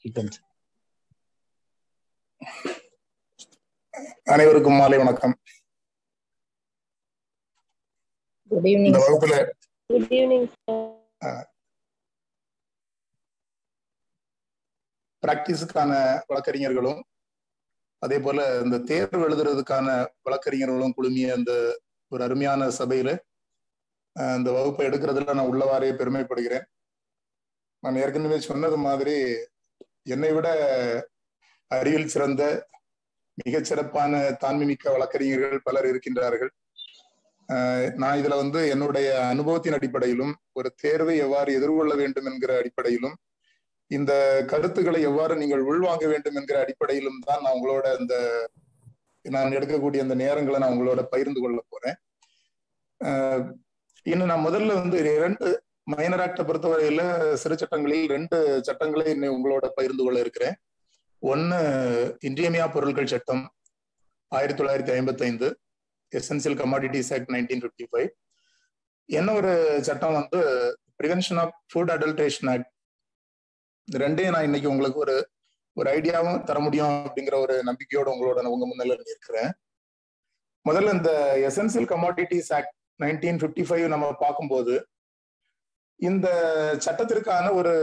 Event. அனைவருக்கும் மாலை வணக்கம் குட் ஈவினிங் இந்த வகுப்புல குட் ஈவினிங் சார் பிராக்டிஸுக்கான வழக்கறிஞர்களும் அதே போல இந்த தேர்வு எழுதுறதுக்கான வழக்கறிஞர்களும் குழுமிய அந்த ஒரு அருமையான சபையில அஹ், இந்த வகுப்பை எடுக்கிறதுல நான் உள்ளவாறே பெருமைப்படுகிறேன் நான் ஏற்கனவே சொன்னது மாதிரி என்னை விட அறிவில் சிறந்த மிகச் சிறப்பான தான்மிக்க வழக்கறிஞர்கள் பலர் இருக்கின்றார்கள் அஹ், நான் இதுல வந்து என்னுடைய அனுபவத்தின் அடிப்படையிலும் ஒரு தேர்வை எவ்வாறு எதிர்கொள்ள வேண்டும் என்கிற அடிப்படையிலும் இந்த கருத்துக்களை எவ்வாறு நீங்கள் உள்வாங்க வேண்டும் என்கிற அடிப்படையிலும் தான் நான் உங்களோட இந்த நான் எடுக்கக்கூடிய அந்த நேரங்களை நான் உங்களோட பகிர்ந்து கொள்ள போறேன் அஹ், இன்னும் நான் முதல்ல வந்து இரண்டு மைனர் ஆக்டை பொறுத்தவரையில சிறு சட்டங்களில் ரெண்டு சட்டங்களை இன்னும் உங்களோட பகிர்ந்து கொள்ள இருக்கிறேன் ஒன்னு இன்றியமையா பொருட்கள் சட்டம் ஆயிரத்தி தொள்ளாயிரத்தி ஐம்பத்தி ஐந்து essential commodities act nineteen fifty five என்ன ஒரு சட்டம் வந்து prevention of food adulteration act இந்த ரெண்டையும் நான் இன்னைக்கு உங்களுக்கு ஒரு ஒரு ஐடியாவும் தர முடியும் அப்படிங்கிற ஒரு நம்பிக்கையோட உங்களோட நான் உங்க முன்னில இருக்கிறேன் முதல்ல இந்த essential commodities act nineteen fifty five நம்ம பார்க்கும்போது இந்த சட்டத்திற்கான ஒரு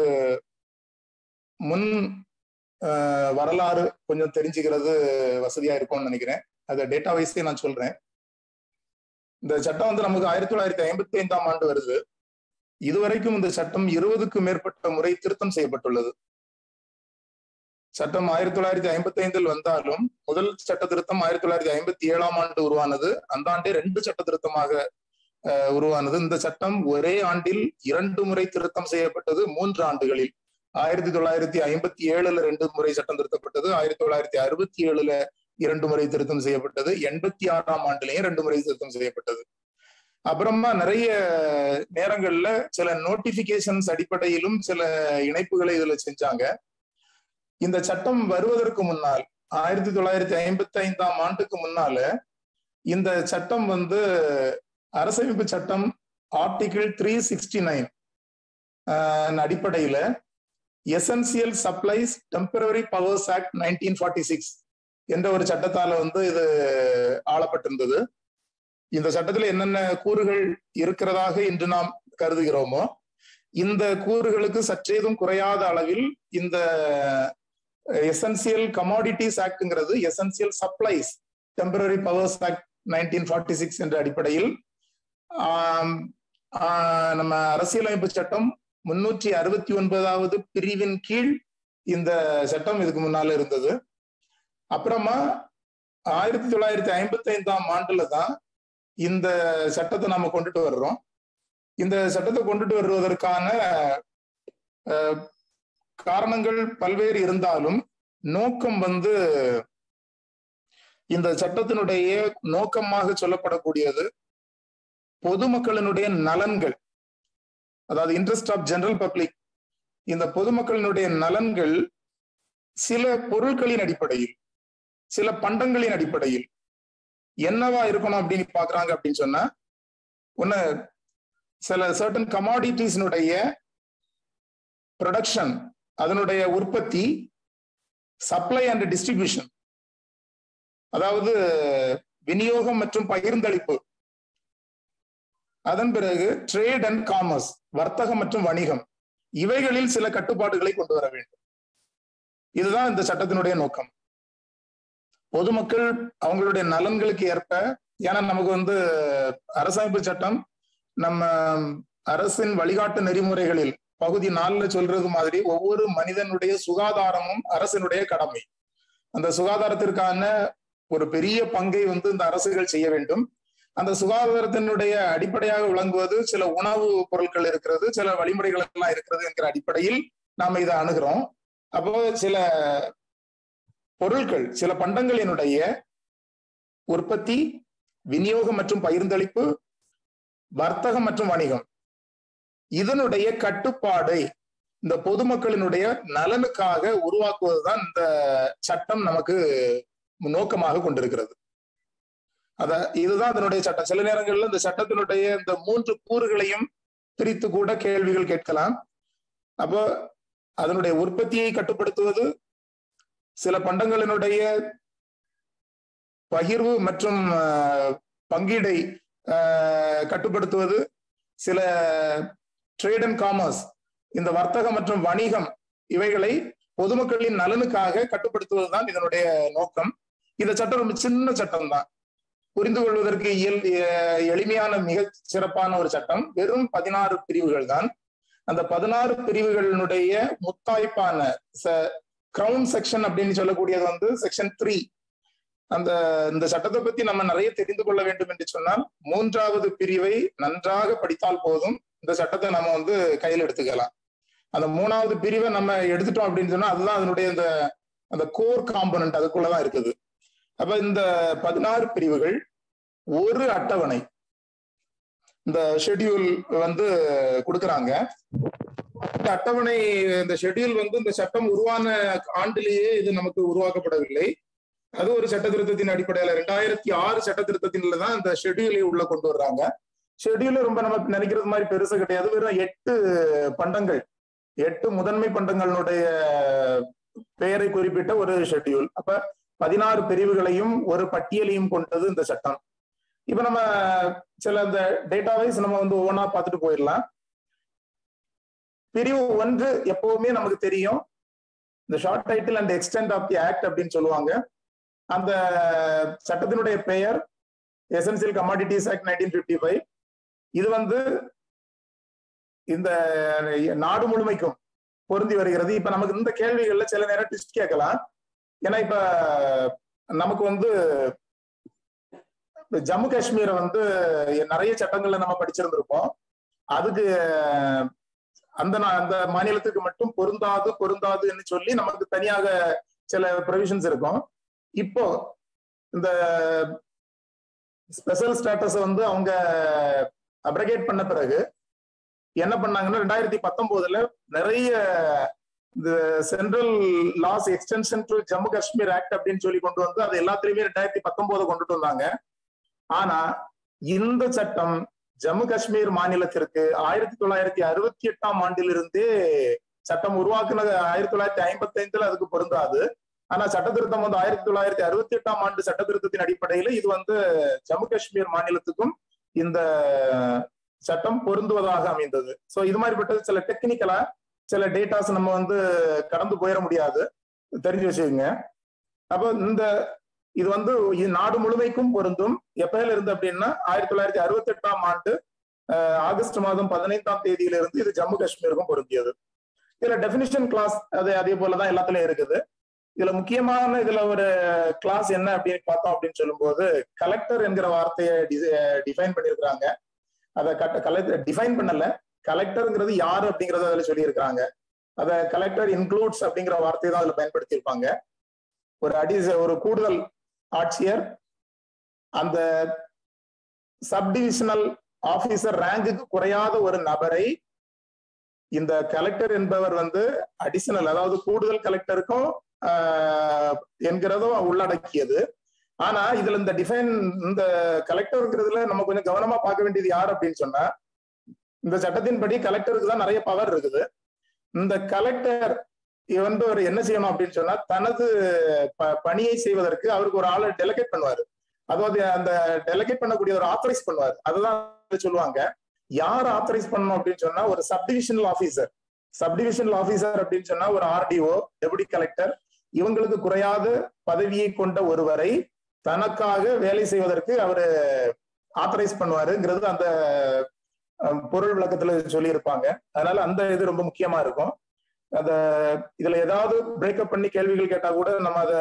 முன் அஹ், வரலாறு கொஞ்சம் தெரிஞ்சுக்கிறது வசதியா இருக்கும்னு நினைக்கிறேன் அதை டேட்டா வைஸே நான் சொல்றேன் இந்த சட்டம் வந்து நமக்கு ஆயிரத்தி தொள்ளாயிரத்தி ஐம்பத்தி ஐந்தாம் ஆண்டு வருது இதுவரைக்கும் இந்த சட்டம் இருபதுக்கும் மேற்பட்ட முறை திருத்தம் செய்யப்பட்டுள்ளது சட்டம் ஆயிரத்தி தொள்ளாயிரத்தி ஐம்பத்தி ஐந்தில் வந்தாலும் முதல் சட்ட திருத்தம் ஆயிரத்தி தொள்ளாயிரத்தி ஐம்பத்தி ஏழாம் ஆண்டு உருவானது அந்த ஆண்டே ரெண்டு சட்ட திருத்தமாக அஹ், உருவானது இந்த சட்டம் ஒரே ஆண்டில் இரண்டு முறை திருத்தம் செய்யப்பட்டது மூன்று ஆண்டுகளில் ஆயிரத்தி தொள்ளாயிரத்தி ஐம்பத்தி ஏழுல ரெண்டு முறை சட்டம் திருத்தப்பட்டது ஆயிரத்தி தொள்ளாயிரத்தி அறுபத்தி ஏழுல இரண்டு முறை திருத்தம் செய்யப்பட்டது எண்பத்தி ஆறாம் ஆண்டுலயும் ரெண்டு முறை திருத்தம் செய்யப்பட்டது அப்புறமா நிறைய நேரங்கள்ல சில நோட்டிபிகேஷன்ஸ் அடிப்படையிலும் சில இணைப்புகளை இதுல செஞ்சாங்க இந்த சட்டம் வருவதற்கு முன்னால் ஆயிரத்தி தொள்ளாயிரத்தி ஐம்பத்தி ஐந்தாம் ஆண்டுக்கு முன்னால இந்த சட்டம் வந்து அரசமைப்பு சட்டம் ஆர்டிகிள் த்ரீ சிக்ஸ்டி நைன் அடிப்படையில essential supplies temporary powers act nineteen forty six என்ற ஒரு சட்டத்தால வந்து இது ஆளப்பட்டிருந்தது இந்த சட்டத்துல என்னென்ன கூறுகள் இருக்கிறதாக இன்று நாம் கருதுகிறோமோ இந்த கூறுகளுக்கு சற்றேதும் குறையாத அளவில் இந்த எசென்சியல் கமாடிட்டிஸ் ஆக்ட்ங்கிறது essential supplies temporary powers act nineteen forty six என்ற அடிப்படையில் ஆம், ஆஹ், நம்ம அரசியலமைப்பு சட்டம் முன்னூற்றி அறுபத்தி ஒன்பதாவது பிரிவின் கீழ் இந்த சட்டம் இதுக்கு முன்னால இருந்தது அப்புறமா ஆயிரத்தி தொள்ளாயிரத்தி ஐம்பத்தி ஐந்தாம் ஆண்டுல தான் இந்த சட்டத்தை நாம கொண்டுட்டு வர்றோம் இந்த சட்டத்தை கொண்டுட்டு வருவதற்கான அஹ், காரணங்கள் பல்வேறு இருந்தாலும் நோக்கம் வந்து இந்த சட்டத்தினுடைய நோக்கமாக சொல்லப்படக்கூடியது பொதுமக்களினுடைய நலன்கள் அதாவது இன்ட்ரெஸ்ட் ஆஃப் ஜெனரல் பப்ளிக் இந்த பொதுமக்களினுடைய நலன்கள் சில பொருட்களின் அடிப்படையில் சில பண்டங்களின் அடிப்படையில் என்னவா இருக்கணும் அப்படின்னு பாக்குறாங்க அப்படின்னு சொன்னா ஒண்ணு சில சர்டன் கமாடிட்டிஸினுடைய ப்ரொடக்ஷன் அதனுடைய உற்பத்தி சப்ளை அண்ட் டிஸ்ட்ரிபியூஷன் அதாவது விநியோகம் மற்றும் பகிர்ந்தளிப்பு அதன் பிறகு ட்ரேட் அண்ட் காமர்ஸ் வர்த்தகம் மற்றும் வணிகம் இவைகளில் சில கட்டுப்பாடுகளை கொண்டு வர வேண்டும் இதுதான் இந்த சட்டத்தினுடைய நோக்கம் பொதுமக்கள் அவங்களுடைய நலன்களுக்கு ஏற்ப ஏன்னா நமக்கு வந்து அரசமைப்பு சட்டம் நம்ம அரசின் வழிகாட்டு நெறிமுறைகளில் பகுதி நாலுல சொல்றது மாதிரி ஒவ்வொரு மனிதனுடைய சுகாதாரமும் அரசினுடைய கடமை அந்த சுகாதாரத்திற்கான ஒரு பெரிய பங்கை வந்து இந்த அரசுகள் செய்ய வேண்டும் அந்த சுகாதாரத்தினுடைய அடிப்படையாக விளங்குவது சில உணவு பொருட்கள் இருக்கிறது சில வழிமுறைகள் எல்லாம் இருக்கிறது என்கிற அடிப்படையில் நாம இதை அணுகிறோம் அப்போ சில பொருட்கள் சில பண்டங்களினுடைய உற்பத்தி விநியோகம் மற்றும் பகிர்ந்தளிப்பு வர்த்தகம் மற்றும் வணிகம் இதனுடைய கட்டுப்பாடை இந்த பொதுமக்களினுடைய நலனுக்காக உருவாக்குவதுதான் இந்த சட்டம் நமக்கு நோக்கமாக கொண்டிருக்கிறது அத இதுதான் அதனுடைய சட்டம் சில நேரங்கள்ல இந்த சட்டத்தினுடைய இந்த மூன்று கூறுகளையும் பிரித்து கூட கேள்விகள் கேட்கலாம் அப்போ அதனுடைய உற்பத்தியை கட்டுப்படுத்துவது சில பண்டங்களினுடைய பகிர்வு மற்றும் பங்கீடை கட்டுப்படுத்துவது சில ட்ரேட் அண்ட் காமர்ஸ் இந்த வர்த்தகம் மற்றும் வணிகம் இவைகளை பொதுமக்களின் நலனுக்காக கட்டுப்படுத்துவதுதான் இதனுடைய நோக்கம் இந்த சட்டம் ரொம்ப சின்ன சட்டம் தான் புரிந்து கொள்வதற்கு இயல் எளிமையான மிக சிறப்பான ஒரு சட்டம் வெறும் பதினாறு பிரிவுகள் தான் அந்த பதினாறு பிரிவுகளினுடைய முத்தாய்ப்பான கிரவுன் செக்ஷன் அப்படின்னு சொல்லக்கூடியது வந்து செக்ஷன் த்ரீ அந்த இந்த சட்டத்தை பத்தி நம்ம நிறைய தெரிந்து கொள்ள வேண்டும் என்று சொன்னால் மூன்றாவது பிரிவை நன்றாக படித்தால் போதும் இந்த சட்டத்தை நம்ம வந்து கையில் எடுத்துக்கலாம் அந்த மூணாவது பிரிவை நம்ம எடுத்துட்டோம் அப்படின்னு சொன்னா அதுதான் அதனுடைய இந்த அந்த கோர் காம்பனண்ட் அதுக்குள்ளதான் இருக்குது அப்ப இந்த பதினாறு பிரிவுகள் ஒரு அட்டவணை இந்த ஷெட்யூல் வந்து கொடுக்கறாங்க இந்த அட்டவணை இந்த ஷெட்யூல் வந்து இந்த சட்டம் உருவான ஆண்டிலேயே இது நமக்கு உருவாக்கப்படவில்லை அது ஒரு சட்ட திருத்தத்தின் அடிப்படையில ரெண்டாயிரத்தி ஆறு சட்ட திருத்தத்தின்ல தான் இந்த ஷெட்யூலை உள்ள கொண்டு வர்றாங்க ஷெட்யூல் ரொம்ப நமக்கு நினைக்கிறது மாதிரி பெருசு கிடையாது வெறும் எட்டு பண்டங்கள் எட்டு முதன்மை பண்டங்களுடைய பெயரை குறிப்பிட்ட ஒரு ஷெட்யூல் அப்ப பதினாறு பிரிவுகளையும் ஒரு பட்டியலையும் கொண்டது இந்த சட்டம் இப்ப நம்ம சில இந்த டேட்டா வைஸ் நம்ம வந்து ஒவ்வொன்றா பார்த்துட்டு போயிடலாம் பிரிவு ஒன்று எப்பவுமே நமக்கு தெரியும் இந்த short title and extent of the act அப்படின்னு சொல்லுவாங்க அந்த சட்டத்தினுடைய பெயர் essential commodities act nineteen fifty five இது வந்து இந்த நாடு முழுமைக்கும் பொருந்தி வருகிறது இப்ப நமக்கு இந்த கேள்விகள்ல சில நேரம் டிஸ்ட் கேட்கலாம் ஏன்னா இப்ப நமக்கு வந்து ஜம்மு காஷ்மீரை வந்து நிறைய சட்டங்கள்ல நம்ம படிச்சிருந்திருப்போம் அதுக்கு அந்த அந்த மாநிலத்துக்கு மட்டும் பொருந்தாது பொருந்தாதுன்னு சொல்லி நமக்கு தனியாக சில ப்ரொவிஷன்ஸ் இருக்கும் இப்போ இந்த ஸ்பெஷல் ஸ்டேட்டஸ் வந்து அவங்க அப்ரகேட் பண்ண பிறகு என்ன பண்ணாங்கன்னா ரெண்டாயிரத்தி பத்தொன்பதுல நிறைய இந்த central laws extension to Jammu Kashmir act அப்படின்னு சொல்லி கொண்டு வந்து அது எல்லாத்துலயுமே ரெண்டாயிரத்தி பத்தொன்பது கொண்டுட்டு வந்தாங்க ஆனா இந்த சட்டம் ஜம்மு காஷ்மீர் மாநிலத்திற்கு ஆயிரத்தி தொள்ளாயிரத்தி அறுபத்தி எட்டாம் ஆண்டிலிருந்தே சட்டம் உருவாக்குனது ஆயிரத்தி தொள்ளாயிரத்தி ஐம்பத்தி ஐந்துல அதுக்கு பொருந்தாது ஆனா சட்ட திருத்தம் வந்து ஆயிரத்தி தொள்ளாயிரத்தி அறுபத்தி எட்டாம் ஆண்டு சட்ட திருத்தத்தின் அடிப்படையில இது வந்து ஜம்மு காஷ்மீர் மாநிலத்துக்கும் இந்த சட்டம் பொருந்துவதாக அமைந்தது சோ இது மாதிரிப்பட்ட சில டெக்னிக்கலா சில டேட்டாஸ் நம்ம வந்து கடந்து போயிட முடியாது தெரிஞ்சு வச்சுக்கோங்க அப்போ இந்த இது வந்து இது நாடு முழுமைக்கும் பொருந்தும் எப்பயில இருந்து அப்படின்னா ஆயிரத்தி தொள்ளாயிரத்தி அறுபத்தி எட்டாம் ஆண்டு ஆகஸ்ட் மாதம் பதினைந்தாம் தேதியிலிருந்து இது ஜம்மு காஷ்மீருக்கும் பொருந்தியது இதுல டெபினிஷன் கிளாஸ் அது அதே போலதான் எல்லாத்துலயும் இருக்குது இதுல முக்கியமான இதுல ஒரு கிளாஸ் என்ன அப்படின்னு பார்த்தோம் அப்படின்னு சொல்லும்போது கலெக்டர் என்கிற வார்த்தையை டிஃபைன் பண்ணியிருக்கிறாங்க அதை கலெக்டர் டிஃபைன் பண்ணல கலெக்டருங்கிறது யாரு அப்படிங்கறத அதுல சொல்லியிருக்கிறாங்க அத கலெக்டர் இன்க்ளூட்ஸ் அப்படிங்கிற வார்த்தையை தான் அதுல பயன்படுத்தியிருப்பாங்க ஒரு அடி ஒரு கூடுதல் ஆட்சியர் அந்த சப்டிவிஷனல் ஆபீசர் ரேங்குக்கு குறையாத ஒரு நபரை இந்த கலெக்டர் என்பவர் வந்து அடிஷனல் அதாவது கூடுதல் கலெக்டருக்கும் என்கிறதும் உள்ளடக்கியது ஆனா இதுல இந்த டிஃபைன் இந்த கலெக்டருங்கிறதுல நம்ம கொஞ்சம் கவனமா பார்க்க வேண்டியது யார் அப்படின்னு சொன்னா இந்த சட்டத்தின்படி கலெக்டருக்கு தான் நிறைய பவர் இருக்குது இந்த கலெக்டர் வந்து ஒரு என்ன செய்யணும் அப்படின்னு சொன்னா தனது பணியை செய்வதற்கு அவருக்கு ஒரு ஆளை டெலிகேட் பண்ணுவாரு அதாவது அந்த டெலிகேட் பண்ணக்கூடிய ஒரு ஆத்தரைஸ் பண்ணுவார் அதுதான் சொல்லுவாங்க யார் ஆத்தரைஸ் பண்ணணும் அப்படின்னு சொன்னா ஒரு சப்டிவிஷனல் ஆபீசர் சப்டிவிஷனல் ஆபீசர் அப்படின்னு சொன்னா ஒரு ஆர்டிஓ டெபுட்டி கலெக்டர் இவங்களுக்கு குறையாத பதவியை கொண்ட ஒருவரை தனக்காக வேலை செய்வதற்கு அவரு ஆத்தரைஸ் பண்ணுவாருங்கிறது அந்த பொருள் விளக்கத்துல சொல்லியிருப்பாங்க அதனால அந்த இது ரொம்ப முக்கியமா இருக்கும் அத இதுல ஏதாவது பிரேக்கப் பண்ணி கேள்விகள் கேட்டா கூட நம்ம அதை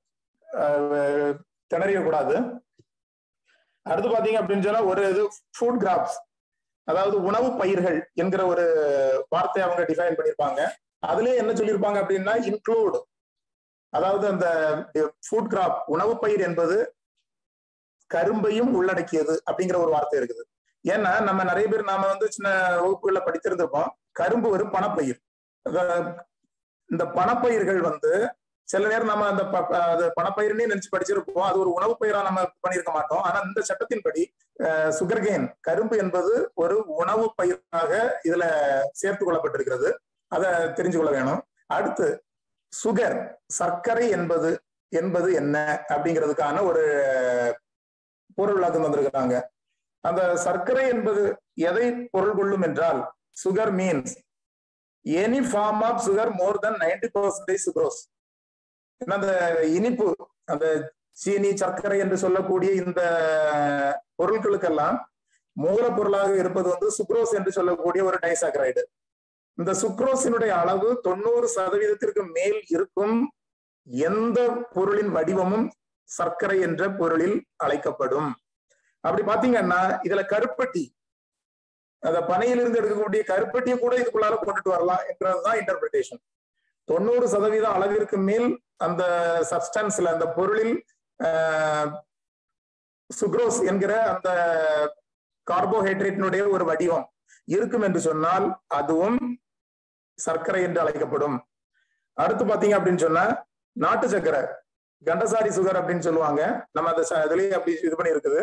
திணறிய கூடாது அடுத்து பாத்தீங்க அப்படின்னு சொன்னா ஒரு இது ஃபுட் கிராப்ஸ் அதாவது உணவு பயிர்கள் என்கிற ஒரு வார்த்தை அவங்க டிஃபைன் பண்ணியிருப்பாங்க அதுலயே என்ன சொல்லியிருப்பாங்க அப்படின்னா இன்க்ளூட் அதாவது அந்த ஃபுட் கிராப் உணவு பயிர் என்பது கரும்பையும் உள்ளடக்கியது அப்படிங்கிற ஒரு வார்த்தை இருக்குது ஏன்னா நம்ம நிறைய பேர் நாம வந்து சின்ன வகுப்புகள்ல படித்திருந்திருப்போம் கரும்பு ஒரு பணப்பயிர் இந்த பணப்பயிர்கள் வந்து சில நேரம் நம்ம அந்த அது பணப்பயிர்னே நினைச்சு படிச்சிருப்போம் அது ஒரு உணவு பயிரா நம்ம பண்ணியிருக்க மாட்டோம் ஆனா இந்த சட்டத்தின்படி சுகர்கேன் கரும்பு என்பது ஒரு உணவு பயிராக இதுல சேர்த்து கொள்ளப்பட்டிருக்கிறது அதை தெரிஞ்சு கொள்ள வேணும் அடுத்து சுகர் சர்க்கரை என்பது என்பது என்ன அப்படிங்கிறதுக்கான ஒரு பொருள் விளக்கம் வந்திருக்கிறாங்க அந்த சர்க்கரை என்பது எதை பொருள் கொள்ளும் என்றால் sugar means any form of sugar more than ninety percentage sucrose அந்த இனிப்பு அந்த சீனி சர்க்கரை என்று சொல்லக்கூடிய இந்த பொருட்களுக்கெல்லாம் மூலப்பொருளாக இருப்பது வந்து சுக்ரோஸ் என்று சொல்லக்கூடிய ஒரு டைசாக்கரைடு இந்த சுக்ரோஸினுடைய அளவு தொண்ணூறு சதவீதத்திற்கு மேல் இருக்கும் எந்த பொருளின் வடிவமும் சர்க்கரை என்ற பொருளில் அழைக்கப்படும் அப்படி பாத்தீங்கன்னா இதுல கருப்பட்டி அந்த பனையிலிருந்து எடுக்கக்கூடிய கருப்பட்டியை கூட இதுக்குள்ளார கொண்டுட்டு வரலாம் என்றதுதான் இன்டர்பிரிட்டேஷன் தொண்ணூறு சதவீதம் அளவிற்கு மேல் அந்த சப்ஸ்டன்ஸ்ல அந்த பொருளில் சுக்ரோஸ் என்கிற அந்த கார்போஹைட்ரேட்டினுடைய ஒரு வடிவம் இருக்கும் என்று சொன்னால் அதுவும் சர்க்கரை என்று அழைக்கப்படும் அடுத்து பாத்தீங்க அப்படின்னு சொன்னா நாட்டு சர்க்கரை கண்டசாரி சுகர் அப்படின்னு சொல்லுவாங்க நம்ம அந்த இதுலயே அப்படி இது பண்ணி இருக்குது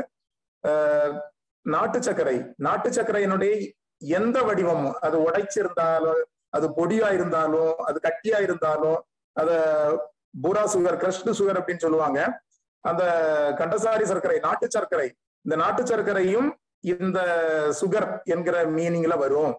நாட்டு சர்க்கரை நாட்டு சர்க்கரையினுடைய எந்த வடிவமும் அது உடைச்சிருந்தாலும் அது பொடியா இருந்தாலும் அது கட்டியா இருந்தாலும் அத பூரா சுகர் கிரஷ்டு சுகர் அப்படின்னு சொல்லுவாங்க அந்த கண்டசாரி சர்க்கரை நாட்டு சர்க்கரை இந்த நாட்டு சர்க்கரையும் இந்த சுகர் என்கிற மீனிங்ல வரும்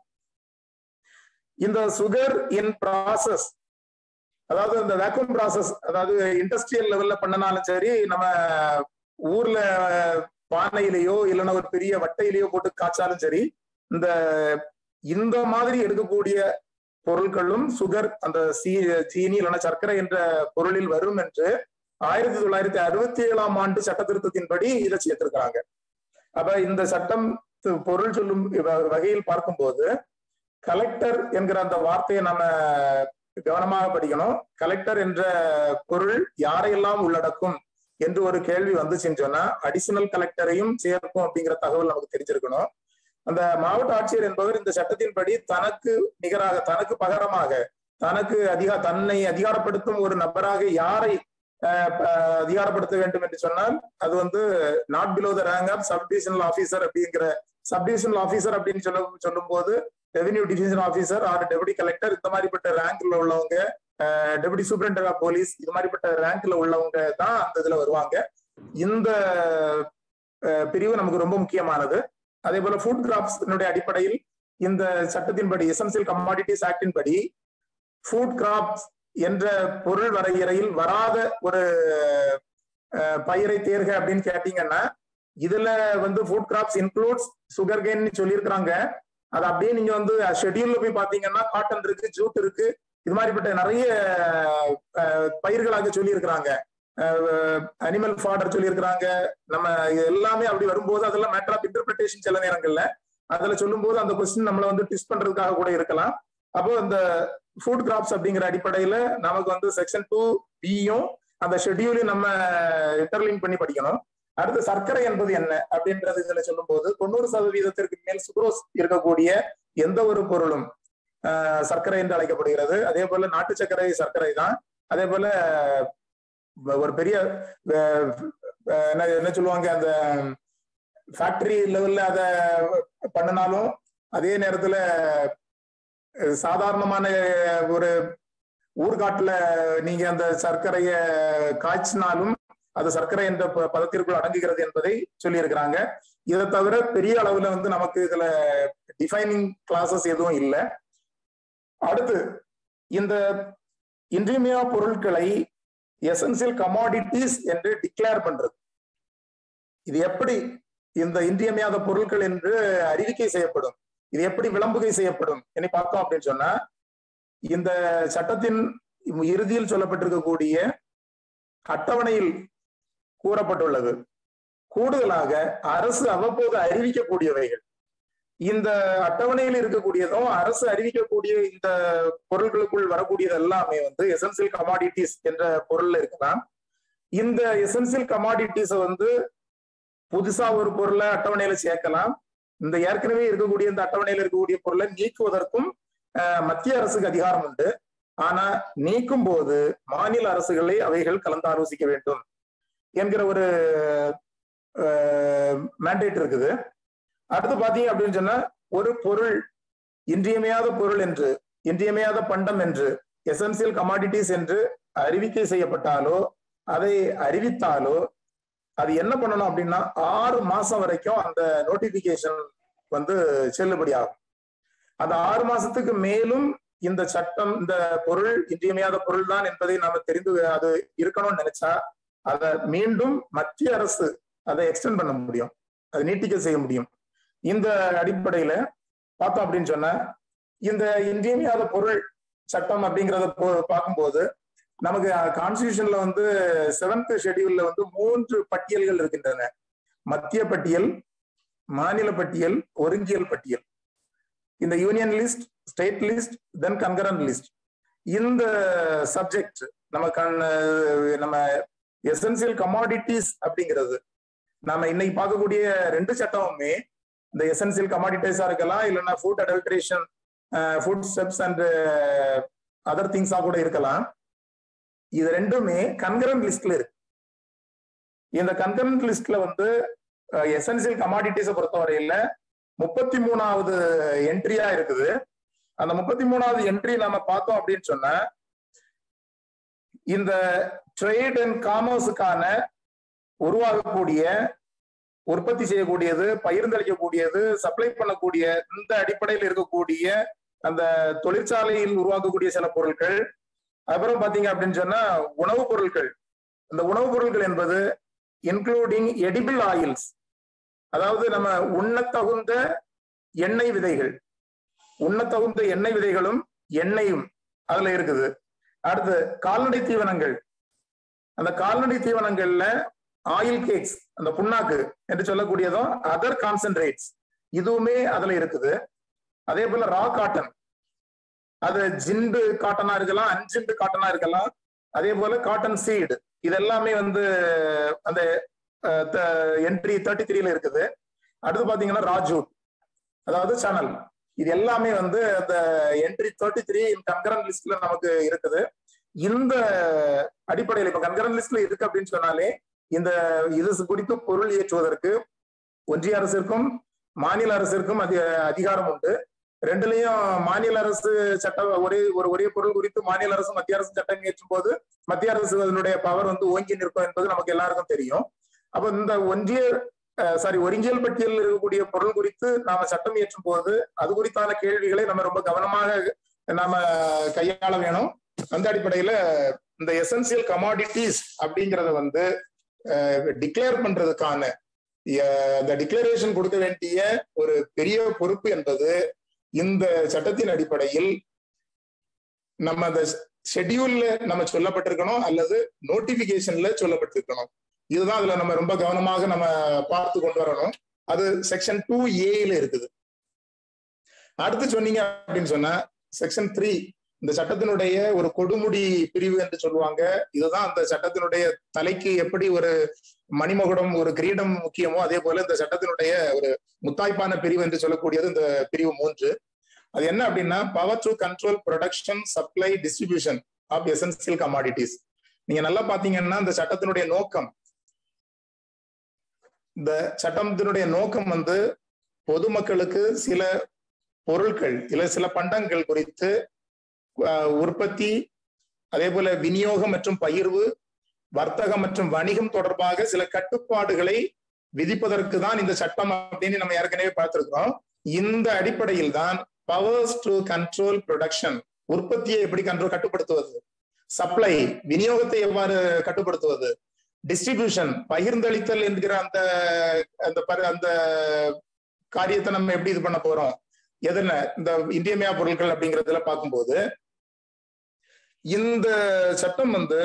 இந்த சுகர் இன் ப்ராசஸ் அதாவது இந்த வேக்கம் ப்ராசஸ் அதாவது இண்டஸ்ட்ரியல் லெவல்ல பண்ணனாலும் சரி நம்ம ஊர்ல பானையிலேயோ இல்லைன்னா ஒரு பெரிய வட்டையிலேயோ போட்டு காய்ச்சாலும் சரி இந்த இந்த மாதிரி எடுக்கக்கூடிய பொருட்களும் சுகர் அந்த சீ சீனி இல்லைன்னா சர்க்கரை என்ற பொருளில் வரும் என்று ஆயிரத்தி தொள்ளாயிரத்தி அறுபத்தி ஏழாம் ஆண்டு சட்ட திருத்தத்தின்படி இதை சேர்த்திருக்கிறாங்க அப்ப இந்த சட்டம் பொருள் சொல்லும் வகையில் பார்க்கும்போது கலெக்டர் என்கிற அந்த வார்த்தையை நம்ம கவனமாக படிக்கணும் கலெக்டர் என்ற பொருள் யாரையெல்லாம் உள்ளடக்கும் என்று ஒரு கேள்வி வந்துச்சுன்னு சொன்னா அடிஷனல் கலெக்டரையும் சேர்க்கும் அப்படிங்கிற தகவல் நமக்கு தெரிஞ்சிருக்கணும் அந்த மாவட்ட ஆட்சியர் என்பவர் இந்த சட்டத்தின்படி தனக்கு நிகராக தனக்கு பகரமாக தனக்கு அதிகா தன்னை அதிகாரப்படுத்தும் ஒரு நபராக யாரை அதிகாரப்படுத்த வேண்டும் என்று சொன்னால் அது வந்து not below the rank of subdivisional officer அப்படிங்கிற சப்டிவிஷனல் ஆபீசர் அப்படின்னு சொல்ல சொல்லும் போது revenue division officer or deputy collector இந்த மாதிரிப்பட்ட ரேங்க்ல உள்ளவங்க டெபுட்டி சூப்பரண்டர் ஆஃப் போலீஸ் இது மாதிரிப்பட்ட ரேங்க்ல உள்ளவங்க தான் அந்த இதுல வருவாங்க இந்த பிரிவு நமக்கு ரொம்ப முக்கியமானது அதே போல ஃபுட் கிராப்ஸ் அடிப்படையில் இந்த சட்டத்தின்படி எசென்சியல் கமாடிட்டிஸ் ஆக்டின் படி ஃபுட் கிராப்ஸ் என்ற பொருள் வரையறையில் வராத ஒரு பயிரை தேர்க அப்படின்னு கேட்டீங்கன்னா இதுல வந்து food crops includes sugarcane சொல்லியிருக்கிறாங்க அது அப்படியே நீங்க வந்து ஷெட்யூல்ல போய் பாத்தீங்கன்னா காட்டன் இருக்கு ஜூட் இருக்கு இது மாதிரிப்பட்ட நிறைய பயிர்களாக சொல்லியிருக்கிறாங்க அனிமல் ஃபாடர் சொல்லியிருக்கிறாங்க நம்ம எல்லாமே அப்படி வரும்போது அதெல்லாம் மேட்டர் ஆஃப் இன்டர்பிரிட்டேஷன் சில நேரங்கள்ல அதுல சொல்லும் போது அந்த கொஸ்டின் நம்மள வந்து டிஸ்ட் பண்றதுக்காக கூட இருக்கலாம் அப்போ இந்த ஃபுட் கிராப்ஸ் அப்படிங்கிற அடிப்படையில நமக்கு வந்து செக்ஷன் டூ பியும் அந்த ஷெட்யூலையும் நம்ம இன்டர்லிங்க் பண்ணி படிக்கணும் அடுத்து சர்க்கரை என்பது என்ன அப்படின்றது இதுல சொல்லும் போது தொண்ணூறு சதவீதத்திற்கு மேல் சுக்ரோஸ் இருக்கக்கூடிய எந்த ஒரு பொருளும் சர்க்கரை என்று அழைக்கப்படுகிறது அதே போல நாட்டு சர்க்கரை சர்க்கரை தான் அதே போல ஒரு பெரிய என்ன என்ன சொல்லுவாங்க அந்த ஃபேக்டரி லெவல்ல அதை பண்ணினாலும் அதே நேரத்துல சாதாரணமான ஒரு ஊர்காட்டுல நீங்க அந்த சர்க்கரைய காய்ச்சினாலும் அது சர்க்கரை என்ற பதத்திற்குள் அடங்குகிறது என்பதை சொல்லியிருக்கிறாங்க இதை தவிர பெரிய அளவுல வந்து நமக்கு இதுல டிஃபைனிங் கிளாஸஸ் எதுவும் இல்லை அடுத்து இந்த இன்றியமையா பொருட்களை எசென்சியல் கமாடிட்டிஸ் என்று டிக்ளேர் பண்றது இது எப்படி இந்த இன்றியமையாத பொருட்கள் என்று அறிவிக்கை செய்யப்படும் இது எப்படி விளம்புகை செய்யப்படும் என்னை பார்த்தோம் அப்படின்னு சொன்னா இந்த சட்டத்தின் இறுதியில் சொல்லப்பட்டிருக்கக்கூடிய அட்டவணையில் கூறப்பட்டுள்ளது கூடுதலாக அரசு அவ்வப்போது அறிவிக்கக்கூடியவைகள் இந்த அட்டவணையில் இருக்கக்கூடியதும் அரசு அறிவிக்கக்கூடிய இந்த பொருட்களுக்குள் வரக்கூடியது எல்லாமே வந்து எசென்சியல் கமாடிட்டிஸ் என்ற பொருள்ல இருக்கலாம் இந்த எசென்சியல் கமாடிட்டிஸை வந்து புதுசா ஒரு பொருளை அட்டவணையில சேர்க்கலாம் இந்த ஏற்கனவே இருக்கக்கூடிய இந்த அட்டவணையில் இருக்கக்கூடிய பொருளை நீக்குவதற்கும் மத்திய அரசுக்கு அதிகாரம் உண்டு ஆனா நீக்கும் போது மாநில அரசுகளை அவைகள் கலந்தாலோசிக்க வேண்டும் என்கிற ஒரு மேண்டேட் இருக்குது அடுத்து பாத்தீங்க அப்படின்னு சொன்னா ஒரு பொருள் இன்றியமையாத பொருள் என்று இன்றியமையாத பண்டம் என்று எசென்சியல் கமாடிட்டிஸ் என்று அறிவிக்கை செய்யப்பட்டாலோ அதை அறிவித்தாலோ அது என்ன பண்ணணும் அப்படின்னா ஆறு மாசம் வரைக்கும் அந்த நோட்டிபிகேஷன் வந்து செல்லுபடி ஆகும் அந்த ஆறு மாசத்துக்கு மேலும் இந்த சட்டம் இந்த பொருள் இன்றியமையாத பொருள் தான் என்பதை நாம தெரிந்து அது இருக்கணும்னு நினைச்சா அதை மீண்டும் மத்திய அரசு அதை எக்ஸ்டெண்ட் பண்ண முடியும் அதை நீட்டிக்க செய்ய முடியும் இந்த அடிப்படையில பார்த்தோம் அப்படின்னு சொன்னா இந்த இன்றியமையாத பொருள் சட்டம் அப்படிங்கிறத பார்க்கும்போது நமக்கு கான்ஸ்டியூஷன்ல வந்து செவன்த் ஷெடியூல்ல வந்து மூன்று பட்டியல்கள் இருக்கின்றன மத்திய பட்டியல் மாநில பட்டியல் ஒருங்கியல் பட்டியல் இந்த union list state list then concurrent list இந்த சப்ஜெக்ட் நம்ம கண் நம்ம எசென்சியல் கமாடிட்டிஸ் அப்படிங்கிறது நாம இன்னைக்கு பார்க்கக்கூடிய ரெண்டு சட்டமுமே இந்த எசென்சியல் கமாடிட்டிஸா இருக்கலாம் இல்லைன்னா food adulteration foodstuffs and other திங்ஸா கூட இருக்கலாம் இது ரெண்டுமே கன்கரண்ட் லிஸ்ட்ல இருக்கு இந்த கன்கரண்ட் லிஸ்ட்ல வந்து எசென்சியல் கமாடிட்டிஸை பொறுத்தவரையில முப்பத்தி மூணாவது என்ட்ரியா இருக்குது அந்த முப்பத்தி மூணாவது என்ட்ரி நம்ம பார்த்தோம் அப்படின்னு சொன்னா இந்த ட்ரேட் அண்ட் காமர்ஸுக்கான உருவாகக்கூடிய உற்பத்தி செய்யக்கூடியது பகிர்ந்தளிக்கக்கூடியது சப்ளை பண்ணக்கூடிய இந்த அடிப்படையில் இருக்கக்கூடிய அந்த தொழிற்சாலையில் உருவாக்கக்கூடிய சில பொருட்கள் அப்புறம் பாத்தீங்க அப்படின்னு சொன்னா உணவுப் பொருட்கள் இந்த உணவுப் பொருட்கள் என்பது இன்க்ளூடிங் எடிபிள் ஆயில்ஸ் அதாவது நம்ம உண்ணத்தகுந்த எண்ணெய் விதைகள் உண்ணத்தகுந்த எண்ணெய் விதைகளும் எண்ணெயும் அதுல இருக்குது அடுத்து கால்நடை தீவனங்கள் அந்த கால்நடை தீவனங்கள்ல ஆயில் கேக்ஸ் அந்த புண்ணாக்கு என்று சொல்லக்கூடியதும் அதர் கான்சென்ட்ரேட்ஸ் இதுவுமே அதுல இருக்குது அதே போல ரா காட்டன் அது ஜிண்டு காட்டனா இருக்கலாம் அன்ஜிண்டு காட்டனா இருக்கலாம் அதே போல காட்டன் சீடு இது எல்லாமே வந்து அந்த என்ட்ரி தேர்ட்டி த்ரீல இருக்குது அடுத்து பாத்தீங்கன்னா ராஜூட் அதாவது சேனல் இது எல்லாமே வந்து அந்த என்ட்ரி தேர்ட்டி த்ரீ கன்கரண்ட் லிஸ்ட்ல நமக்கு இருக்குது இந்த அடிப்படையில் இப்ப கன்கரண்ட் லிஸ்ட்ல இருக்கு அப்படின்னு சொன்னாலே இந்த இது குறித்து பொருள் ஏற்றுவதற்கு ஒன்றிய அரசிற்கும் மாநில அரசிற்கும் அது அதிகாரம் உண்டு ரெண்டுலயும் மாநில அரசு சட்டம் ஒரே ஒரு ஒரே பொருள் குறித்து மாநில அரசு மத்திய அரசு சட்டம் இயற்றும் போது மத்திய அரசு அதனுடைய பவர் வந்து ஓங்கி நிற்கும் என்பது நமக்கு எல்லாருக்கும் தெரியும் அப்ப இந்த ஒன்றிய சாரி ஒருங்கியல் பட்டியலில் இருக்கக்கூடிய பொருள் குறித்து நாம சட்டம் இயற்றும் போது அது குறித்தான கேள்விகளை நம்ம ரொம்ப கவனமாக நாம கையாள வேணும் அந்த அடிப்படையில இந்த எசென்சியல் கமாடிட்டிஸ் அப்படிங்கறத வந்து டிக்ளேர் பண்றதுக்கான இந்த டிக்ளரேஷன் கொடுக்க வேண்டிய ஒரு பெரிய பொறுப்பு என்பது இந்த சட்டத்தின் அடிப்படையில் நம்ம அந்த ஷெட்யூல்ல நம்ம சொல்லப்பட்டிருக்கணும் அல்லது நோட்டிபிகேஷன்ல சொல்லப்பட்டிருக்கணும் இதுதான் அதுல நம்ம ரொம்ப கவனமாக நம்ம பார்த்து கொண்டு வரணும் அது செக்ஷன் டூ ஏல இருக்குது அடுத்து சொன்னீங்க அப்படின்னு சொன்னா செக்ஷன் த்ரீ இந்த சட்டத்தினுடைய ஒரு கொடுமுடி பிரிவு என்று சொல்லுவாங்க இதுதான் அந்த சட்டத்தினுடைய தலைக்கு எப்படி ஒரு மணிமகுடம் ஒரு கிரீடம் முக்கியமோ அதே போல இந்த சட்டத்தினுடைய ஒரு முத்தாய்ப்பான பிரிவு என்று சொல்லக்கூடியது இந்த பிரிவு மூன்று அது என்ன அப்படின்னா power to control production supply distribution of essential commodities நீங்க நல்லா பாத்தீங்கன்னா இந்த சட்டத்தினுடைய நோக்கம் இந்த சட்டத்தினுடைய நோக்கம் வந்து பொதுமக்களுக்கு சில பொருட்கள் இல்ல சில பண்டங்கள் குறித்து உற்பத்தி அதே போல விநியோகம் மற்றும் பகிர்வு வர்த்தகம் மற்றும் வணிகம் தொடர்பாக சில கட்டுப்பாடுகளை விதிப்பதற்கு தான் இந்த சட்டம் அப்படின்னு நம்ம ஏற்கனவே பார்த்திருக்கிறோம் இந்த அடிப்படையில் தான் பவர்ஸ் டு கண்ட்ரோல் ப்ரொடக்ஷன் உற்பத்தியை எப்படி கண்ட்ரோல் கட்டுப்படுத்துவது சப்ளை விநியோகத்தை எவ்வாறு கட்டுப்படுத்துவது டிஸ்ட்ரிபியூஷன் பகிர்ந்தளித்தல் என்கிற அந்த அந்த அந்த காரியத்தை நம்ம எப்படி இது பண்ண போறோம் எதுன இந்த இன்றியமையா பொருட்கள் அப்படிங்கறதுல பார்க்கும்போது இந்த சட்டம் வந்து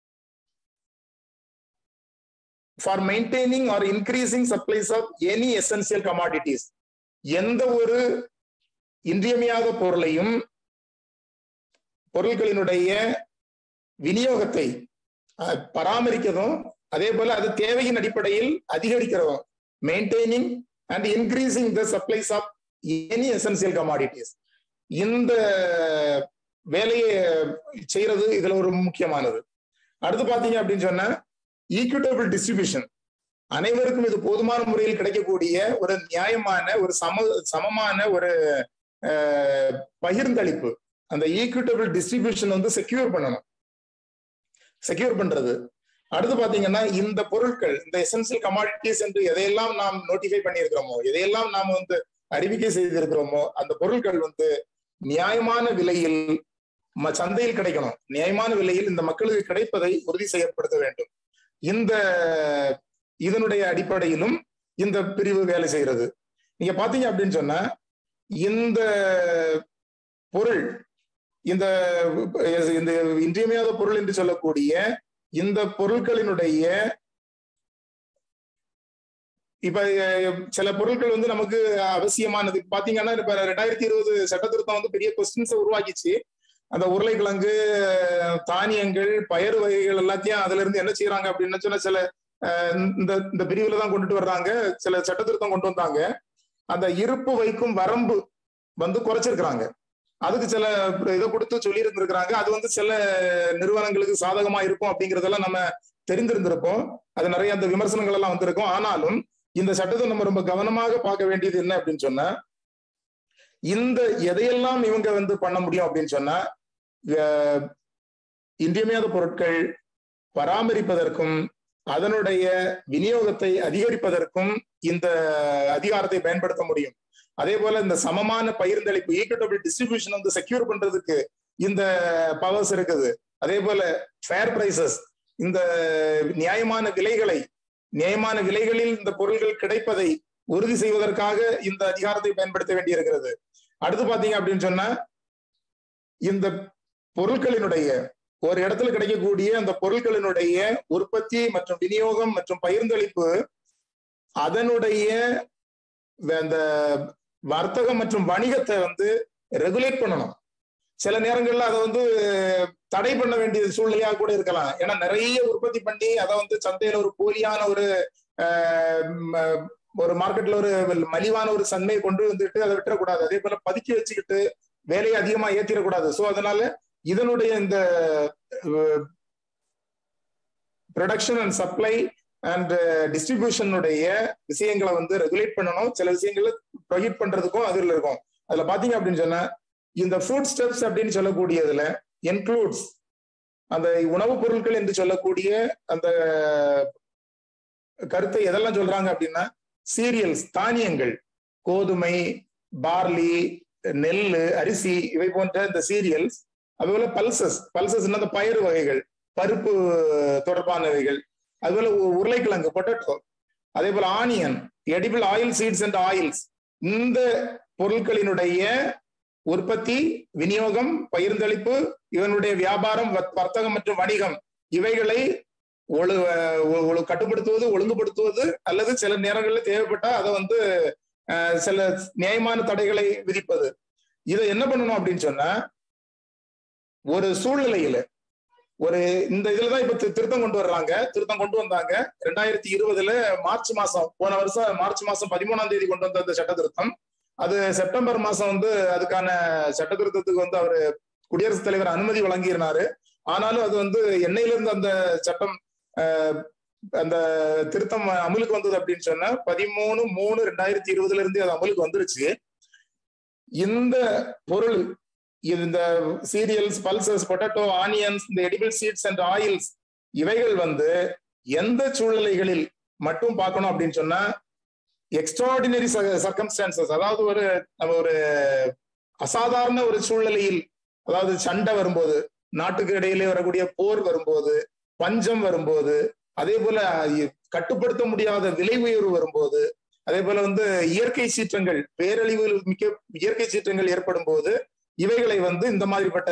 for maintaining or increasing supplies of any essential commodities எந்த ஒரு இன்றியமையாத பொருளையும் பொருட்களினுடைய விநியோகத்தை பராமரிக்கிறதும் அதே போல அது தேவையின் அடிப்படையில் அதிகரிக்கிறதும் maintaining and increasing the supplies of any essential commodities இந்த வேலையை செய்யறது இதுல ஒரு முக்கியமானது அடுத்து பாத்தீங்க அப்படின்னு சொன்னா ஈக்விட்டபிள் டிஸ்ட்ரிபியூஷன் அனைவருக்கும் இது போதுமான முறையில் கிடைக்கக்கூடிய ஒரு நியாயமான ஒரு சம சமமான ஒரு பகிர்ந்தளிப்பு அந்த ஈக்விட்டபிள் டிஸ்ட்ரிபியூஷன் வந்து செக்யூர் பண்ணணும் செக்யூர் பண்றது அடுத்து பாத்தீங்கன்னா இந்த பொருட்கள் இந்த எசென்சியல் கமாடிட்டிஸ் என்று எதையெல்லாம் நாம் நோட்டிஃபை பண்ணியிருக்கிறோமோ எதையெல்லாம் நாம் வந்து அறிவிக்கை செய்திருக்கிறோமோ அந்த பொருட்கள் வந்து நியாயமான விலையில் சந்தையில் கிடைக்கணும் நியாயமான விலையில் இந்த மக்களுக்கு கிடைப்பதை உறுதி செய்யப்படுத்த வேண்டும் இந்த இதனுடைய அடிப்படையிலும் இந்த பிரிவு வேலை செய்கிறது நீங்க பாத்தீங்க அப்படின்னு சொன்னா இந்த பொருள் இந்த இந்த இன்றியமையாத பொருள் என்று சொல்லக்கூடிய இந்த பொருட்களினுடைய இப்ப சில பொருட்கள் வந்து நமக்கு அவசியமானது பாத்தீங்கன்னா இப்ப ரெண்டாயிரத்தி இருபது சட்ட திருத்தம் வந்து பெரிய கொஸ்டின்ஸ் உருவாக்கிச்சு அந்த உருளைக்கிழங்கு தானியங்கள் பயறு வகைகள் எல்லாத்தையும் அதுல இருந்து என்ன செய்யறாங்க அப்படின்னு சொன்னா சில இந்த இந்த பிரிவுல தான் கொண்டுட்டு வர்றாங்க சில சட்ட திருத்தம் கொண்டு வந்தாங்க அந்த இருப்பு வைக்கும் வரம்பு வந்து குறைச்சிருக்கிறாங்க அதுக்கு சில இதை கொடுத்து சொல்லி இருந்திருக்கிறாங்க அது வந்து சில நிறுவனங்களுக்கு சாதகமா இருக்கும் அப்படிங்கறதெல்லாம் நம்ம தெரிந்திருந்திருப்போம் அது நிறைய அந்த விமர்சனங்கள் எல்லாம் வந்திருக்கும் ஆனாலும் இந்த சட்டத்தை நம்ம ரொம்ப கவனமாக பார்க்க வேண்டியது என்ன அப்படின்னு சொன்னா இந்த எதையெல்லாம் இவங்க வந்து பண்ண முடியும் அப்படின்னு சொன்னா இன்றியமையாத பொருட்கள் பராமரிப்பதற்கும் அதனுடைய விநியோகத்தை அதிகரிப்பதற்கும் இந்த அதிகாரத்தை பயன்படுத்த முடியும் அதே போல இந்த சமமான பகிர்ந்தளிப்பு ஈக்குவட்டபிள் டிஸ்ட்ரிபியூஷன் வந்து செக்யூர் பண்றதுக்கு இந்த பவர்ஸ் இருக்குது அதே போல ஃபேர் பிரைசஸ் இந்த நியாயமான விலைகளை நியாயமான விலைகளில் இந்த பொருள்கள் கிடைப்பதை உறுதி செய்வதற்காக இந்த அதிகாரத்தை பயன்படுத்த வேண்டியிருக்கிறது அடுத்து பாத்தீங்க அப்படின்னு சொன்னா இந்த பொருட்களினுடைய ஒரு இடத்துல கிடைக்கக்கூடிய அந்த பொருட்களினுடைய உற்பத்தி மற்றும் விநியோகம் மற்றும் பகிர்ந்தளிப்பு அதனுடைய அந்த வர்த்தகம் மற்றும் வணிகத்தை வந்து ரெகுலேட் பண்ணணும் சில நேரங்கள்ல அதை வந்து தடை பண்ண வேண்டிய சூழ்நிலையா கூட இருக்கலாம் ஏன்னா நிறைய உற்பத்தி பண்ணி அதை வந்து சந்தையில ஒரு போலியான ஒரு ஒரு மார்க்கெட்ல ஒரு மலிவான ஒரு சந்தையை கொண்டு வந்துட்டு அதை விட்டுறக்கூடாது அதே போல பதுக்கி வச்சுக்கிட்டு வேலையை அதிகமா ஏத்திடக்கூடாது ஸோ அதனால இதனுடைய இந்த ப்ரொடக்ஷன் அண்ட் சப்ளை அண்ட் டிஸ்ட்ரிபியூஷனுடைய விஷயங்களை வந்து ரெகுலேட் பண்ணணும் சில விஷயங்களை ப்ரொஹிட் பண்றதுக்கும் அதில் இருக்கும் அதுல பாத்தீங்க அப்படின்னு சொன்னா இந்த ஃபுட் ஸ்டெப்ஸ் அப்படின்னு சொல்லக்கூடியதுல இன்க்ளூட்ஸ் அந்த உணவுப் பொருட்கள் என்று சொல்லக்கூடிய அந்த கருத்தை எதெல்லாம் சொல்றாங்க அப்படின்னா சீரியல்ஸ் தானியங்கள் கோதுமை பார்லி நெல் அரிசி இவை போன்ற இந்த சீரியல்ஸ் அதுபோல பல்சஸ் பல்சஸ் அந்த பயிறு வகைகள் பருப்பு தொடர்பானவைகள் அதுபோல உருளைக்கிழங்கு பொட்டட்டோ அதே போல onion edible oilseeds and oils இந்த பொருட்களினுடைய உற்பத்தி விநியோகம் பகிர்ந்தளிப்பு இவனுடைய வியாபாரம் வர்த்தகம் மற்றும் வணிகம் இவைகளை ஒழு கட்டுப்படுத்துவது ஒழுங்குபடுத்துவது அல்லது சில நேரங்களில் தேவைப்பட்டா அதை வந்து சில நியாயமான தடைகளை விதிப்பது இதை என்ன பண்ணணும் அப்படின்னு சொன்னா ஒரு சூழ்நிலையில ஒரு இந்த இதுலதான் இப்ப திருத்தம் கொண்டு வர்றாங்க திருத்தம் கொண்டு வந்தாங்க ரெண்டாயிரத்தி இருபதுல மார்ச் மாசம் போன வருஷம் மார்ச் மாசம் பதிமூணாம் தேதி கொண்டு வந்த அந்த சட்ட திருத்தம் அது செப்டம்பர் மாசம் வந்து அதுக்கான சட்ட திருத்தத்துக்கு வந்து அவரு குடியரசுத் தலைவர் அனுமதி வழங்கியிருந்தாரு ஆனாலும் அது வந்து என்னையில இருந்து அந்த சட்டம் அந்த திருத்தம் அமலுக்கு வந்தது அப்படின்னு சொன்னா பதிமூணு மூணு ரெண்டாயிரத்தி இருபதுல இருந்து அது அமலுக்கு வந்துருச்சு இந்த பொருள் இந்த சீரியல்ஸ் பல்சஸ் பொட்டேட்டோ ஆனியன்ஸ் இந்த எடிபிள் சீட்ஸ் அண்ட் ஆயில்ஸ் இவைகள் வந்து எந்த சூழ்நிலைகளில் மட்டும் பார்க்கணும் அப்படின்னு சொன்னா எக்ஸ்ட்ராடினரி சர்க்கம்ஸ்டான்சஸ் அதாவது ஒரு நம்ம ஒரு அசாதாரண ஒரு சூழ்நிலையில் அதாவது சண்டை வரும்போது நாட்டுக்கு இடையிலே வரக்கூடிய போர் வரும்போது பஞ்சம் வரும்போது அதே போல கட்டுப்படுத்த முடியாத விலை உயர்வு வரும்போது அதே போல வந்து இயற்கை சீற்றங்கள் பேரழிவு மிக்க இயற்கை சீற்றங்கள் ஏற்படும் போது இவைகளை வந்து இந்த மாதிரிப்பட்ட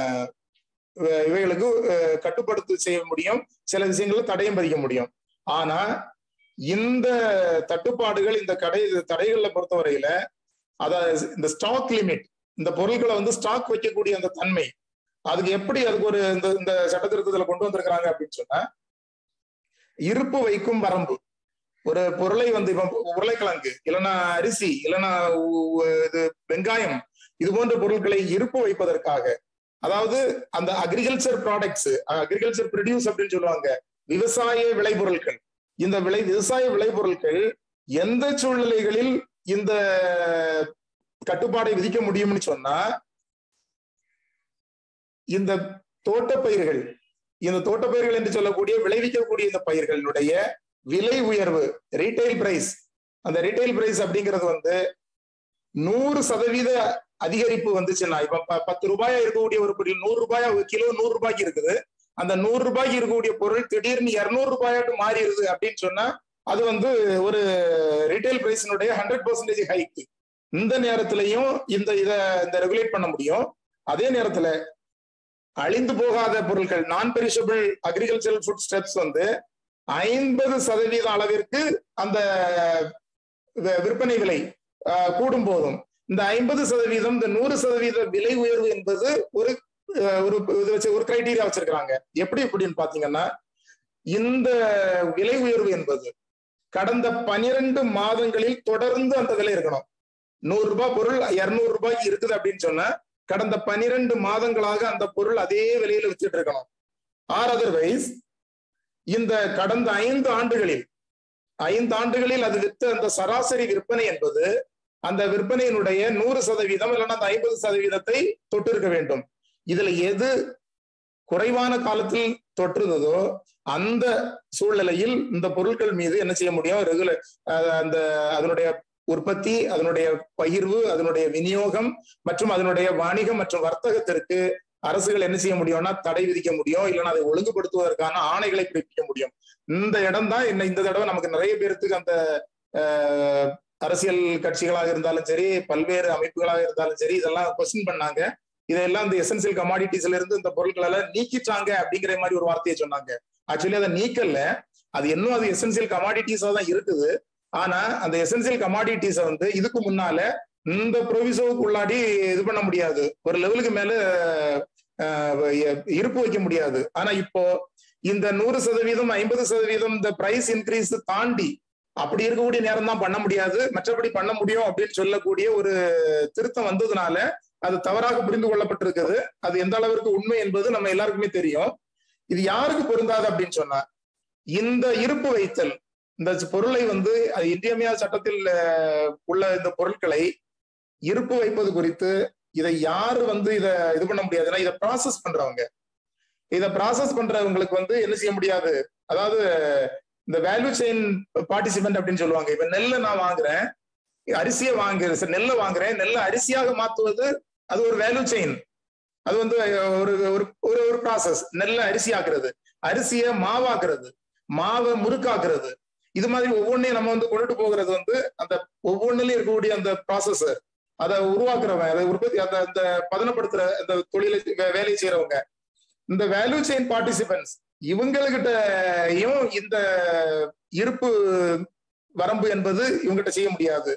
இவைகளுக்கு கட்டுப்படுத்த செய்ய முடியும் சில விஷயங்களை தடையும் பதிக்க முடியும் ஆனா இந்த தட்டுப்பாடுகள் இந்த கடை தடைகள்ல பொறுத்தவரையில அதாவது இந்த ஸ்டாக் லிமிட் இந்த பொருட்களை வந்து ஸ்டாக் வைக்கக்கூடிய அந்த தன்மை அதுக்கு எப்படி அதுக்கு ஒரு இந்த இந்த சட்ட திருத்தத்துல கொண்டு வந்திருக்கிறாங்க அப்படின்னு சொன்னா இருப்பு வைக்கும் வரம்பு ஒரு பொருளை வந்து இப்ப உருளைக்கிழங்கு இல்லைன்னா அரிசி இல்லைன்னா இது வெங்காயம் இது போன்ற பொருட்களை இருப்பு வைப்பதற்காக அதாவது அந்த அக்ரிகல்ச்சர் ப்ராடக்ட்ஸ் அக்ரிகல்ச்சர் ப்ரொடியூஸ் அப்படின்னு சொல்லுவாங்க விவசாய விளைபொருட்கள் இந்த விளை விவசாய விளைபொருட்கள் எந்த சூழ்நிலைகளில் இந்த கட்டுப்பாடை விதிக்க முடியும்னு சொன்னா இந்த தோட்டப்பயிர்கள் இந்த தோட்டப்பயிர்கள் என்று சொல்லக்கூடிய விளைவிக்கக்கூடிய இந்த பயிர்களுடைய விலை உயர்வு ரீட்டைல் பிரைஸ் அந்த ரீட்டைல் பிரைஸ் அப்படிங்கிறது வந்து நூறு சதவீத அதிகரிப்பு வந்துச்சுன்னா இப்ப ப- பத்து ரூபாயா இருக்கக்கூடிய ஒரு பொருள் நூறு ரூபாயா ஒரு கிலோ நூறு ரூபாய்க்கு இருக்குது அந்த நூறு ரூபாய்க்கு இருக்கக்கூடிய பொருள் திடீர்னு இருநூறு ரூபாயாட்டு மாறிடுது அப்படின்னு சொன்னா அது வந்து ஒரு ரீட்டைல் பிரைஸினுடைய ஹண்ட்ரட் பர்சன்டேஜ் ஹைக் இந்த நேரத்திலையும் இந்த இத இந்த ரெகுலேட் பண்ண முடியும் அதே நேரத்துல அழிந்து போகாத பொருட்கள் நான் பெரிஷபிள் அக்ரிகல்ச்சரல் ஃபுட் ஸ்டெப்ஸ் வந்து ஐம்பது சதவீத அளவிற்கு அந்த வி- விற்பனை விலை ஆஹ், கூடும் போதும் இந்த ஐம்பது சதவீதம் இந்த நூறு சதவீத விலை உயர்வு என்பது ஒரு ஆஹ், ஒரு இது வச்சு ஒரு கிரைட்டீரியா வச்சிருக்கிறாங்க எப்படி எப்படின்னு பாத்தீங்கன்னா இந்த விலை உயர்வு என்பது கடந்த பனிரெண்டு மாதங்களில் தொடர்ந்து அந்த விலை இருக்கணும் நூறு ரூபாய் பொருள் இருநூறு ரூபாய்க்கு இருக்குது அப்படின்னு சொன்னா கடந்த பனிரெண்டு மாதங்களாக அந்த பொருள் அதே விலையில வித்துட்டு இருக்கணும் ஆர் அதர்வைஸ் இந்த கடந்த ஐந்து ஆண்டுகளில் ஐந்து ஆண்டுகளில் அது வித்த அந்த சராசரி விற்பனை என்பது அந்த விற்பனையினுடைய நூறு சதவீதம் இல்லைன்னா அந்த ஐம்பது சதவீதத்தை தொட்டிருக்க வேண்டும் இதுல எது குறைவான காலத்தில் தொற்றுதோ அந்த சூழ்நிலையில் இந்த பொருட்கள் மீது என்ன செய்ய முடியும் ரெகுலர் அந்த அதனுடைய உற்பத்தி அதனுடைய பகிர்வு அதனுடைய விநியோகம் மற்றும் அதனுடைய வாணிகம் மற்றும் வர்த்தகத்திற்கு அரசுகள் என்ன செய்ய முடியும்னா தடை விதிக்க முடியும் இல்லைன்னா அதை ஒழுங்குபடுத்துவதற்கான ஆணைகளை பிறப்பிக்க முடியும் இந்த இடம் தான் என்ன இந்த தடவை நமக்கு நிறைய பேர்த்துக்கு அந்த அஹ், அரசியல் கட்சிகளாக இருந்தாலும் சரி பல்வேறு அமைப்புகளாக இருந்தாலும் சரி இதெல்லாம் கொஸ்டின் பண்ணாங்க இதெல்லாம் இந்த எசென்சியல் கமாடிட்டிஸ்ல இருந்து இந்த பொருட்களை எல்லாம் நீக்கிட்டாங்க அப்படிங்கிற மாதிரி ஒரு வார்த்தையை சொன்னாங்க ஆக்சுவலி அதை நீக்கல அது இன்னும் அது எசென்சியல் கமாடிட்டிஸா தான் இருக்குது ஆனா அந்த எசென்சியல் கமாடிட்டிஸை வந்து இதுக்கு முன்னால இந்த ப்ரொவிசோவுக்கு உள்ளாடி இது பண்ண முடியாது ஒரு லெவலுக்கு மேல அஹ், இருப்பு வைக்க முடியாது ஆனா இப்போ இந்த நூறு சதவீதம் ஐம்பது சதவீதம் இந்த பிரைஸ் இன்க்ரீஸ் தாண்டி அப்படி இருக்கக்கூடிய நேரம் தான் பண்ண முடியாது மற்றபடி பண்ண முடியும் அப்படின்னு சொல்லக்கூடிய ஒரு திருத்தம் வந்ததுனால அது தவறாக புரிந்து கொள்ளப்பட்டிருக்குது அது எந்த அளவிற்கு உண்மை என்பது நம்ம எல்லாருக்குமே தெரியும் இது யாருக்கு பொருந்தாது அப்படின்னு சொன்னா இந்த இருப்பு வைத்தல் இந்த பொருளை வந்து அது இன்றியமையாத சட்டத்தில் அஹ், உள்ள இந்த பொருட்களை இருப்பு வைப்பது குறித்து இதை யாரு வந்து இதை இது பண்ண முடியாதுன்னா இதை ப்ராசஸ் பண்றவங்க இதை ப்ராசஸ் பண்றவங்களுக்கு வந்து என்ன செய்ய முடியாது அதாவது இந்த வேல்யூ செயின் பார்ட்டிசிபென்ட் அப்படின்னு சொல்லுவாங்க இப்ப நெல்லை நான் வாங்குறேன் அரிசியை வாங்குறேன் சரி, நெல்லை வாங்குறேன் நெல்லை அரிசியாக மாத்துவது அது ஒரு வேல்யூ செயின் அது வந்து ஒரு ஒரு ஒரு ஒரு ப்ராசஸ் நெல்லை அரிசி ஆக்குறது அரிசியை மாவாக்குறது மாவை முறுக்காக்குறது இது மாதிரி ஒவ்வொன்றையும் நம்ம வந்து கொண்டுட்டு போகிறது வந்து அந்த ஒவ்வொன்றுலயும் இருக்கக்கூடிய அந்த ப்ராசஸ் அதை உருவாக்குறவன் அதை உற்பத்தி அந்த அந்த பதனப்படுத்துற அந்த தொழிலை வே- வேலை செய்யறவங்க இந்த வேல்யூ செயின் பார்ட்டிசிபென்ட்ஸ் இவங்ககிட்டயும் இந்த இருப்பு வரம்பு என்பது இவங்ககிட்ட செய்ய முடியாது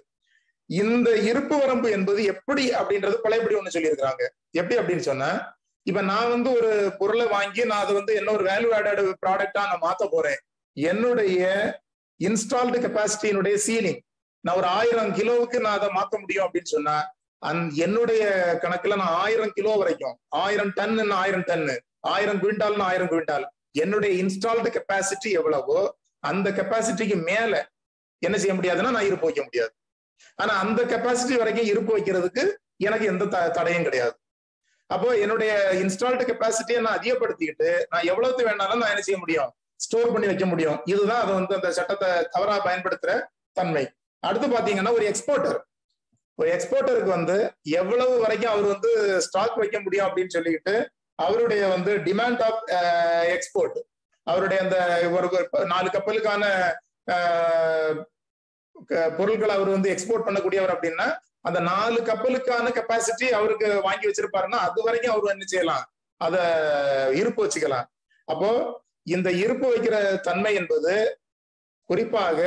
இந்த இருப்பு வரம்பு என்பது எப்படி அப்படின்றது பழையபடி ஒண்ணு சொல்லியிருக்கிறாங்க எப்படி அப்படின்னு சொன்னா இப்ப நான் வந்து ஒரு பொருளை வாங்கி நான் அதை வந்து என்ன ஒரு வேல்யூ ஆடட் ப்ராடக்டா நான் மாத்த போறேன் என்னுடைய இன்ஸ்டால்டு கெப்பாசிட்டியினுடைய சீலிங் நான் ஒரு ஆயிரம் கிலோவுக்கு நான் அதை மாத்த முடியும் அப்படின்னு சொன்னா அந் என்னுடைய கணக்குல நான் ஆயிரம் கிலோ வரைக்கும் ஆயிரம் டன் ஆயிரம் டன்னு ஆயிரம் குவிண்டால்னு ஆயிரம் குவிண்டால் என்னுடைய இன்ஸ்டால்டு கெப்பாசிட்டி எவ்வளவோ அந்த கெப்பாசிட்டிக்கு மேல என்ன செய்ய முடியாதுன்னா நான் இருப்பு வைக்க முடியாது ஆனா அந்த கெப்பாசிட்டி வரைக்கும் இருப்பு வைக்கிறதுக்கு எனக்கு எந்த த- தடையும் கிடையாது அப்போ என்னுடைய இன்ஸ்டால்டு கெப்பாசிட்டியை நான் அதிகப்படுத்திக்கிட்டு நான் எவ்வளவு வேணாலும் நான் என்ன செய்ய முடியும் ஸ்டோர் பண்ணி வைக்க முடியும் இதுதான் அது வந்து அந்த சட்டத்தை தவறா பயன்படுத்துற தன்மை அடுத்து பாத்தீங்கன்னா ஒரு எக்ஸ்போர்ட்டர் ஒரு எக்ஸ்போர்ட்டருக்கு வந்து எவ்வளவு வரைக்கும் அவர் வந்து ஸ்டாக் வைக்க முடியும் அப்படின்னு சொல்லிக்கிட்டு அவருடைய வந்து டிமாண்ட் ஆஃப் எக்ஸ்போர்ட் அவருடைய அந்த ஒரு ஒரு நாலு கப்பலுக்கான அஹ், க- பொருட்களை அவர் வந்து எக்ஸ்போர்ட் பண்ணக்கூடியவர் அப்படின்னா அந்த நாலு கப்பலுக்கான கெப்பாசிட்டி அவருக்கு வாங்கி வச்சிருப்பாருன்னா அது வரைக்கும் அவர் என்ன செய்யலாம் அத இருப்பு வச்சுக்கலாம் அப்போ இந்த இருப்பு வைக்கிற தன்மை என்பது குறிப்பாக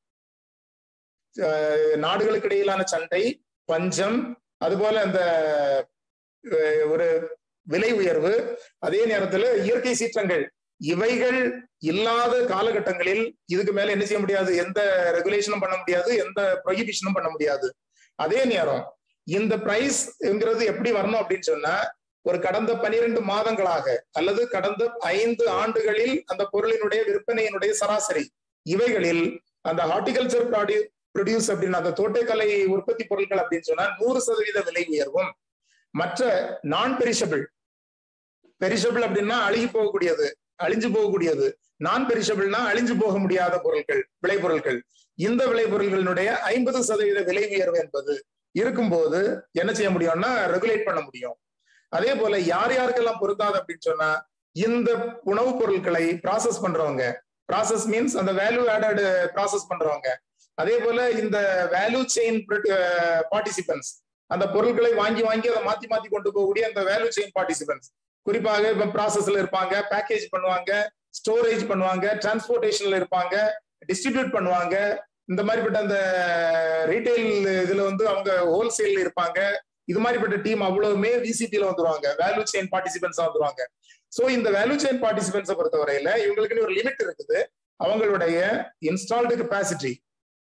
அஹ், நாடுகளுக்கு இடையிலான சண்டை பஞ்சம் அதுபோல அந்த அஹ், ஒரு விலை உயர்வு அதே நேரத்துல இயற்கை சீற்றங்கள் இவைகள் இல்லாத காலகட்டங்களில் இதுக்கு மேல என்ன செய்ய முடியாது எந்த ரெகுலேஷனும் பண்ண முடியாது எந்த ப்ரொஹிபிஷனும் பண்ண முடியாது அதே நேரம் இந்த பிரைஸ்ங்கிறது எப்படி வரணும் அப்படின்னு சொன்னா ஒரு கடந்த பனிரெண்டு மாதங்களாக அல்லது கடந்த ஐந்து ஆண்டுகளில் அந்த பொருளினுடைய விற்பனையினுடைய சராசரி இவைகளில் அந்த ஹார்டிகல்ச்சர் ப்ராடியூ ப்ரொடியூஸ் அப்படின்னு அந்த தோட்டக்கலை உற்பத்தி பொருட்கள் அப்படின்னு சொன்னா நூறு சதவீத விலை உயர்வும் மற்ற நான் பெரிஷபிள் பெரிஷபிள் அப்படின்னா அழுகி போகக்கூடியது அழிஞ்சு போகக்கூடியது நான் பெரிஷபிள்னா அழிஞ்சு போக முடியாத பொருட்கள் விளைபொருட்கள் இந்த விளைபொருள்களினுடைய ஐம்பது சதவீத விலை உயர்வு என்பது இருக்கும்போது என்ன செய்ய முடியும்னா ரெகுலேட் பண்ண முடியும் அதே போல யார் யாருக்கெல்லாம் பொருந்தாது அப்படின்னு சொன்னா இந்த உணவுப் பொருட்களை ப்ராசஸ் பண்றவங்க ப்ராசஸ் மீன்ஸ் அந்த வேல்யூ ஆடட் ப்ராசஸ் பண்றவங்க அதே போல இந்த வேல்யூ செயின் பார்ட்டிசிபென்ட்ஸ் அந்த பொருட்களை வாங்கி வாங்கி அதை மாத்தி மாத்தி கொண்டு போகக்கூடிய அந்த வேல்யூ செயின் பார்ட்டிசிபென்ட்ஸ் குறிப்பாக இப்ப ப்ராசஸ்ல இருப்பாங்க பேக்கேஜ் பண்ணுவாங்க ஸ்டோரேஜ் பண்ணுவாங்க டிரான்ஸ்போர்டேஷன்ல இருப்பாங்க டிஸ்ட்ரிபியூட் பண்ணுவாங்க இந்த மாதிரிப்பட்ட அந்த ரீட்டைல் இதுல வந்து அவங்க ஹோல்சேல்ல இருப்பாங்க இது மாதிரிப்பட்ட டீம் அவ்வளவுமே விசிபில வந்துருவாங்க வேல்யூ செயின் பார்ட்டிசிபென்ட்ஸா வந்துருவாங்க சோ இந்த வேல்யூ செயின் பார்ட்டிசிபென்ட்ஸை பொறுத்தவரையில இவங்களுக்குன்னு ஒரு லிமிட் இருக்குது அவங்களுடைய இன்ஸ்டால்டு கெப்பாசிட்டி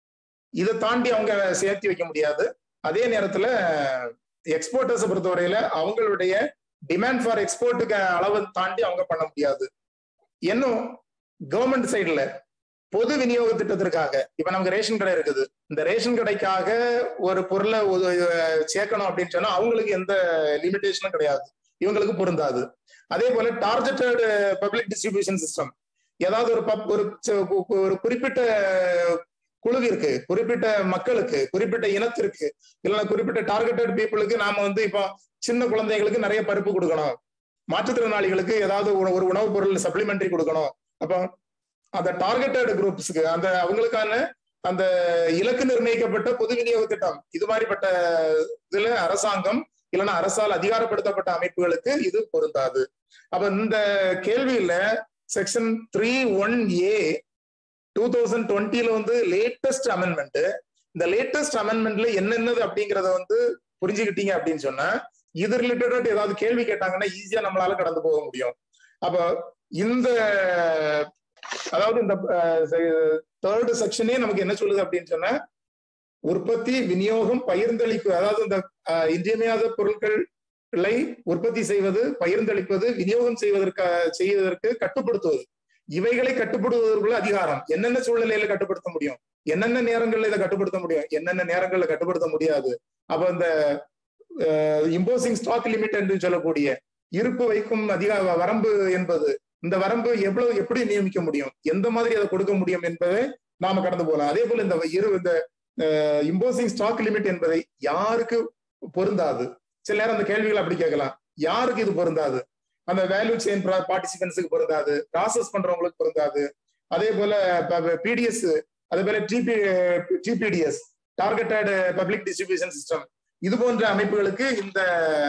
இதை தாண்டி அவங்க சேர்த்து வைக்க முடியாது அதே நேரத்துல எக்ஸ்போர்ட்டர்ஸை பொறுத்தவரையில அவங்களுடைய டிமாண்ட் ஃபார் எக்ஸ்போர்ட்டுக்கு அளவை தாண்டி அவங்க பண்ண முடியாது இன்னும் கவர்மெண்ட் சைடுல பொது விநியோக திட்டத்திற்காக இப்ப நமக்கு ரேஷன் கடை இருக்குது இந்த ரேஷன் கடைக்காக ஒரு பொருளை சேர்க்கணும் அப்படின்னு சொன்னா அவங்களுக்கு எந்த லிமிடேஷனும் கிடையாது இவங்களுக்கு பொருந்தாது அதே போல டார்கெட்டட் பப்ளிக் டிஸ்ட்ரிபியூஷன் சிஸ்டம் ஏதாவது ஒரு பப் ஒரு ஒரு குறிப்பிட்ட குழுவிற்கு குறிப்பிட்ட மக்களுக்கு குறிப்பிட்ட இனத்திற்கு இல்லைன்னா குறிப்பிட்ட டார்கெட்டட் பீப்புளுக்கு நாம வந்து இப்போ சின்ன குழந்தைகளுக்கு நிறைய பருப்பு கொடுக்கணும் மாற்றுத்திறனாளிகளுக்கு ஏதாவது ஒரு உணவுப் பொருள் சப்ளிமெண்டரி கொடுக்கணும் அப்போ அந்த டார்கெட்டட் குரூப்ஸ்க்கு அந்த அவங்களுக்கான அந்த இலக்கு நிர்ணயிக்கப்பட்ட பொது விநியோக திட்டம் இது மாதிரிப்பட்ட இதுல அரசாங்கம் இல்லைன்னா அரசால் அதிகாரப்படுத்தப்பட்ட அமைப்புகளுக்கு இது பொருந்தாது அப்ப இந்த கேள்வியில section three one A two thousand டுவெண்ட்டில வந்து லேட்டஸ்ட் அமெண்ட்மெண்ட் இந்த லேட்டஸ்ட் அமெண்ட்மெண்ட்ல என்னென்னது அப்படிங்கறத வந்து புரிஞ்சுக்கிட்டீங்க அப்படின்னு சொன்னா இது ரிலேட்டட் ஏதாவது கேள்வி கேட்டாங்கன்னா ஈஸியா நம்மளால கடந்து போக முடியும் அப்ப இந்த அதாவது இந்த தேர்டு செக்ஷனே நமக்கு என்ன சொல்லுது அப்படின்னு சொன்னா உற்பத்தி விநியோகம் பகிர்ந்தளிப்பு அதாவது இந்த இன்றியமையாத பொருட்களை உற்பத்தி செய்வது பகிர்ந்தளிப்பது விநியோகம் செய்வதற்கு செய்வதற்கு கட்டுப்படுத்துவது இவைகளை கட்டுப்படுத்துவதற்குள்ள அதிகாரம் என்னென்ன சூழ்நிலையில கட்டுப்படுத்த முடியும் என்னென்ன நேரங்கள்ல இதை கட்டுப்படுத்த முடியும் என்னென்ன நேரங்கள்ல கட்டுப்படுத்த முடியாது அப்ப இந்த இம்போசிங் ஸ்டாக் லிமிட் என்று சொல்லக்கூடிய இருப்பு வைக்கும் அதிக வரம்பு என்பது இந்த வரம்பு எவ்வளவு எப்படி நியமிக்க முடியும் எந்த மாதிரி அதை கொடுக்க முடியும் என்பதை நாம கடந்து போகலாம் அதே போல இந்த இரு இந்த இம்போசிங் ஸ்டாக் லிமிட் என்பதை யாருக்கு பொருந்தாது சில நேரம் அந்த கேள்விகள் அப்படி கேட்கலாம் யாருக்கு இது பொருந்தாது அந்த வேல்யூ செயின் பார்ட்டிசிபென்ட்ஸுக்கு பொருந்தாது ப்ராசஸ் பண்றவங்களுக்கு பொருந்தாது அதே போல பிடிஎஸ் அதே போல TP TPDS targeted public distribution system இது போன்ற அமைப்புகளுக்கு இந்த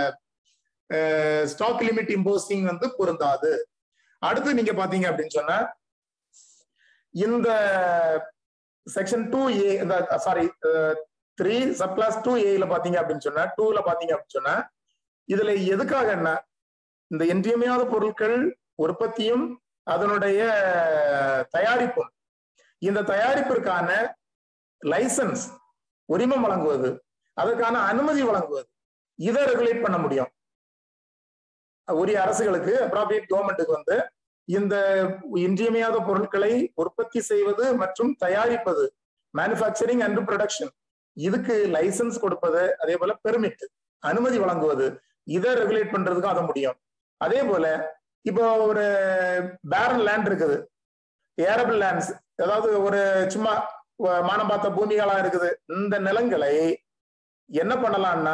ஸ்டாக் லிமிட் இம்போசிங் வந்து பொருந்தாது அடுத்து நீங்க பாத்தீங்க அப்படின்னு சொன்னா இந்த செக்ஷன் டூ ஏ இந்த sorry three sub clause two ஏல பாத்தீங்க அப்படின்னு சொன்னா டூல பாத்தீங்க அப்படின்னு சொன்னா இதுல எதுக்காக என்ன இந்த இன்றியமையாத பொருட்கள் உற்பத்தியும் அதனுடைய தயாரிப்பும் இந்த தயாரிப்பிற்கான லைசன்ஸ் உரிமம் வழங்குவது அதற்கான அனுமதி வழங்குவது இதை ரெகுலேட் பண்ண முடியும் உரிய அரசுகளுக்கு அப்ராபியேட் கவர்மெண்ட்டுக்கு வந்து இந்த இன்றியமையாத பொருட்களை உற்பத்தி செய்வது மற்றும் தயாரிப்பது மேனுபேக்சரிங் அண்ட் ப்ரொடக்ஷன் இதுக்கு லைசன்ஸ் கொடுப்பது அதே போல பெர்மிட் அனுமதி வழங்குவது இதை ரெகுலேட் பண்றதுக்கும் அதை முடியும் அதே போல இப்போ ஒரு பேரன் லேண்ட் இருக்குது ஏரபிள் லேண்ட்ஸ் அதாவது ஒரு சும்மா மானம் பார்த்த பூமிகளா இருக்குது இந்த நிலங்களை என்ன பண்ணலாம்னா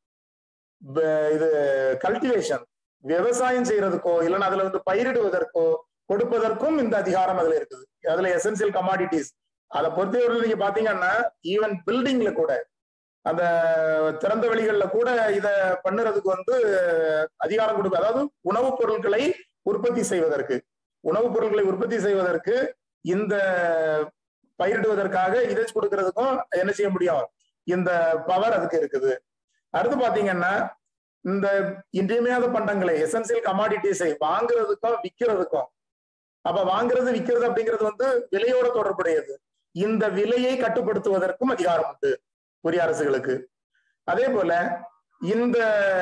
இது கல்டிவேஷன் விவசாயம் செய்யறதுக்கோ இல்லைன்னா அதுல வந்து பயிரிடுவதற்கோ கொடுப்பதற்கும் இந்த அதிகாரம் அதுல இருக்குது அதுல எசென்சியல் கமாடிட்டிஸ் அதை பொறுத்தவரை நீங்க பாத்தீங்கன்னா ஈவன் பில்டிங்ல கூட அந்த திறந்த வெளிகள்ல கூட இத பண்ணுறதுக்கு வந்து அதிகாரம் கொடுக்க அதாவது உணவுப் பொருட்களை உற்பத்தி செய்வதற்கு உணவுப் பொருட்களை உற்பத்தி செய்வதற்கு இந்த பயிரிடுவதற்காக இதை கொடுக்கறதுக்கும் என்ன செய்ய முடியும் இந்த பவர் அதுக்கு இருக்குது அடுத்து பாத்தீங்கன்னா இந்த இன்றியமையாத பண்டங்களை எசென்சியல் கமாடிட்டிஸை வாங்குறதுக்கும் விற்கிறதுக்கும் அப்ப வாங்குறது விற்கிறது அப்படிங்கிறது வந்து விலையோட தொடர்புடையது இந்த விலையை கட்டுப்படுத்துவதற்கும் அதிகாரம் உண்டு உரிய அரசுகளுக்கு அதே போல இந்த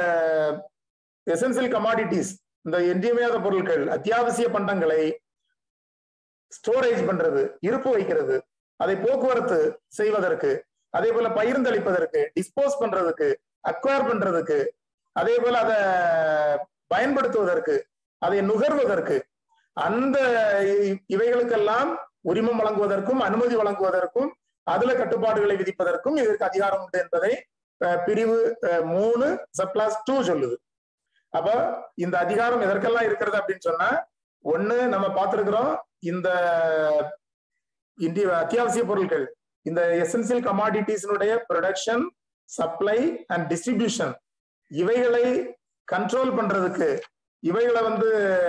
எசென்சியல் கமாடிட்டிஸ் இந்த இன்றியமையாத பொருட்கள் அத்தியாவசிய பண்டங்களை ஸ்டோரேஜ் பண்றது இருப்பு வைக்கிறது அதை போக்குவரத்து செய்வதற்கு அதே போல பகிர்ந்தளிப்பதற்கு டிஸ்போஸ் பண்றதுக்கு அக்வயர் பண்றதுக்கு அதே போல அதை பயன்படுத்துவதற்கு அதை நுகர்வதற்கு அந்த இ- இவைகளுக்கெல்லாம் உரிமம் வழங்குவதற்கும் அனுமதி வழங்குவதற்கும் அதுல கட்டுப்பாடுகளை விதிப்பதற்கும் இதற்கு அதிகாரம் உண்டு என்பதை அஹ், பிரிவு அஹ், மூணு சப்ளாஸ் டூ சொல்லுது அப்ப இந்த அதிகாரம் எதற்கெல்லாம் இருக்கிறது அப்படின்னு சொன்னா ஒண்ணு நம்ம பார்த்திருக்கிறோம் இந்த இந்திய அத்தியாவசிய பொருட்கள் இந்த எசென்சியல் கமாடிட்டிஸினுடைய ப்ரொடக்ஷன் சப்ளை அண்ட் டிஸ்ட்ரிபியூஷன் இவைகளை கண்ட்ரோல் பண்றதுக்கு இவைகளை வந்து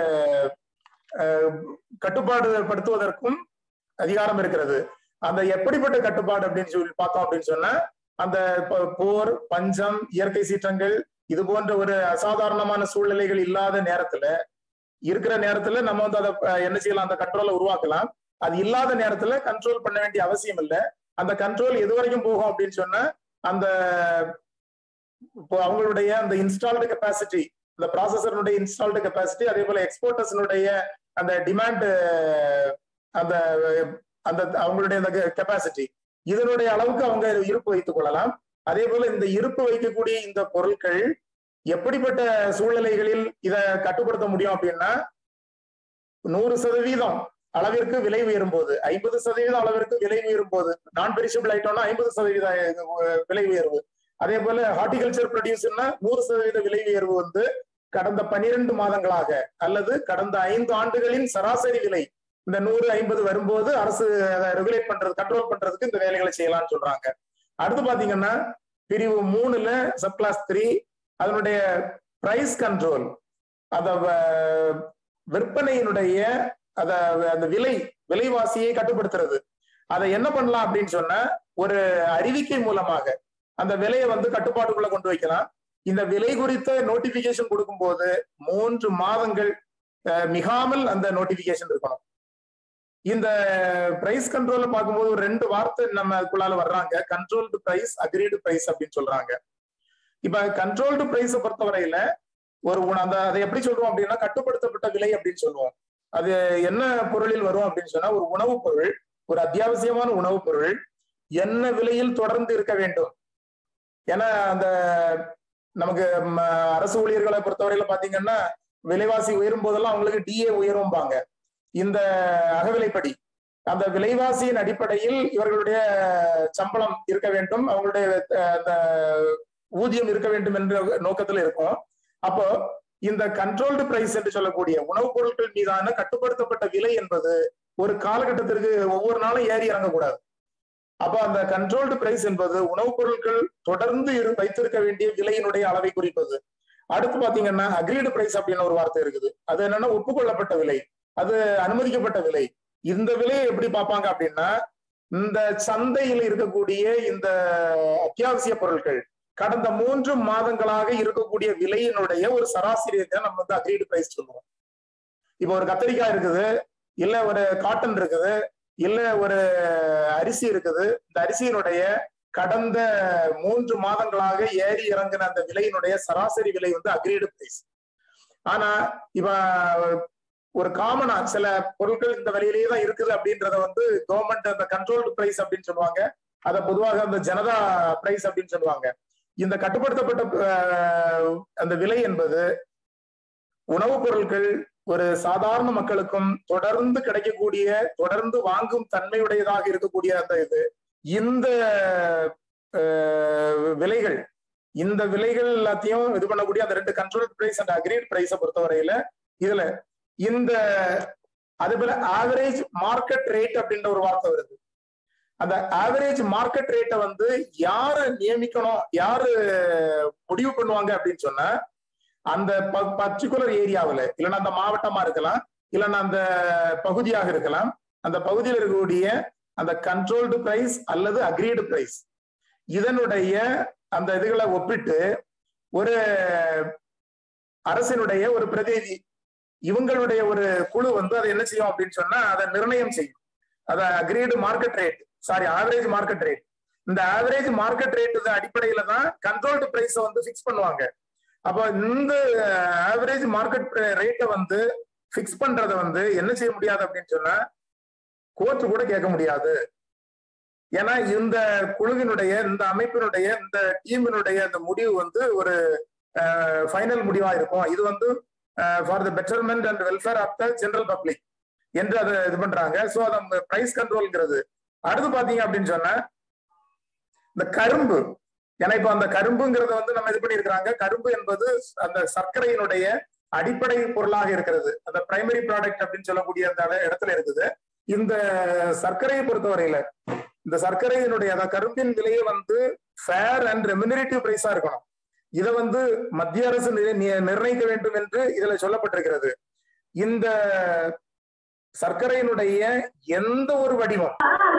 அஹ், கட்டுப்பாடு படுத்துவதற்கும் அதிகாரம் இருக்கிறது அந்த எப்படிப்பட்ட கட்டுப்பாடு அப்படின்னு சொல்லி பார்த்தோம் அப்படின்னு சொன்னா அந்த ப- போர் பஞ்சம் இயற்கை சீற்றங்கள் இது போன்ற ஒரு அசாதாரணமான சூழ்நிலைகள் இல்லாத நேரத்துல இருக்கிற நேரத்துல நம்ம வந்து அதை அஹ், என்ன செய்யலாம் அந்த கண்ட்ரோலை உருவாக்கலாம் அது இல்லாத நேரத்துல கண்ட்ரோல் பண்ண வேண்டிய அவசியம் இல்லை அந்த கண்ட்ரோல் எது வரைக்கும் போகும் அப்படின்னு சொன்னா அந்த இப்போ அவங்களுடைய அந்த இன்ஸ்டால்டு கெப்பாசிட்டி இந்த ப்ராசஸருடைய இன்ஸ்டால்டு கெப்பாசிட்டி அதே போல எக்ஸ்போர்ட்டர்ஸினுடைய அந்த டிமாண்ட் அந்த அந்த அவங்களுடைய அந்த கெப்பாசிட்டி இதனுடைய அளவுக்கு அவங்க இருப்பு வைத்துக் கொள்ளலாம் அதே போல இந்த இருப்பு வைக்கக்கூடிய இந்த பொருட்கள் எப்படிப்பட்ட சூழ்நிலைகளில் இதை கட்டுப்படுத்த முடியும் அப்படின்னா நூறு சதவீதம் அளவிற்கு விலை உயரும் போது ஐம்பது சதவீதம் அளவிற்கு விலை உயரும் போது நான் பெரிஷபிள் ஐட்டம்னா ஐம்பது சதவீத அஹ், விலை உயர்வு அதே போல ஹார்டிகல்ச்சர் ப்ரொடியூஸ்னா நூறு சதவீத விலை உயர்வு வந்து கடந்த பனிரெண்டு மாதங்களாக அல்லது கடந்த ஐந்து ஆண்டுகளின் சராசரி விலை இந்த நூறு ஐம்பது வரும்போது அரசு அதை ரெகுலேட் பண்றது கண்ட்ரோல் பண்றதுக்கு இந்த வேலைகளை செய்யலாம்னு சொல்றாங்க அடுத்து பாத்தீங்கன்னா பிரிவு மூணுல சப்கிளாஸ் த்ரீ அதனுடைய பிரைஸ் கண்ட்ரோல் அத வ- விற்பனையினுடைய அத அந்த விலை விலைவாசியை கட்டுப்படுத்துறது அதை என்ன பண்ணலாம் அப்படின்னு சொன்னா ஒரு அறிவிக்கை மூலமாக அந்த விலையை வந்து கட்டுப்பாட்டுக்குள்ள கொண்டு வைக்கலாம் இந்த விலை குறித்த நோட்டிபிகேஷன் கொடுக்கும்போது மூன்று மாதங்கள் அஹ், மிகாமல் அந்த நோட்டிபிகேஷன் இருக்கணும் இந்த பிரைஸ் கண்ட்ரோல பார்க்கும்போது ஒரு ரெண்டு வார்த்தை நம்ம அதுக்குள்ளால வர்றாங்க கண்ட்ரோல்டு பிரைஸ் அக்ரீடு பிரைஸ் அப்படின்னு சொல்றாங்க இப்ப கண்ட்ரோல்டு பிரைஸை பொறுத்தவரையில ஒரு உண- அந்த அதை எப்படி சொல்றோம் அப்படின்னா கட்டுப்படுத்தப்பட்ட விலை அப்படின்னு சொல்லுவோம் அது என்ன பொருளில் வரும் அப்படின்னு சொன்னா ஒரு உணவுப் பொருள் ஒரு அத்தியாவசியமான உணவுப் பொருள் என்ன விலையில் தொடர்ந்து இருக்க வேண்டும் ஏன்னா அந்த நமக்கு ம, அரசு ஊழியர்களை பொறுத்தவரையில பாத்தீங்கன்னா விலைவாசி உயரும் போதெல்லாம் அவங்களுக்கு டிஏ உயரும்பாங்க இந்த அகவிலைப்படி அந்த விலைவாசியின் அடிப்படையில் இவர்களுடைய சம்பளம் இருக்க வேண்டும் அவங்களுடைய அஹ், அந்த ஊதியம் இருக்க வேண்டும் என்ற நோக்கத்துல இருக்கும் அப்போ இந்த கண்ட்ரோல்டு பிரைஸ் என்று சொல்லக்கூடிய உணவுப் பொருட்கள் மீதான கட்டுப்படுத்தப்பட்ட விலை என்பது ஒரு காலகட்டத்திற்கு ஒவ்வொரு நாளும் ஏறி இறங்கக்கூடாது அப்ப அந்த கண்ட்ரோல்டு பிரைஸ் என்பது உணவுப் பொருட்கள் தொடர்ந்து இரு வைத்திருக்க வேண்டிய விலையினுடைய அளவை குறிப்பது அடுத்து பாத்தீங்கன்னா அக்ரீடு பிரைஸ் அப்படின்னு ஒரு வார்த்தை இருக்குது அது என்னன்னா ஒப்புக்கொள்ளப்பட்ட விலை அது அனுமதிக்கப்பட்ட விலை இந்த விலையை எப்படி பார்ப்பாங்க அப்படின்னா இந்த சந்தையில் இருக்கக்கூடிய இந்த அத்தியாவசிய பொருட்கள் கடந்த மூன்று மாதங்களாக இருக்கக்கூடிய விலையினுடைய ஒரு சராசரியை தான் நம்ம வந்து அக்ரீடு பிரைஸ் சொல்லுவோம் இப்போ ஒரு கத்திரிக்காய் இருக்குது இல்ல ஒரு காட்டன் இருக்குது இல்ல ஒரு அரிசி இருக்குது இந்த அரிசியினுடைய கடந்த மூன்று மாதங்களாக ஏறி இறங்கின அந்த விலையினுடைய சராசரி விலை வந்து அக்ரீடு பிரைஸ் ஆனா இவ ஒரு காமனா சில பொருட்கள் இந்த விலையிலேயே தான் இருக்குது அப்படின்றத வந்து கவர்மெண்ட் அந்த கண்ட்ரோல்டு பிரைஸ் அப்படின்னு சொல்லுவாங்க அதை பொதுவாக அந்த ஜனதா பிரைஸ் அப்படின்னு சொல்லுவாங்க இந்த கட்டுப்படுத்தப்பட்ட அஹ், அந்த விலை என்பது உணவுப் பொருட்கள் ஒரு சாதாரண மக்களுக்கும் தொடர்ந்து கிடைக்கக்கூடிய தொடர்ந்து வாங்கும் தன்மையுடையதாக இருக்கக்கூடிய அந்த இது இந்த அஹ், விலைகள் இந்த விலைகள் எல்லாத்தையும் இது பண்ணக்கூடிய அந்த ரெண்டு கண்ட்ரோல் பிரைஸ் அண்ட் அக்ரீட் பிரைஸை பொறுத்தவரையில இதுல இந்த அதே போல ஆவரேஜ் மார்க்கெட் ரேட் அப்படின்ற ஒரு வார்த்தை வருது அந்த ஆவரேஜ் மார்க்கெட் ரேட்டை வந்து யாரு நியமிக்கணும் யாரு முடிவு பண்ணுவாங்க அப்படின்னு சொன்னா அந்த பர்டிகுலர் ஏரியாவில் இல்லைன்னா அந்த மாவட்டமா இருக்கலாம் இல்லைன்னா அந்த பகுதியாக இருக்கலாம் அந்த பகுதியில் இருக்கக்கூடிய அந்த கண்ட்ரோல்டு பிரைஸ் அல்லது அக்ரீடு பிரைஸ் இதனுடைய அந்த இதுகளை ஒப்பிட்டு ஒரு அரசினுடைய ஒரு பிரதிநிதி இவங்களுடைய ஒரு குழு வந்து அதை என்ன செய்யும் அப்படின்னு சொன்னா அதை நிர்ணயம் செய்யும் அத agreed market rate sorry average market rate இந்த ஆவரேஜ் மார்க்கெட் ரேட் அடிப்படையில தான் கண்ட்ரோல்டு பிரைஸை வந்து ஃபிக்ஸ் பண்ணுவாங்க அப்ப இந்த ஆவரேஜ் மார்க்கெட் ரேட்டை வந்து ஃபிக்ஸ் பண்றத வந்து என்ன செய்ய முடியாது அப்படின்னு சொன்னா கோர்ட் கூட கேட்க முடியாது ஏன்னா இந்த குழுவினுடைய இந்த அமைப்பினுடைய இந்த டீமினுடைய அந்த முடிவு வந்து ஒரு ஃபைனல் முடிவா இருக்கும் இது வந்து for the betterment and welfare of the general public என்று அதை இது பண்றாங்க ஸோ அதை பிரைஸ் கண்ட்ரோல்ங்கிறது அடுத்து பாத்தீங்க அப்படின்னு சொன்னா இந்த கரும்பு ஏன்னா இப்போ அந்த கரும்புங்கிறத வந்து நம்ம இது பண்ணியிருக்கிறாங்க கரும்பு என்பது அந்த சர்க்கரையினுடைய அடிப்படை பொருளாக இருக்கிறது அந்த பிரைமரி ப்ராடக்ட் அப்படின்னு சொல்லக்கூடிய அந்த இடத்துல இருக்குது இந்த சர்க்கரையை பொறுத்தவரையில இந்த சர்க்கரையினுடைய அந்த கரும்பின் விலையை வந்து ஃபேர் அண்ட் ரெமினரேட்டிவ் பிரைஸா இருக்கணும் இதை வந்து மத்திய அரசு நிர்ணயிக்க வேண்டும் என்று இதுல சொல்லப்பட்டிருக்கிறது இந்த சர்க்கரையினுடைய எந்த ஒரு வடிவம்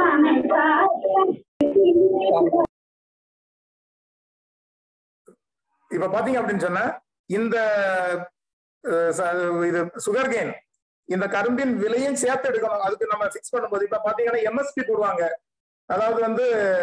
இப்ப பாத்தீங்க அப்படின்னு சொன்னா இந்த இது சுகர் கேன் இந்த கரும்பின் விலையும் சேர்த்து எடுக்கணும் அதுக்கு நம்ம பிக்ஸ் பண்ணும்போது இப்ப பாத்தீங்கன்னா எம்எஸ்பி போடுவாங்க அதாவது வந்து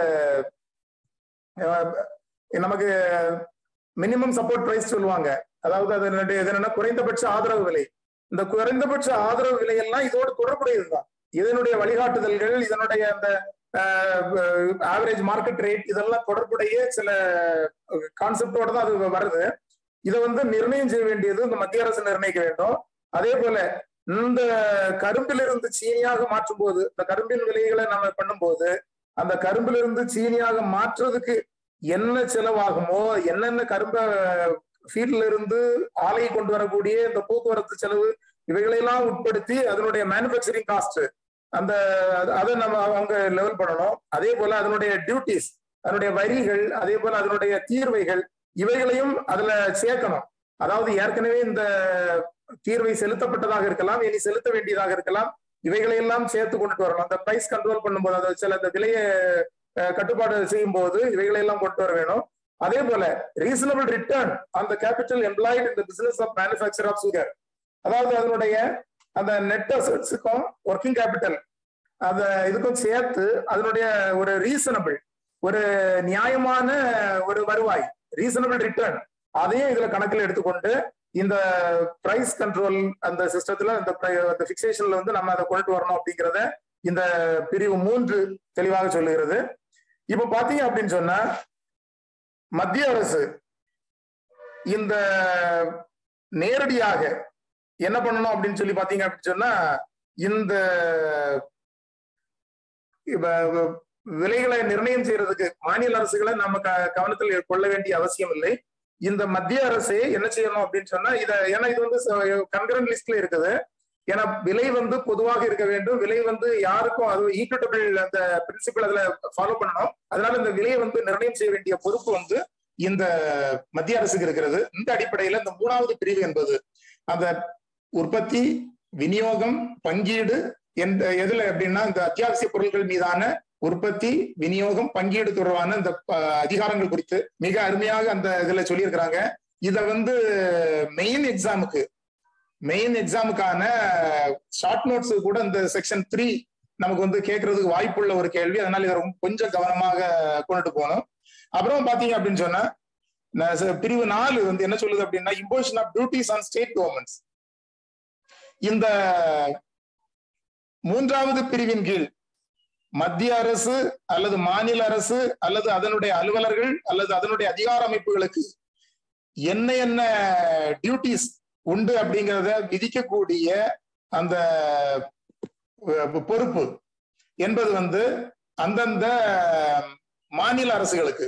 நமக்கு மினிமம் சப்போர்ட் பிரைஸ் சொல்லுவாங்க அதாவது அது என்னன்னா குறைந்தபட்ச ஆதரவு விலை இந்த குறைந்தபட்ச ஆதரவு விலையெல்லாம் இதோடு தொடர்புடையதுதான் இதனுடைய வழிகாட்டுதல்கள் இதனுடைய அந்த ஆவரேஜ் மார்க்கெட் ரேட் இதெல்லாம் தொடர்புடைய சில கான்செப்டோட தான் அது வருது இதை வந்து நிர்ணயம் செய்ய வேண்டியது இந்த மத்திய அரசு நிர்ணயிக்க வேண்டும் அதே போல இந்த கரும்பிலிருந்து சீனியாக மாற்றும் போது இந்த கரும்பின் விலைகளை நம்ம பண்ணும்போது அந்த கரும்பிலிருந்து சீனியாக மாற்றுறதுக்கு என்ன செலவாகுமோ என்னென்ன கரும்ப ஃபீல்ட்ல இருந்து ஆலை கொண்டு வரக்கூடிய இந்த போக்குவரத்து செலவு இவைகளெல்லாம் உட்படுத்தி அதனுடைய மேனுபேக்சரிங் காஸ்ட் அந்த அதை நம்ம அவங்க லெவல் பண்ணணும் அதே போல அதனுடைய டியூட்டிஸ் அதனுடைய வரிகள் அதே போல அதனுடைய தீர்வைகள் இவைகளையும் அதுல சேர்க்கணும் அதாவது ஏற்கனவே இந்த தீர்வை செலுத்தப்பட்டதாக இருக்கலாம் இனி செலுத்த வேண்டியதாக இருக்கலாம் இவைகளை எல்லாம் சேர்த்து கொண்டுட்டு வரணும் அந்த பிரைஸ் கண்ட்ரோல் பண்ணும்போது அந்த சில அந்த விலையை கட்டுப்பாடு செய்யும் போது இவைகளை எல்லாம் கொண்டு வர வேணும் அதே போல ரீசனபிள் ரிட்டர்ன் அந்த கேபிட்டல் எம்ப்ளாய்டு இந்த business of manufacture of sugar அதாவது அதனுடைய அந்த நெட் அசட்ஸுக்கும் ஒர்க்கிங் கேபிட்டல் அத இதுக்கும் சேர்த்து அதனுடைய ஒரு ரீசனபிள் ஒரு நியாயமான ஒரு வருவாய் ரீசனபிள் ரிட்டர்ன் அதையும் இதுல கணக்கில் எடுத்துக்கொண்டு இந்த பிரைஸ் கண்ட்ரோல் அந்த சிஸ்டத்துல அந்த அந்த பிக்சேஷன்ல வந்து நம்ம அதை கொண்டு வரணும் அப்படிங்கிறத இந்த பிரிவு மூன்று தெளிவாக சொல்லுகிறது இப்ப பாத்தீங்க அப்படின்னு சொன்னா மத்திய அரசு இந்த நேரடியாக என்ன பண்ணணும் அப்படின்னு சொல்லி பாத்தீங்க அப்படின்னு சொன்னா இந்த விலைகளை நிர்ணயம் செய்யறதுக்கு மாநில அரசுகளை நம்ம கவனத்தில் கொள்ள வேண்டிய அவசியம் இல்லை இந்த மத்திய அரசே என்ன செய்யணும் அப்படின்னு சொன்னா இத ஏன்னா இது வந்து கன்கரண்ட் லிஸ்ட்ல இருக்குது ஏன்னா விலை வந்து பொதுவாக இருக்க வேண்டும் விலை வந்து யாருக்கும் அது ஈக்குவட்டபிள் அந்த பிரின்சிபல் அதுல ஃபாலோ பண்ணணும் அதனால இந்த விலையை வந்து நிர்ணயம் செய்ய வேண்டிய பொறுப்பு வந்து இந்த மத்திய அரசுக்கு இருக்கிறது இந்த அடிப்படையில இந்த மூணாவது பிரிவு என்பது அந்த உற்பத்தி விநியோகம் பங்கீடு எந்த எதுல எப்படின்னா இந்த அத்தியாவசிய பொருட்கள் மீதான உற்பத்தி விநியோகம் பங்கீடு தொடர்பான இந்த அதிகாரங்கள் குறித்து மிக அருமையாக அந்த இதுல சொல்லியிருக்கிறாங்க இத வந்து மெயின் எக்ஸாமுக்கு மெயின் எக்ஸாமுக்கான ஷார்ட் நோட்ஸ் கூட இந்த செக்ஷன் த்ரீ நமக்கு வந்து கேட்கறதுக்கு வாய்ப்புள்ள ஒரு கேள்வி அதனால இதை ரொம்ப கொஞ்சம் கவனமாக கொண்டுட்டு போகணும் அப்புறம் பாத்தீங்க அப்படின்னு சொன்னா பிரிவு நாலு வந்து என்ன சொல்லுது அப்படின்னா imposition of duties on state governments இந்த மூன்றாவது பிரிவின் கீழ் மத்திய அரசு அல்லது மாநில அரசு அல்லது அதனுடைய அலுவலர்கள் அல்லது அதனுடைய அதிகார அமைப்புகளுக்கு என்ன என்ன டியூட்டிஸ் உண்டு அப்படிங்கிறத விதிக்கக்கூடிய அந்த பொறுப்பு என்பது வந்து அந்தந்த மாநில அரசுகளுக்கு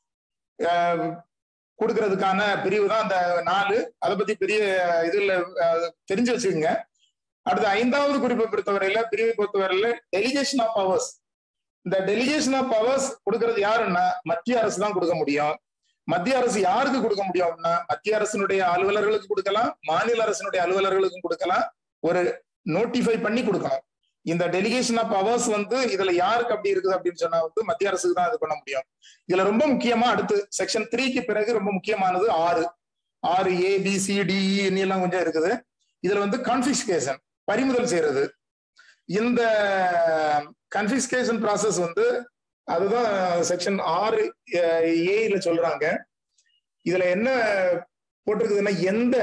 கொடுக்கறதுக்கான பிரிவு தான் அந்த நாலு அதை பத்தி பெரிய இதுல தெரிஞ்சு வச்சுக்கோங்க அடுத்து ஐந்தாவது குறிப்பை பொறுத்தவரையில பிரிவை பொறுத்தவரையில டெலிகேஷன் ஆஃப் பவர்ஸ் இந்த டெலிகேஷன் ஆஃப் பவர்ஸ் கொடுக்கறது யாருன்னா மத்திய அரசு தான் கொடுக்க முடியும் மத்திய அரசு யாருக்கு கொடுக்க முடியும் அப்படின்னா மத்திய அரசினுடைய அலுவலர்களுக்கு கொடுக்கலாம் மாநில அரசினுடைய அலுவலர்களுக்கும் கொடுக்கலாம் ஒரு நோட்டிஃபை பண்ணி கொடுக்கணும் இந்த டெலிகேஷன் ஆஃப் பவர்ஸ் வந்து இதுல யாருக்கு அப்படி இருக்குது அப்படின்னு சொன்னா வந்து மத்திய அரசுக்கு தான் இது பண்ண முடியும் இதுல ரொம்ப முக்கியமா அடுத்து செக்ஷன் த்ரீக்கு பிறகு ரொம்ப முக்கியமானது ஆறு ஆறு ஏ பி சி டி எல்லாம் கொஞ்சம் இருக்குது இதுல வந்து கான்பிஸ்கேஷன் பறிமுதல் செய்யறது இந்த கன்பிஸ்கேஷன் ப்ராசஸ் வந்து அதுதான் செக்ஷன் ஆறு ஏல சொல்றாங்க இதுல என்ன போட்டிருக்குதுன்னா எந்த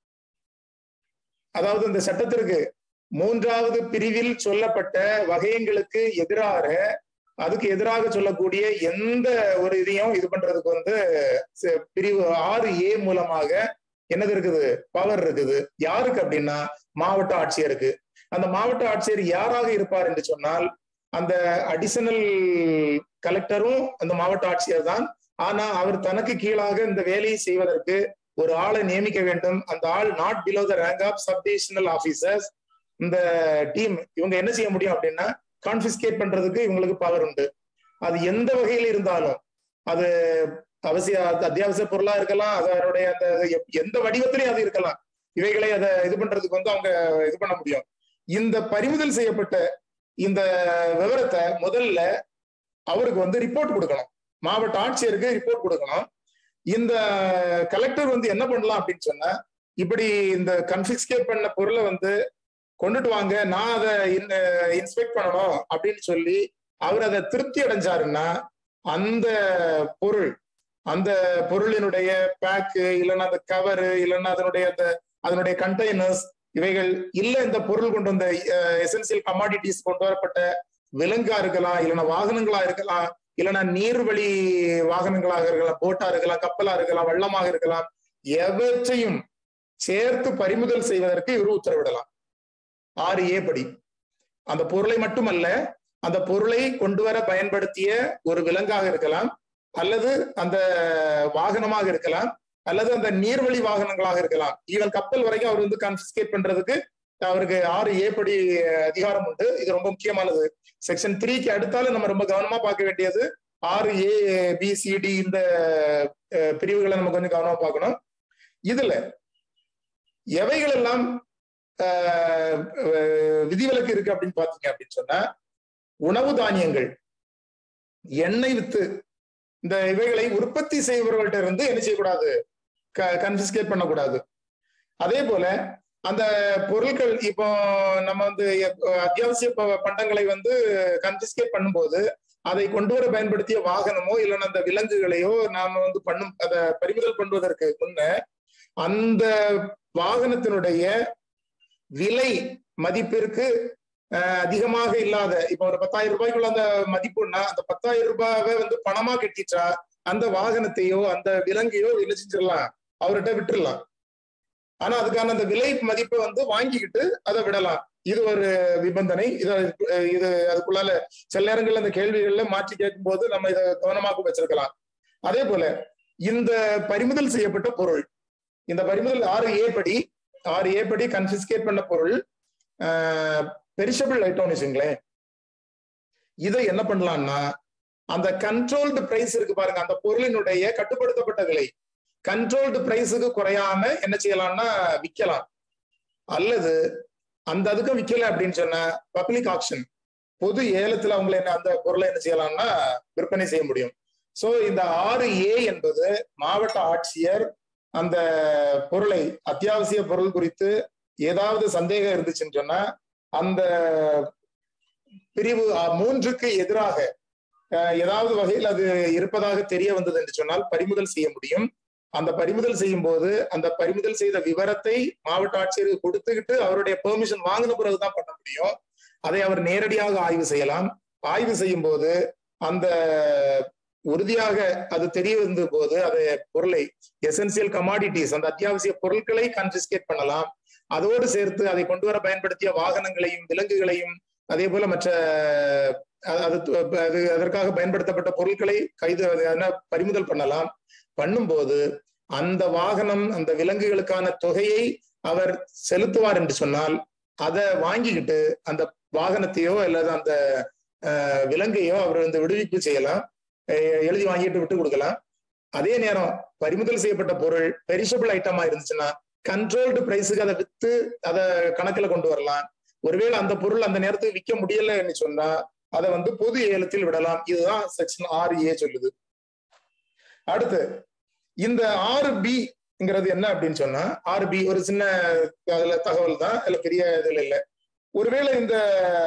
அதாவது இந்த சட்டத்திற்கு மூன்றாவது பிரிவில் சொல்லப்பட்ட வகையங்களுக்கு எதிராக அதுக்கு எதிராக சொல்லக்கூடிய எந்த ஒரு இதையும் இது பண்றதுக்கு வந்து பிரிவு ஆறு ஏ மூலமாக என்னது இருக்குது பவர் இருக்குது யாருக்கு அப்படின்னா மாவட்ட ஆட்சியருக்கு அந்த மாவட்ட ஆட்சியர் யாராக இருப்பார் என்று சொன்னால் அந்த அடிஷனல் கலெக்டரும் அந்த மாவட்ட ஆட்சியர் தான் ஆனா அவர் தனக்கு கீழாக இந்த வேலையை செய்வதற்கு ஒரு ஆளை நியமிக்க வேண்டும் அந்த ஆள் not below the rank of subdivisional officers இந்த டீம் இவங்க என்ன செய்ய முடியும் அப்படின்னா கான்பிஸ்கேட் பண்றதுக்கு இவங்களுக்கு பவர் உண்டு அது எந்த வகையில் இருந்தாலும் அது அவசிய அத்தியாவசிய பொருளா இருக்கலாம் அதனுடைய அந்த எந்த வடிவத்திலையும் அது இருக்கலாம் இவைகளை அதை இது பண்றதுக்கு வந்து அவங்க இது பண்ண முடியும் இந்த பறிமுதல் செய்யப்பட்ட இந்த விவரத்தை முதல்ல அவருக்கு வந்து ரிப்போர்ட் கொடுக்கணும் மாவட்ட ஆட்சியருக்கு ரிப்போர்ட் கொடுக்கணும் இந்த கலெக்டர் வந்து என்ன பண்ணலாம் அப்படின்னு சொன்னா இப்படி இந்த கன்பிஸ்கேட் பண்ண பொருளை வந்து கொண்டுட்டு வாங்க நான் அதை இன்ஸ்பெக்ட் பண்ணணும் அப்படின்னு சொல்லி அவர் அதை திருப்தி அடைஞ்சாருன்னா அந்த பொருள் அந்த பொருளினுடைய பேக்கு இல்லைன்னா அந்த கவரு இல்லைன்னா அதனுடைய அந்த அதனுடைய கண்டெய்னர்ஸ் இவைகள் இல்ல இந்த பொருள் கொண்டு வந்த எசென்சியல் கமாடிட்டிஸ் கொண்டு வரப்பட்ட விலங்கா இருக்கலாம் இல்லைன்னா வாகனங்களா இருக்கலாம் இல்லைன்னா நீர்வழி வாகனங்களாக இருக்கலாம் போட்டா இருக்கலாம் கப்பலா இருக்கலாம் வள்ளமாக இருக்கலாம் எவற்றையும் சேர்த்து பறிமுதல் செய்வதற்கு இவர் உத்தரவிடலாம் ஆறு ஏ படி அந்த பொருளை மட்டுமல்ல அந்த பொருளை கொண்டு வர பயன்படுத்திய ஒரு விலங்காக இருக்கலாம் அல்லது அந்த வாகனமாக இருக்கலாம் அல்லது அந்த நீர்வழி வாகனங்களாக இருக்கலாம் ஈவன் கப்பல் வரைக்கும் அவர் வந்து கன்பிஸ்கேட் பண்றதுக்கு அவருக்கு ஆறு ஏ படி அதிகாரம் உண்டு இது ரொம்ப முக்கியமானது செக்ஷன் த்ரீக்கு அடுத்தாலும் நம்ம ரொம்ப கவனமா பார்க்க வேண்டியது ஆறு ஏ பி சி டி இந்த பிரிவுகளை நம்ம கொஞ்சம் கவனமா பார்க்கணும் இதுல எவைகள் எல்லாம் விதிவிலக்கு இருக்கு அப்படின்னு பாத்தீங்க அப்படின்னு சொன்னா உணவு தானியங்கள் எண்ணெய் வித்து இந்த இவைகளை உற்பத்தி செய்பவர்கள்ட்ட இருந்து என்ன செய்யக்கூடாது கன்பிஸ்கேட் பண்ணக்கூடாது அதே போல அந்த பொருட்கள் இப்போ நம்ம வந்து அத்தியாவசிய பண்டங்களை வந்து கன்பிஸ்கேட் பண்ணும்போது அதை கொண்டு வர பயன்படுத்திய வாகனமோ இல்லைன்னா அந்த விலங்குகளையோ நாம வந்து பண்ணும் அதை பறிமுதல் பண்ணுவதற்கு முன்ன அந்த வாகனத்தினுடைய விலை மதிப்பிற்கு அதிகமாக இல்லாத இப்ப ஒரு பத்தாயிரம் ரூபாய்க்குள்ள அந்த மதிப்புன்னா அந்த பத்தாயிரம் ரூபாவை வந்து பணமா கட்டிச்சா அந்த வாகனத்தையோ அந்த விலங்கையோ என்ன செஞ்சிடலாம் அவர்கிட்ட விட்டுடலாம் ஆனா அதுக்கான அந்த விலை மதிப்பை வந்து வாங்கிக்கிட்டு அதை விடலாம் இது ஒரு நிபந்தனை இத இது அதுக்குள்ளால சில நேரங்கள்ல அந்த கேள்விகள்ல மாற்றி கேட்கும் போது நம்ம இதை கவனமாக வச்சிருக்கலாம் அதே போல இந்த பறிமுதல் செய்யப்பட்ட பொருள் இந்த பறிமுதல் ஆறு ஏ படி ஆறு ஏ படி கன்பிஸ்கேட் பண்ண பொருள் பெரிஷபிள் ஐட்டம்னு வச்சுங்களேன் இதை என்ன பண்ணலாம்னா அந்த கண்ட்ரோல்டு பிரைஸ் இருக்கு பாருங்க அந்த பொருளினுடைய கட்டுப்படுத்தப்பட்ட விலை கண்ட்ரோல்டு பிரைஸுக்கு குறையாம என்ன செய்யலாம்னா விற்கலாம் அல்லது அந்த அதுக்கும் விற்கல அப்படின்னு சொன்ன பப்ளிக் ஆப்ஷன் பொது ஏலத்துல அவங்களை என்ன அந்த பொருளை என்ன செய்யலாம்னா விற்பனை செய்ய முடியும் சோ இந்த ஆறு ஏ என்பது மாவட்ட ஆட்சியர் அந்த பொருளை அத்தியாவசிய பொருள் குறித்து ஏதாவது சந்தேகம் இருந்துச்சுன்னு சொன்னா அந்த பிரிவு மூன்றுக்கு எதிராக ஏதாவது வகையில் அது இருப்பதாக தெரிய வந்தது என்று சொன்னால் பறிமுதல் செய்ய முடியும் அந்த பறிமுதல் செய்யும் போது அந்த பறிமுதல் செய்த விவரத்தை மாவட்ட ஆட்சியருக்கு கொடுத்துக்கிட்டு அவருடைய பெர்மிஷன் வாங்கின பிறகுதான் பண்ண முடியும் அதை அவர் நேரடியாக ஆய்வு செய்யலாம் ஆய்வு செய்யும் போது அந்த உறுதியாக அது தெரிய வந்த போது அதை பொருளை எசென்சியல் கமாடிட்டிஸ் அந்த அத்தியாவசிய பொருட்களை கன்பிஸ்கேட் பண்ணலாம் அதோடு சேர்த்து அதை கொண்டு வர பயன்படுத்திய வாகனங்களையும் விலங்குகளையும் அதே போல மற்ற அது அது அதற்காக பயன்படுத்தப்பட்ட பொருட்களை கைது பறிமுதல் பண்ணலாம் பண்ணும்போது அந்த வாகனம் அந்த விலங்குகளுக்கான தொகையை அவர் செலுத்துவார் என்று சொன்னால் அதை வாங்கிக்கிட்டு அந்த வாகனத்தையோ அல்லது அந்த விலங்கையோ அவர் வந்து விடுவிப்பு செய்யலாம் எழுதி வாங்கிட்டு விட்டு கொடுக்கலாம் அதே நேரம் பறிமுதல் செய்யப்பட்ட பொருள் பெரிஷபிள் ஐட்டமா இருந்துச்சுன்னா கண்ட்ரோல்டு பிரைஸுக்கு அதை வித்து அதை கணக்குல கொண்டு வரலாம் ஒருவேளை அந்த பொருள் அந்த நேரத்துக்கு விற்க முடியலன்னு சொன்னா அதை வந்து பொது ஏலத்தில் விடலாம் இதுதான் செக்ஷன் ஆறு ஏ சொல்லுது அடுத்து இந்த ஆறு பிங்கிறது என்ன அப்படின்னு சொன்னா ஆறு பி ஒரு சின்ன அதுல தகவல் தான் அதுல பெரிய இதுல இல்லை ஒருவேளை இந்த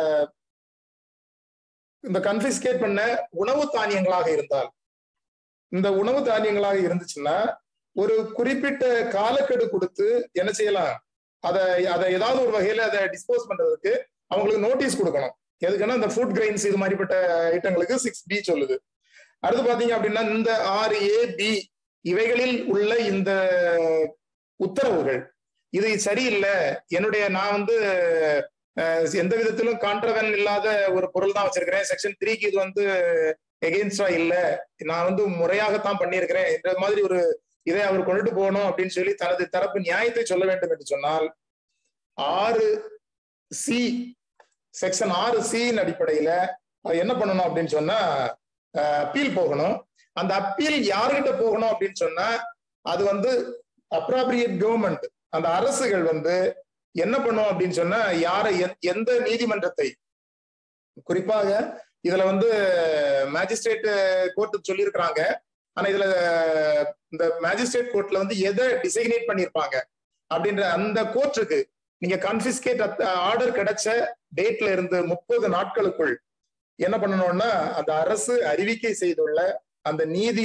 இந்த கன்பிஸ்கேட் பண்ண உணவு தானியங்களாக இருந்தால் இந்த உணவு தானியங்களாக இருந்துச்சுன்னா ஒரு குறிப்பிட்ட காலக்கெடு கொடுத்து என்ன செய்யலாம் அதை அதை ஏதாவது ஒரு வகையில அதை டிஸ்போஸ் பண்றதுக்கு அவங்களுக்கு நோட்டீஸ் கொடுக்கணும் எதுக்குன்னா இந்த ஃபுட் கிரெயின்ஸ் இது மாதிரிப்பட்ட ஐட்டங்களுக்கு சிக்ஸ் பி சொல்லுது அடுத்து பாத்தீங்க அப்படின்னா இந்த ஆறு ஏ பி இவைகளில் உள்ள இந்த உத்தரவுகள் இது சரியில்லை என்னுடைய நான் வந்து அஹ், எந்த விதத்திலும் கான்ட்ரவன் இல்லாத ஒரு பொருள் தான் வச்சிருக்கிறேன் செக்ஷன் த்ரீக்கு இது வந்து எகெயின்ஸ்டா இல்ல நான் வந்து முறையாகத்தான் பண்ணியிருக்கிறேன் என்ற மாதிரி ஒரு இதை அவர் கொண்டுட்டு போகணும் அப்படின்னு சொல்லி தனது தரப்பு நியாயத்தை சொல்ல வேண்டும் என்று சொன்னால் ஆறு சி செக்ஷன் ஆறு சியின் அடிப்படையில அவர் என்ன பண்ணணும் அப்படின்னு சொன்னா அப்பீல் போகணும் அந்த அப்பீல் யாருகிட்ட போகணும் அப்படின்னு சொன்னா அது வந்து அப்ராப்ரியேட் கவர்மெண்ட் அந்த அரசுகள் வந்து என்ன பண்ணும் அப்படின்னு சொன்னா யாரை எந்த- எந்த நீதிமன்றத்தை குறிப்பாக இதுல வந்து மேஜிஸ்ட்ரேட் கோர்ட்டு சொல்லியிருக்கிறாங்க ஆனா இதுல இந்த மேஜிஸ்ட்ரேட் கோர்ட்ல வந்து எதை டிசைனேட் பண்ணியிருப்பாங்க அப்படின்ற அந்த கோர்ட்டுக்கு நீங்க கன்பிஸ்கேட் ஆர்டர் கிடைச்ச டேட்ல இருந்து முப்பது நாட்களுக்குள் என்ன பண்ணணும்னா அந்த அரசு அறிவிக்கை செய்துள்ள அந்த நீதி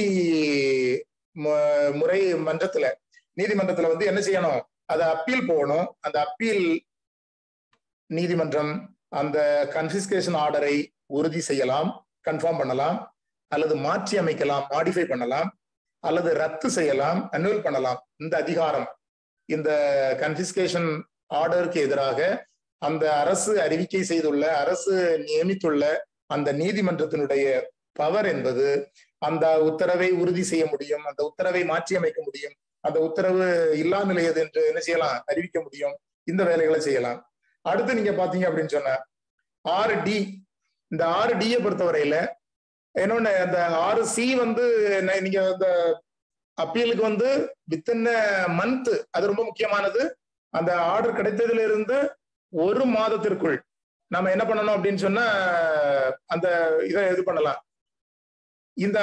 மு- முறை மன்றத்துல நீதிமன்றத்துல வந்து என்ன செய்யணும் அதை அப்பீல் போகணும் அந்த அப்பீல் நீதிமன்றம் அந்த கன்பிஸ்கேஷன் ஆர்டரை உறுதி செய்யலாம் கன்ஃபார்ம் பண்ணலாம் அல்லது மாற்றி அமைக்கலாம் மாடிஃபை பண்ணலாம் அல்லது ரத்து செய்யலாம் அனுவல் பண்ணலாம் இந்த அதிகாரம் இந்த கன்பிஸ்கேஷன் ஆர்டருக்கு எதிராக அந்த அரசு அறிவிக்கை செய்துள்ள அரசு நியமித்துள்ள அந்த நீதிமன்றத்தினுடைய பவர் என்பது அந்த உத்தரவை உறுதி செய்ய முடியும் அந்த உத்தரவை மாற்றி அமைக்க முடியும் அந்த உத்தரவு இல்லா நிலையது என்று என்ன செய்யலாம் அறிவிக்க முடியும் இந்த வேலைகளை செய்யலாம் அடுத்து நீங்க பாத்தீங்க அப்படின்னு சொன்ன ஆறு டி இந்த ஆறு டியை பொறுத்தவரையில இன்னொன்னு அந்த ஆறு சி வந்து ந- நீங்க அந்த அப்பீலுக்கு வந்து வித்தின் மந்த் அது ரொம்ப முக்கியமானது அந்த ஆர்டர் கிடைத்ததுல இருந்து ஒரு மாதத்திற்குள் நம்ம என்ன பண்ணணும் அப்படின்னு சொன்னா அந்த இதை இது பண்ணலாம் இந்த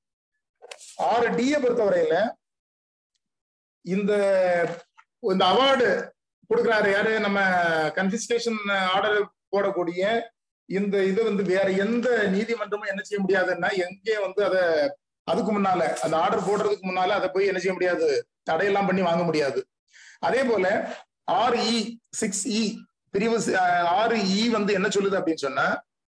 ஆறு டியை பொறுத்தவரையில இந்த இந்த அவார்டு கொடுக்குறாரு யாரு நம்ம கன்பிஸ்கேஷன் ஆர்டர் போடக்கூடிய இந்த இது வந்து வேற எந்த நீதிமன்றமும் என்ன செய்ய முடியாதுன்னா எங்கே வந்து அதை அதுக்கு முன்னால அந்த ஆர்டர் போடுறதுக்கு முன்னால அதை போய் என்ன செய்ய முடியாது தடையெல்லாம் பண்ணி வாங்க முடியாது அதே போல ஆறு இ சிக்ஸ் இ பிரிவு சி- அஹ் ஆறு இ வந்து என்ன சொல்லுது அப்படின்னு சொன்னா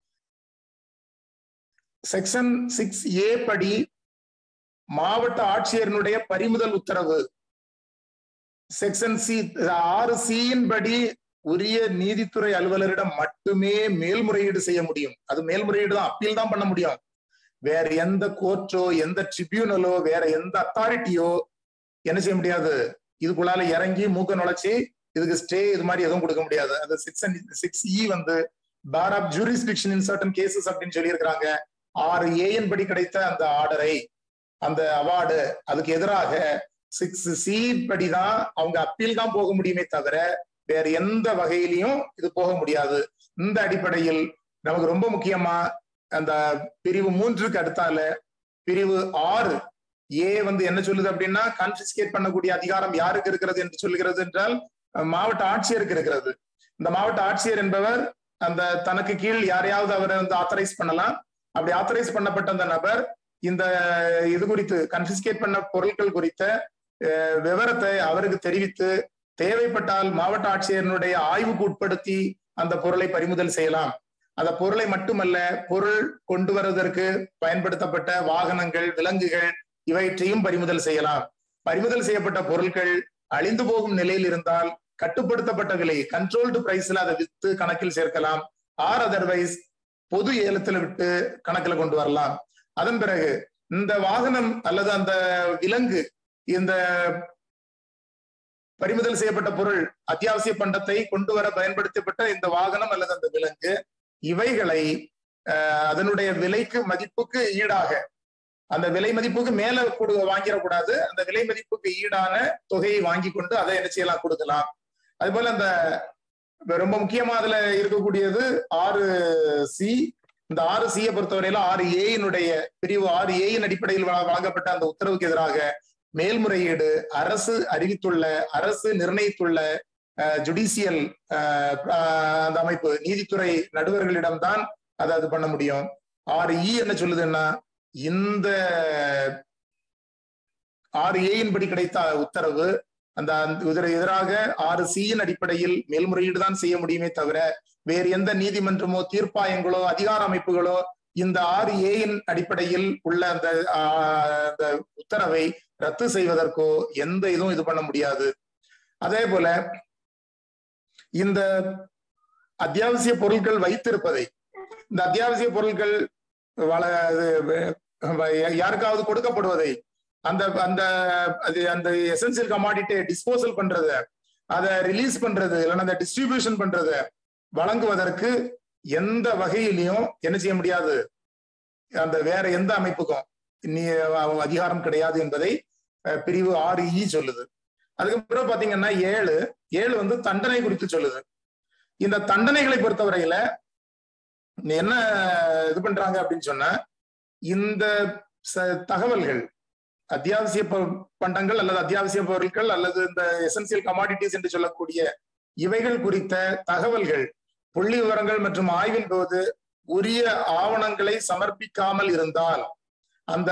செக்ஷன் சிக்ஸ் ஏ படி மாவட்ட ஆட்சியரினுடைய பறிமுதல் உத்தரவு செக்ஷன் சி ஆறு சியின் படி உரிய நீதித்துறை அலுவலரிடம் மட்டுமே மேல்முறையீடு செய்ய முடியும் அது மேல்முறையீடு தான் அப்பீல் தான் பண்ண முடியும் வேற எந்த கோர்ட்டோ எந்த ட்ரிபியூனலோ வேற எந்த அத்தாரிட்டியோ என்ன செய்ய முடியாது இதுக்குள்ளால இறங்கி மூக்க நுழைச்சி இதுக்கு ஸ்டே இது மாதிரி எதுவும் கொடுக்க முடியாது அந்த சிக்ஸ் சிக்ஸ் இ வந்து bar of jurisdiction in certain cases அப்படின்னு சொல்லியிருக்கிறாங்க ஆறு ஏஎன் படி கிடைத்த அந்த ஆர்டரை அந்த அவார்டு அதுக்கு எதிராக சிக்ஸ் சி படிதான் அவங்க அப்பீல் தான் போக முடியுமே தவிர வேற எந்த வகையிலையும் இது போக முடியாது இந்த அடிப்படையில் நமக்கு ரொம்ப முக்கியமா அந்த பிரிவு மூன்றுக்கு அடுத்தால பிரிவு ஆறு ஏ வந்து என்ன சொல்லுது அப்படின்னா கான்பிஸ்கேட் பண்ணக்கூடிய அதிகாரம் யாருக்கு இருக்கிறது என்று சொல்லுகிறது என்றால் அஹ், மாவட்ட ஆட்சியருக்கு இருக்கிறது இந்த மாவட்ட ஆட்சியர் என்பவர் அந்த தனக்கு கீழ் யாரையாவது அவரை வந்து ஆத்தரைஸ் பண்ணலாம் அப்படி ஆத்தரைஸ் பண்ணப்பட்ட அந்த நபர் இந்த இது குறித்து கன்பிஸ்கேட் பண்ண பொருட்கள் குறித்த அஹ், விவரத்தை அவருக்கு தெரிவித்து தேவைப்பட்டால் மாவட்ட ஆட்சியரினுடைய ஆய்வுக்கு உட்படுத்தி அந்த பொருளை பறிமுதல் செய்யலாம் அந்த பொருளை மட்டுமல்ல பொருள் கொண்டு வருவதற்கு பயன்படுத்தப்பட்ட வாகனங்கள் விலங்குகள் இவற்றையும் பறிமுதல் செய்யலாம் பறிமுதல் செய்யப்பட்ட பொருட்கள் அழிந்து போகும் நிலையில் இருந்தால் கட்டுப்படுத்தப்பட்ட விலை கண்ட்ரோல்டு பிரைஸ்ல அதை வித்து கணக்கில் சேர்க்கலாம் ஆர் அதர்வைஸ் பொது ஏலத்துல விட்டு கணக்குல கொண்டு வரலாம் அதன் பிறகு இந்த வாகனம் அல்லது அந்த விலங்கு இந்த பறிமுதல் செய்யப்பட்ட பொருள் அத்தியாவசிய பண்டத்தை கொண்டு வர பயன்படுத்தப்பட்ட இந்த வாகனம் அல்லது அந்த விலங்கு இவைகளை அஹ், அதனுடைய விலைக்கு மதிப்புக்கு ஈடாக அந்த விலை மதிப்புக்கு மேல கொடு வாங்கிடக்கூடாது அந்த விலை மதிப்புக்கு ஈடான தொகையை வாங்கி கொண்டு அதை என்ன செய்யலாம் கொடுக்கலாம் அது போல அந்த ரொம்ப முக்கியமா அதுல இருக்கக்கூடியது ஆறு சி இந்த ஆறு சியை பொறுத்தவரையில ஆறு ஏயினுடைய பிரிவு ஆறு ஏயின் அடிப்படையில் வழ- வழங்கப்பட்ட அந்த உத்தரவுக்கு எதிராக மேல்முறையீடு அரசு அறிவித்துள்ள அரசு நிர்ணயித்துள்ள ஜுடிஷியல் அந்த அமைப்பு நீதித்துறை நடுவர்களிடம்தான் அதை அது பண்ண முடியும் ஆறு இ என்ன சொல்லுதுன்னா இந்த ஆறு ஏயின் படி கிடைத்த உத்தரவு அந்த அந்த இதற்கு எதிராக ஆறு சியின் அடிப்படையில் மேல்முறையீடு தான் செய்ய முடியுமே தவிர வேறு எந்த நீதிமன்றமோ தீர்ப்பாயங்களோ அதிகார அமைப்புகளோ இந்த ஆறு ஏயின் அடிப்படையில் உள்ள அந்த ஆஹ், அந்த உத்தரவை ரத்து செய்வதற்கோ எந்த இதுவும் இது பண்ண முடியாது அதே போல இந்த அத்தியாவசிய பொருட்கள் வைத்திருப்பதை இந்த அத்தியாவசிய பொருட்கள் வள யாருக்காவது கொடுக்கப்படுவதை அந்த அந்த அது அந்த எசென்சியல் கமாடிட்டியை டிஸ்போசல் பண்றத அதை ரிலீஸ் பண்றது இல்லைன்னா அந்த டிஸ்ட்ரிபியூஷன் பண்றத வழங்குவதற்கு எந்த வகையிலையும் என்ன செய்ய முடியாது அந்த வேற எந்த அமைப்புக்கும் நீ அதிகாரம் கிடையாது என்பதை பிரிவு ஆறு இ சொல்லுது அதுக்கப்புறம் பாத்தீங்கன்னா ஏழு ஏழு வந்து தண்டனை குறித்து சொல்லுது இந்த தண்டனைகளை பொறுத்தவரையில என்ன இது பண்றாங்க அப்படின்னு சொன்னா இந்த தகவல்கள் அத்தியாவசிய பண்டங்கள் அல்லது அத்தியாவசிய பொருட்கள் அல்லது இந்த எசென்சியல் கமாடிட்டிஸ் என்று சொல்லக்கூடிய இவைகள் குறித்த தகவல்கள் புள்ளி விவரங்கள் மற்றும் ஆய்வின் போது உரிய ஆவணங்களை சமர்ப்பிக்காமல் இருந்தால் அந்த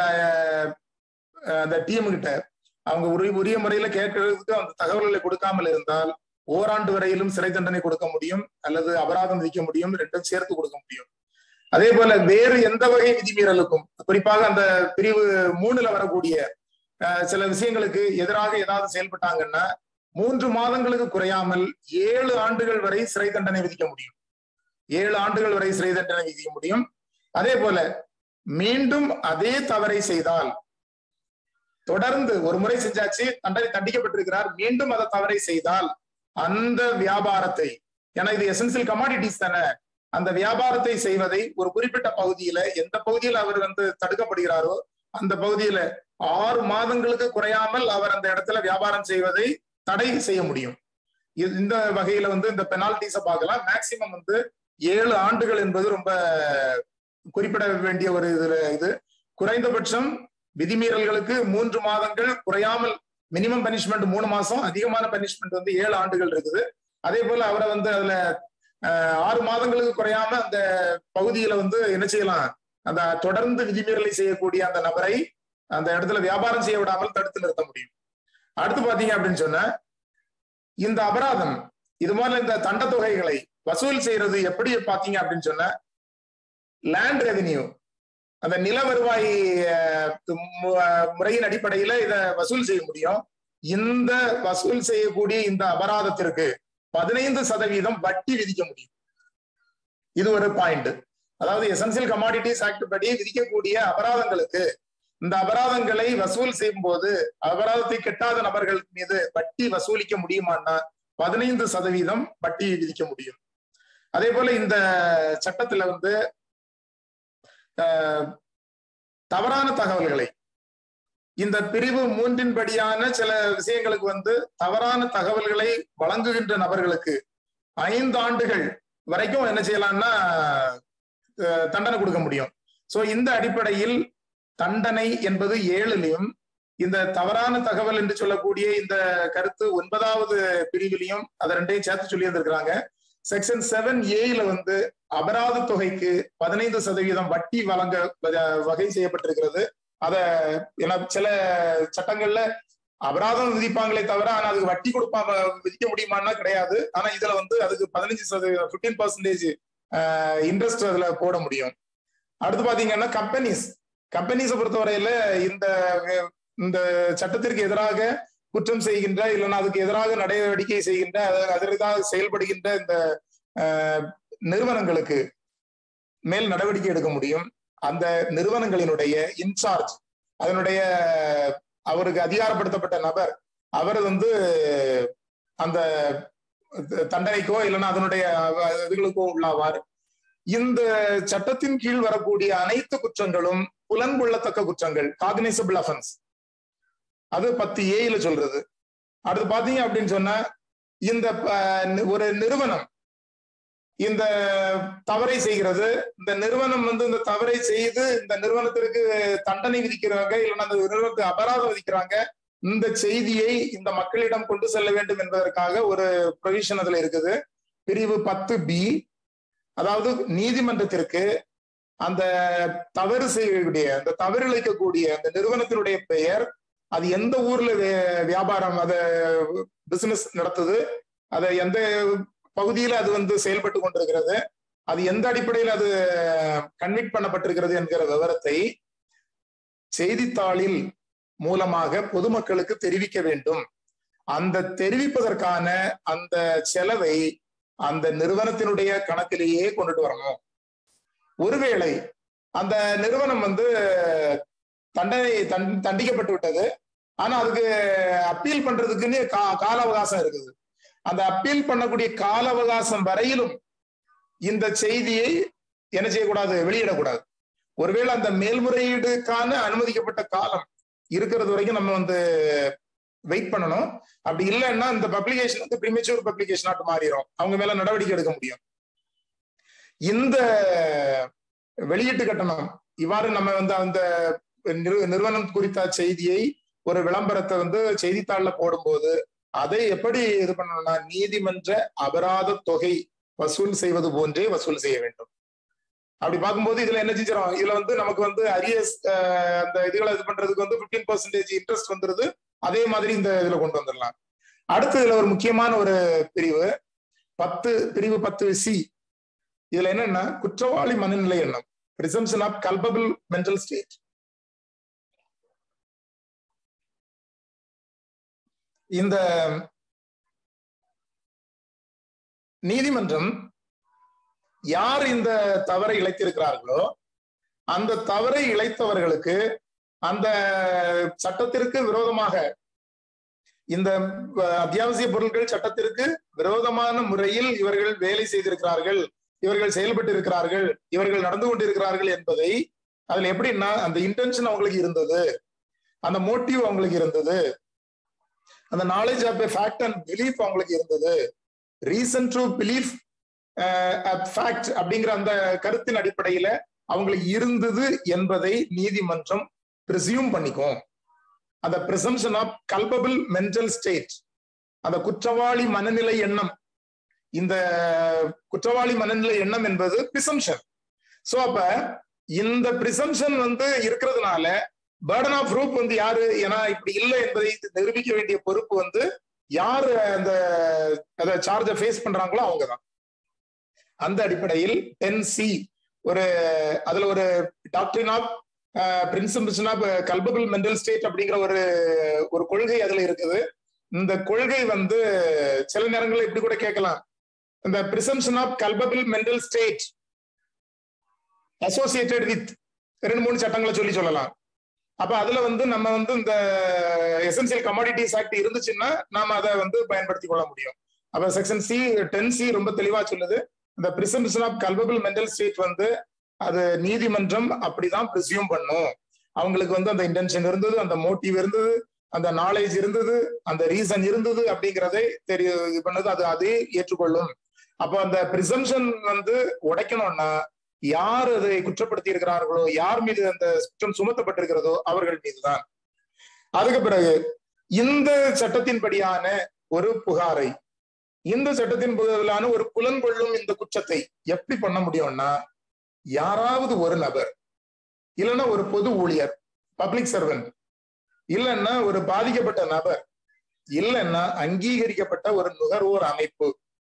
அந்த டீம் கிட்ட அவங்க உரிய உரிய முறையில கேட்கறதுக்கு அந்த தகவல்களை கொடுக்காமல் இருந்தால் ஓராண்டு வரையிலும் சிறை தண்டனை கொடுக்க முடியும் அல்லது அபராதம் விதிக்க முடியும் ரெண்டும் சேர்த்து கொடுக்க முடியும் அதே போல வேறு எந்த வகை விதிமீறலுக்கும் குறிப்பாக அந்த பிரிவு மூணுல வரக்கூடிய சில விஷயங்களுக்கு எதிராக ஏதாவது செயல்பட்டாங்கன்னா மூன்று மாதங்களுக்கு குறையாமல் ஏழு ஆண்டுகள் வரை சிறை தண்டனை விதிக்க முடியும் ஏழு ஆண்டுகள் வரை சிறை தண்டனை விதிக்க முடியும் அதே போல மீண்டும் அதே தவறை செய்தால் தொடர்ந்து ஒரு முறை செஞ்சாச்சு தண்டனை தண்டிக்கப்பட்டிருக்கிறார் மீண்டும் அதை தவறை செய்தால் அந்த வியாபாரத்தை ஏன்னா இது எசென்சியல் கமாடிட்டிஸ் தானே அந்த வியாபாரத்தை செய்வதை ஒரு குறிப்பிட்ட பகுதியில எந்த பகுதியில் அவர் வந்து தடுக்கப்படுகிறாரோ அந்த பகுதியில ஆறு மாதங்களுக்கு குறையாமல் அவர் அந்த இடத்துல வியாபாரம் செய்வதை தடை செய்ய முடியும் இந்த வகையில வந்து இந்த பெனால்டிஸ பார்க்கலாம் மேக்சிமம் வந்து ஏழு ஆண்டுகள் என்பது ரொம்ப குறிப்பிட வேண்டிய ஒரு இதுல இது குறைந்தபட்சம் விதிமீறல்களுக்கு மூன்று மாதங்கள் குறையாமல் மினிமம் பனிஷ்மெண்ட் மூணு மாசம் அதிகமான பனிஷ்மெண்ட் வந்து ஏழு ஆண்டுகள் இருக்குது அதே போல அவரை வந்து அதுல ஆறு மாதங்களுக்கு குறையாம அந்த பகுதியில வந்து என்ன செய்யலாம் அந்த தொடர்ந்து விதிமீறலை செய்யக்கூடிய அந்த நபரை அந்த இடத்துல வியாபாரம் செய்ய விடாமல் தடுத்து நிறுத்த முடியும் அடுத்து பாத்தீங்க அப்படின்னு சொன்ன இந்த அபராதம் இது மாதிரி இந்த தண்ட தொகைகளை வசூல் செய்யறது எப்படி பாத்தீங்க அப்படின்னு சொன்ன லேண்ட் ரெவென்யூ அந்த நில வருவாய் முறையின் அடிப்படையில இத வசூல் செய்ய முடியும் இந்த வசூல் செய்யக்கூடிய இந்த அபராதத்திற்கு பதினைந்து சதவீதம் வட்டி விதிக்க முடியும் இது ஒரு பாயிண்ட் அதாவது எசென்சியல் கமாடிட்டிஸ் ஆக்ட் படி விதிக்கக்கூடிய அபராதங்களுக்கு இந்த அபராதங்களை வசூல் செய்யும் போது அபராதத்தை கெட்டாத நபர்கள் மீது வட்டி வசூலிக்க முடியுமான்னா பதினைந்து சதவீதம் வட்டி விதிக்க முடியும் அதே போல இந்த சட்டத்துல வந்து தவறான தகவல்களை இந்த பிரிவு மூன்றின் படியான சில விஷயங்களுக்கு வந்து தவறான தகவல்களை வழங்குகின்ற நபர்களுக்கு ஐந்து ஆண்டுகள் வரைக்கும் என்ன செய்யலாம்னா தண்டனை கொடுக்க முடியும் சோ இந்த அடிப்படையில் தண்டனை என்பது ஏழுலையும் இந்த தவறான தகவல் என்று சொல்லக்கூடிய இந்த கருத்து ஒன்பதாவது பிரிவிலையும் அதை ரெண்டையும் சேர்த்து சொல்லி இருந்திருக்கிறாங்க செக்ஷன் செவன் ஏல வந்து அபராத தொகைக்கு பதினைந்து சதவீதம் வட்டி வழங்க வகை செய்யப்பட்டிருக்கிறது அத ஏன்னா சில சட்டங்கள்ல அபராதம் விதிப்பாங்களே தவிர ஆனா அதுக்கு வட்டி கொடுப்பா விதிக்க முடியுமான்னா கிடையாது ஆனா இதுல வந்து அதுக்கு பதினஞ்சு சதவீதம் பிப்டீன் பர்சன்டேஜ் இன்ட்ரெஸ்ட் அதுல போட முடியும் அடுத்து பாத்தீங்கன்னா கம்பெனிஸ் கம்பெனிஸை பொறுத்தவரையில இந்த இந்த சட்டத்திற்கு எதிராக குற்றம் செய்கின்ற இல்லைன்னா அதுக்கு எதிராக நடவடிக்கை செய்கின்ற அதற்காக செயல்படுகின்ற இந்த நிறுவனங்களுக்கு மேல் நடவடிக்கை எடுக்க முடியும் அந்த நிறுவனங்களினுடைய இன்சார்ஜ் அதனுடைய அவருக்கு அதிகாரப்படுத்தப்பட்ட நபர் அவர் வந்து அந்த தண்டனைக்கோ இல்லைன்னா அதனுடைய இதுகளுக்கோ உள்ளாவார் இந்த சட்டத்தின் கீழ் வரக்கூடிய அனைத்து குற்றங்களும் புலன்கொள்ளத்தக்க குற்றங்கள் காக்னிசபிள் அஃபென்ஸ் அது பத்து ஏயில சொல்றது அடுத்து பாத்தீங்க அப்படின்னு சொன்னா இந்த ஒரு நிறுவனம் இந்த தவறை செய்கிறது இந்த நிறுவனம் வந்து இந்த தவறை செய்து இந்த நிறுவனத்திற்கு தண்டனை விதிக்கிறாங்க இல்லைன்னா அந்த நிறுவனத்துக்கு அபராதம் விதிக்கிறாங்க இந்த செய்தியை இந்த மக்களிடம் கொண்டு செல்ல வேண்டும் என்பதற்காக ஒரு ப்ரொவிஷன் அதுல இருக்குது பிரிவு பத்து பி அதாவது நீதிமன்றத்திற்கு அந்த தவறு செய்யக்கூடிய அந்த தவறிழைக்கக்கூடிய அந்த நிறுவனத்தினுடைய பெயர் அது எந்த ஊர்ல வியாபாரம் அத பிசினஸ் நடத்துது அதை எந்த பகுதியில அது வந்து செயல்பட்டு கொண்டிருக்கிறது அது எந்த அடிப்படையில் அது கன்விட் பண்ணப்பட்டிருக்கிறது என்கிற விவரத்தை செய்தித்தாளில் மூலமாக பொதுமக்களுக்கு தெரிவிக்க வேண்டும் அந்த தெரிவிப்பதற்கான அந்த செலவை அந்த நிறுவனத்தினுடைய கணக்கிலேயே கொண்டுட்டு வரணும் ஒருவேளை அந்த நிறுவனம் வந்து தண்டனை தண் தண்டிக்கப்பட்டு விட்டது ஆனா அதுக்கு அப்பீல் பண்றதுக்குன்னு கா கால அவகாசம் இருக்குது அந்த அப்பீல் பண்ணக்கூடிய கால அவகாசம் வரையிலும் இந்த செய்தியை என்ன செய்யக்கூடாது வெளியிடக்கூடாது ஒருவேளை அந்த மேல்முறையீடுக்கான அனுமதிக்கப்பட்ட காலம் இருக்கிறது வரைக்கும் நம்ம வந்து வெயிட் பண்ணணும் அப்படி இல்லைன்னா இந்த பப்ளிகேஷன் வந்து ப்ரிமெச்சூர் பப்ளிகேஷனாட்டு மாறிடும் அவங்க மேல நடவடிக்கை எடுக்க முடியும் இந்த வெளியீட்டு கட்டணம் இவ்வாறு நம்ம வந்து அந்த நிறு- நிறுவனம் குறித்த செய்தியை ஒரு விளம்பரத்தை வந்து செய்தித்தாள்ல போடும்போது அதை எப்படி இது பண்ணணும்னா நீதிமன்ற அபராத தொகை வசூல் செய்வது போன்றே வசூல் செய்ய வேண்டும் அப்படி பார்க்கும்போது இதுல என்ன செஞ்சிடும் இதுல வந்து நமக்கு வந்து அரியஸ் அந்த இதுகளை இது பண்றதுக்கு வந்து 15% பர்சன்டேஜ் இன்ட்ரெஸ்ட் வந்துருது அதே மாதிரி இந்த இதுல கொண்டு வந்துடலாம் அடுத்து இதுல ஒரு முக்கியமான ஒரு பிரிவு பத்து பிரிவு பத்து சி இதுல என்னன்னா குற்றவாளி மனநிலை எண்ணம் presumption of culpable mental state இந்த நீதிமன்றம் யார் இந்த தவறை இழைத்திருக்கிறார்களோ அந்த தவறை இழைத்தவர்களுக்கு அந்த சட்டத்திற்கு விரோதமாக இந்த அஹ், அத்தியாவசிய பொருட்கள் சட்டத்திற்கு விரோதமான முறையில் இவர்கள் வேலை செய்திருக்கிறார்கள் இவர்கள் செயல்பட்டு இருக்கிறார்கள் இவர்கள் நடந்து கொண்டிருக்கிறார்கள் என்பதை அதுல எப்படின்னா அந்த இன்டென்ஷன் அவங்களுக்கு இருந்தது அந்த மோட்டிவ் அவங்களுக்கு இருந்தது அந்த knowledge of a fact and belief அவங்களுக்கு இருந்தது ரீசன் டு பிலீஃப் ஃபேக்ட் அப்படிங்கிற அந்த கருத்தின் அடிப்படையில அவங்களுக்கு இருந்தது என்பதை நீதிமன்றம் பிரிசியூம் பண்ணிக்கும் அந்த presumption of culpable mental state அந்த குற்றவாளி மனநிலை எண்ணம் இந்த குற்றவாளி மனநிலை எண்ணம் என்பது பிரிசம்ஷன் சோ அப்ப இந்த பிரிசம்ஷன் வந்து இருக்கிறதுனால பேர்டன் ஆஃப் ப்ரூஃப் வந்து யாரு ஏன்னா இப்படி இல்லை என்பதை நிரூபிக்க வேண்டிய பொறுப்பு வந்து யாரு அந்த அதை சார்ஜை ஃபேஸ் பண்றாங்களோ அவங்கதான் அந்த அடிப்படையில் டென் சி ஒரு அதுல ஒரு டாக்டரின் of principles of culpable mental state அப்படிங்கிற ஒரு ஒரு கொள்கை அதுல இருக்குது இந்த கொள்கை வந்து சில நேரங்களில் இப்படி கூட கேட்கலாம் இந்த presumption of culpable mental state associated with ரெண்டு மூணு சட்டங்களை சொல்லி சொல்லலாம் அப்ப அதுல வந்து நம்ம வந்து இந்த எசென்சியல் கமாடிட்டிஸ் ஆக்ட் இருந்துச்சுன்னா நாம அதை வந்து பயன்படுத்திக் கொள்ள முடியும் அப்ப செக்ஷன் சி டென் சி ரொம்ப தெளிவா சொல்லுது இந்த presumption of culpable mental state வந்து அது நீதிமன்றம் அப்படிதான் பிரிசியூம் பண்ணும் அவங்களுக்கு வந்து அந்த இன்டென்ஷன் இருந்தது அந்த மோட்டிவ் இருந்தது அந்த நாலேஜ் இருந்தது அந்த ரீசன் இருந்தது அப்படிங்கிறதை தெரிய இது பண்ணது அது அதே ஏற்றுக்கொள்ளும் அப்போ அந்த பிரிசம்ஷன் வந்து உடைக்கணும்னா யார் அதை குற்றப்படுத்தி இருக்கிறார்களோ யார் மீது அந்த குற்றம் சுமத்தப்பட்டிருக்கிறதோ அவர்கள் மீதுதான் அதுக்கு பிறகு இந்த சட்டத்தின்படியான ஒரு புகாரை இந்த சட்டத்தின் பதிலான ஒரு புலன்கொள்ளும் இந்த குற்றத்தை எப்படி பண்ண முடியும்னா யாராவது ஒரு நபர் இல்லைன்னா ஒரு பொது ஊழியர் பப்ளிக் சர்வெண்ட் இல்லைன்னா ஒரு பாதிக்கப்பட்ட நபர் இல்லைன்னா அங்கீகரிக்கப்பட்ட ஒரு நுகர்வோர் அமைப்பு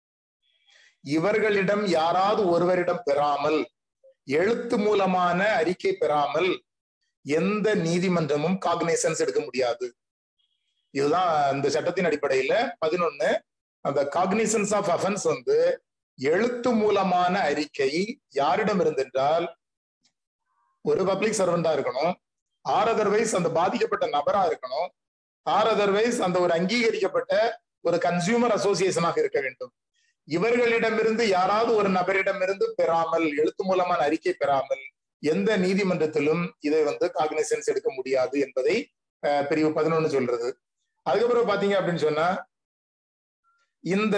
இவர்களிடம் யாராவது ஒருவரிடம் பெறாமல் எழுத்து மூலமான அறிக்கை பெறாமல் எந்த நீதிமன்றமும் காக்னைசன்ஸ் எடுக்க முடியாது இதுதான் இந்த சட்டத்தின் அடிப்படையில பதினொன்னு அந்த காக்னிசன்ஸ் ஆஃப் அஃபென்ஸ் வந்து எழுத்து மூலமான அறிக்கை யாரிடம் இருந்தென்றால் ஒரு பப்ளிக் சர்வெண்டா இருக்கணும் ஆர் அதர்வைஸ் அந்த பாதிக்கப்பட்ட நபரா இருக்கணும் ஆர் அதர்வைஸ் அந்த ஒரு அங்கீகரிக்கப்பட்ட ஒரு கன்சியூமர் அசோசியேஷனாக இருக்க வேண்டும் இவர்களிடமிருந்து யாராவது ஒரு நபரிடமிருந்து பெறாமல் எழுத்து மூலமான அறிக்கை பெறாமல் எந்த நீதிமன்றத்திலும் இதை வந்து காக்னிசன்ஸ் எடுக்க முடியாது என்பதை அஹ், பிரிவு பதினொன்னு சொல்றது அதுக்கப்புறம் பாத்தீங்க அப்படின்னு சொன்னா இந்த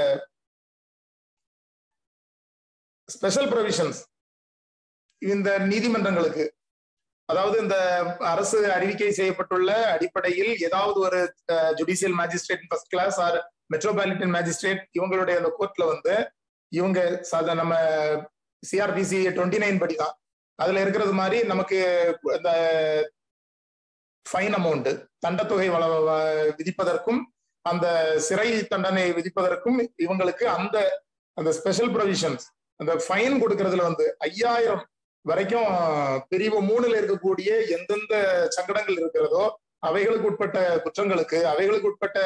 ஸ்பெஷல் ப்ரொவிஷன்ஸ் இந்த நீதிமன்றங்களுக்கு அதாவது இந்த அரசு அறிவிக்கை செய்யப்பட்டுள்ள அடிப்படையில் ஏதாவது ஒரு judicial magistrate first class or metropolitan magistrate இவங்களுடைய அந்த கோர்ட்ல வந்து இவங்க சாத நம்ம சிஆர்பிசி டுவெண்ட்டி நைன் படி தான் அதுல இருக்கிறது மாதிரி நமக்கு இந்த ஃபைன் அமௌண்ட் தண்டத்தொகை வள வ- விதிப்பதற்கும் அந்த சிறை தண்டனை விதிப்பதற்கும் இவங்களுக்கு அந்த அந்த ஸ்பெஷல் ப்ரொவிஷன்ஸ் அந்த ஃபைன் கொடுக்கறதுல வந்து ஐயாயிரம் வரைக்கும் பிரிவு மூணுல இருக்கக்கூடிய எந்தெந்த சங்கடங்கள் இருக்கிறதோ அவைகளுக்கு உட்பட்ட குற்றங்களுக்கு அவைகளுக்கு உட்பட்ட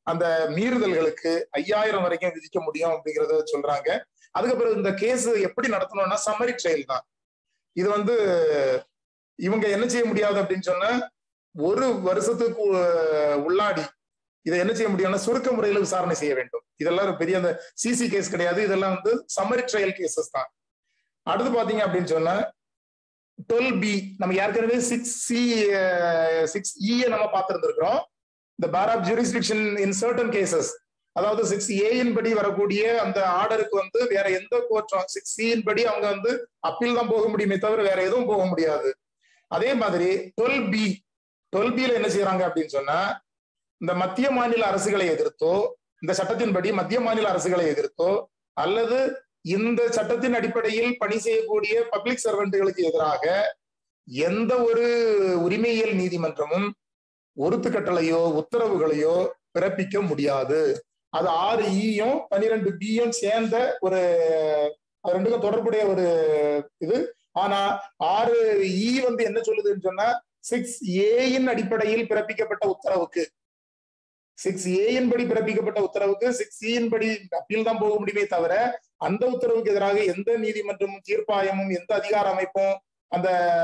அந்த மீறுதல்களுக்கு ஐயாயிரம் வரைக்கும் விதிக்க முடியும் அப்படிங்கறத சொல்றாங்க அதுக்கப்புறம் இந்த கேஸ் எப்படி நடத்தணும்னா சம்மரி ட்ரையல் தான் இது வந்து இவங்க என்ன செய்ய முடியாது அப்படின்னு சொன்னா ஒரு வருஷத்துக்கு உ- உள்ளாடி இதை என்ன செய்ய முடியும்னா சுருக்க முறையில் விசாரணை செய்ய வேண்டும் இதெல்லாம் ஒரு பெரிய அந்த சிசி கேஸ் கிடையாது இதெல்லாம் வந்து சம்மரி ட்ரையல் கேசஸ் தான் அடுத்து பாத்தீங்க அப்படின்னு சொன்னா டுவெல் பி நம்ம ஏற்கனவே சிக்ஸ் சி சிக்ஸ் இ நம்ம பார்த்திருந்திருக்கிறோம் இந்த bar of jurisdiction in certain cases அதாவது சிக்ஸ் ஏயின் படி வரக்கூடிய அந்த ஆர்டருக்கு வந்து வேற எந்த கோர்ட்டும் சிக்ஸ் சியின் படி அவங்க வந்து அப்பீல் தான் போக முடியுமே தவிர வேற எதுவும் போக முடியாது அதே மாதிரி டுவெல் பி டுவெல் பில என்ன செய்யறாங்க அப்படின்னு சொன்னா இந்த மத்திய மாநில அரசுகளை எதிர்த்தோ இந்த சட்டத்தின்படி மத்திய மாநில அரசுகளை எதிர்த்தோ அல்லது இந்த சட்டத்தின் அடிப்படையில் பணி செய்யக்கூடிய பப்ளிக் சர்வெண்ட்டுகளுக்கு எதிராக எந்த ஒரு உரிமையியல் நீதிமன்றமும் ஒருத்து கட்டளையோ உத்தரவுகளையோ பிறப்பிக்க முடியாது அது ஆறு ஈயும் பன்னிரெண்டு பியும் சேர்ந்த ஒரு அது ரெண்டுக்கும் தொடர்புடைய ஒரு இது ஆனா ஆறு இ வந்து என்ன சொல்லுதுன்னு சொன்னா சிக்ஸ் ஏயின் அடிப்படையில் பிறப்பிக்கப்பட்ட உத்தரவுக்கு சிக்ஸ் ஏயின் படி பிறப்பிக்கப்பட்ட உத்தரவுக்கு சிக்ஸ் இன் படி அப்பீல் தான் போக முடியுமே தவிர அந்த உத்தரவுக்கு எதிராக எந்த நீதிமன்றமும் தீர்ப்பாயமும் எந்த அதிகார அமைப்பும் அந்த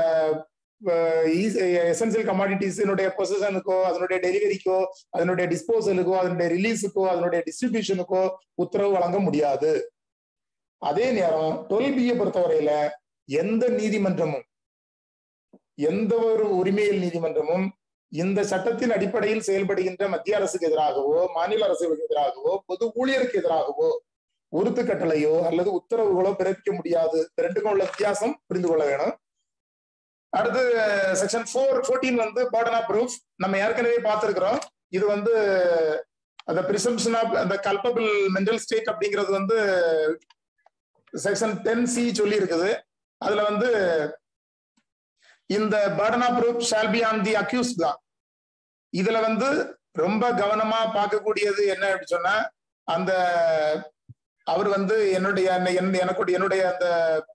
எசென்சியல் கமாடிட்டிஸினுடைய பொசிஷனுக்கோ அதனுடைய டெலிவரிக்கோ அதனுடைய டிஸ்போசலுக்கோ அதனுடைய ரிலீஸுக்கோ அதனுடைய டிஸ்ட்ரிபியூஷனுக்கோ உத்தரவு வழங்க முடியாது அதே நேரம் டுவெல் பியை பொறுத்தவரையில எந்த நீதிமன்றமும் எந்த ஒரு உரிமையியல் நீதிமன்றமும் இந்த சட்டத்தின் அடிப்படையில் செயல்படுகின்ற மத்திய அரசுக்கு எதிராகவோ மாநில அரசுகளுக்கு எதிராகவோ பொது ஊழியருக்கு எதிராகவோ உறுத்து கட்டளையோ அல்லது உத்தரவுகளோ பிறப்பிக்க முடியாது இந்த ரெண்டுக்கும் உள்ள வித்தியாசம் புரிந்து கொள்ள வேணும் அடுத்து செக்ஷன் ஃபோர் ஃபோர்டீன் வந்து பேர்டன் ஆஃப் ப்ரூஃப் நம்ம ஏற்கனவே பார்த்திருக்கிறோம் இது வந்து அந்த பிரிசம்ஷன் ஆஃப் அந்த கல்பபிள் மென்டல் ஸ்டேட் அப்படிங்கிறது வந்து செக்ஷன் டென் சி சொல்லி இருக்குது அதுல வந்து இந்த burden of proof shall be on the accused தான் இதுல வந்து ரொம்ப கவனமா பார்க்கக்கூடியது என்ன அப்படின்னு சொன்னா அந்த அவர் வந்து என்னுடைய என்ன- எனக்கு என்னுடைய அந்த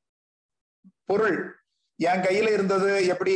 பொருள் என் கையில இருந்தது எப்படி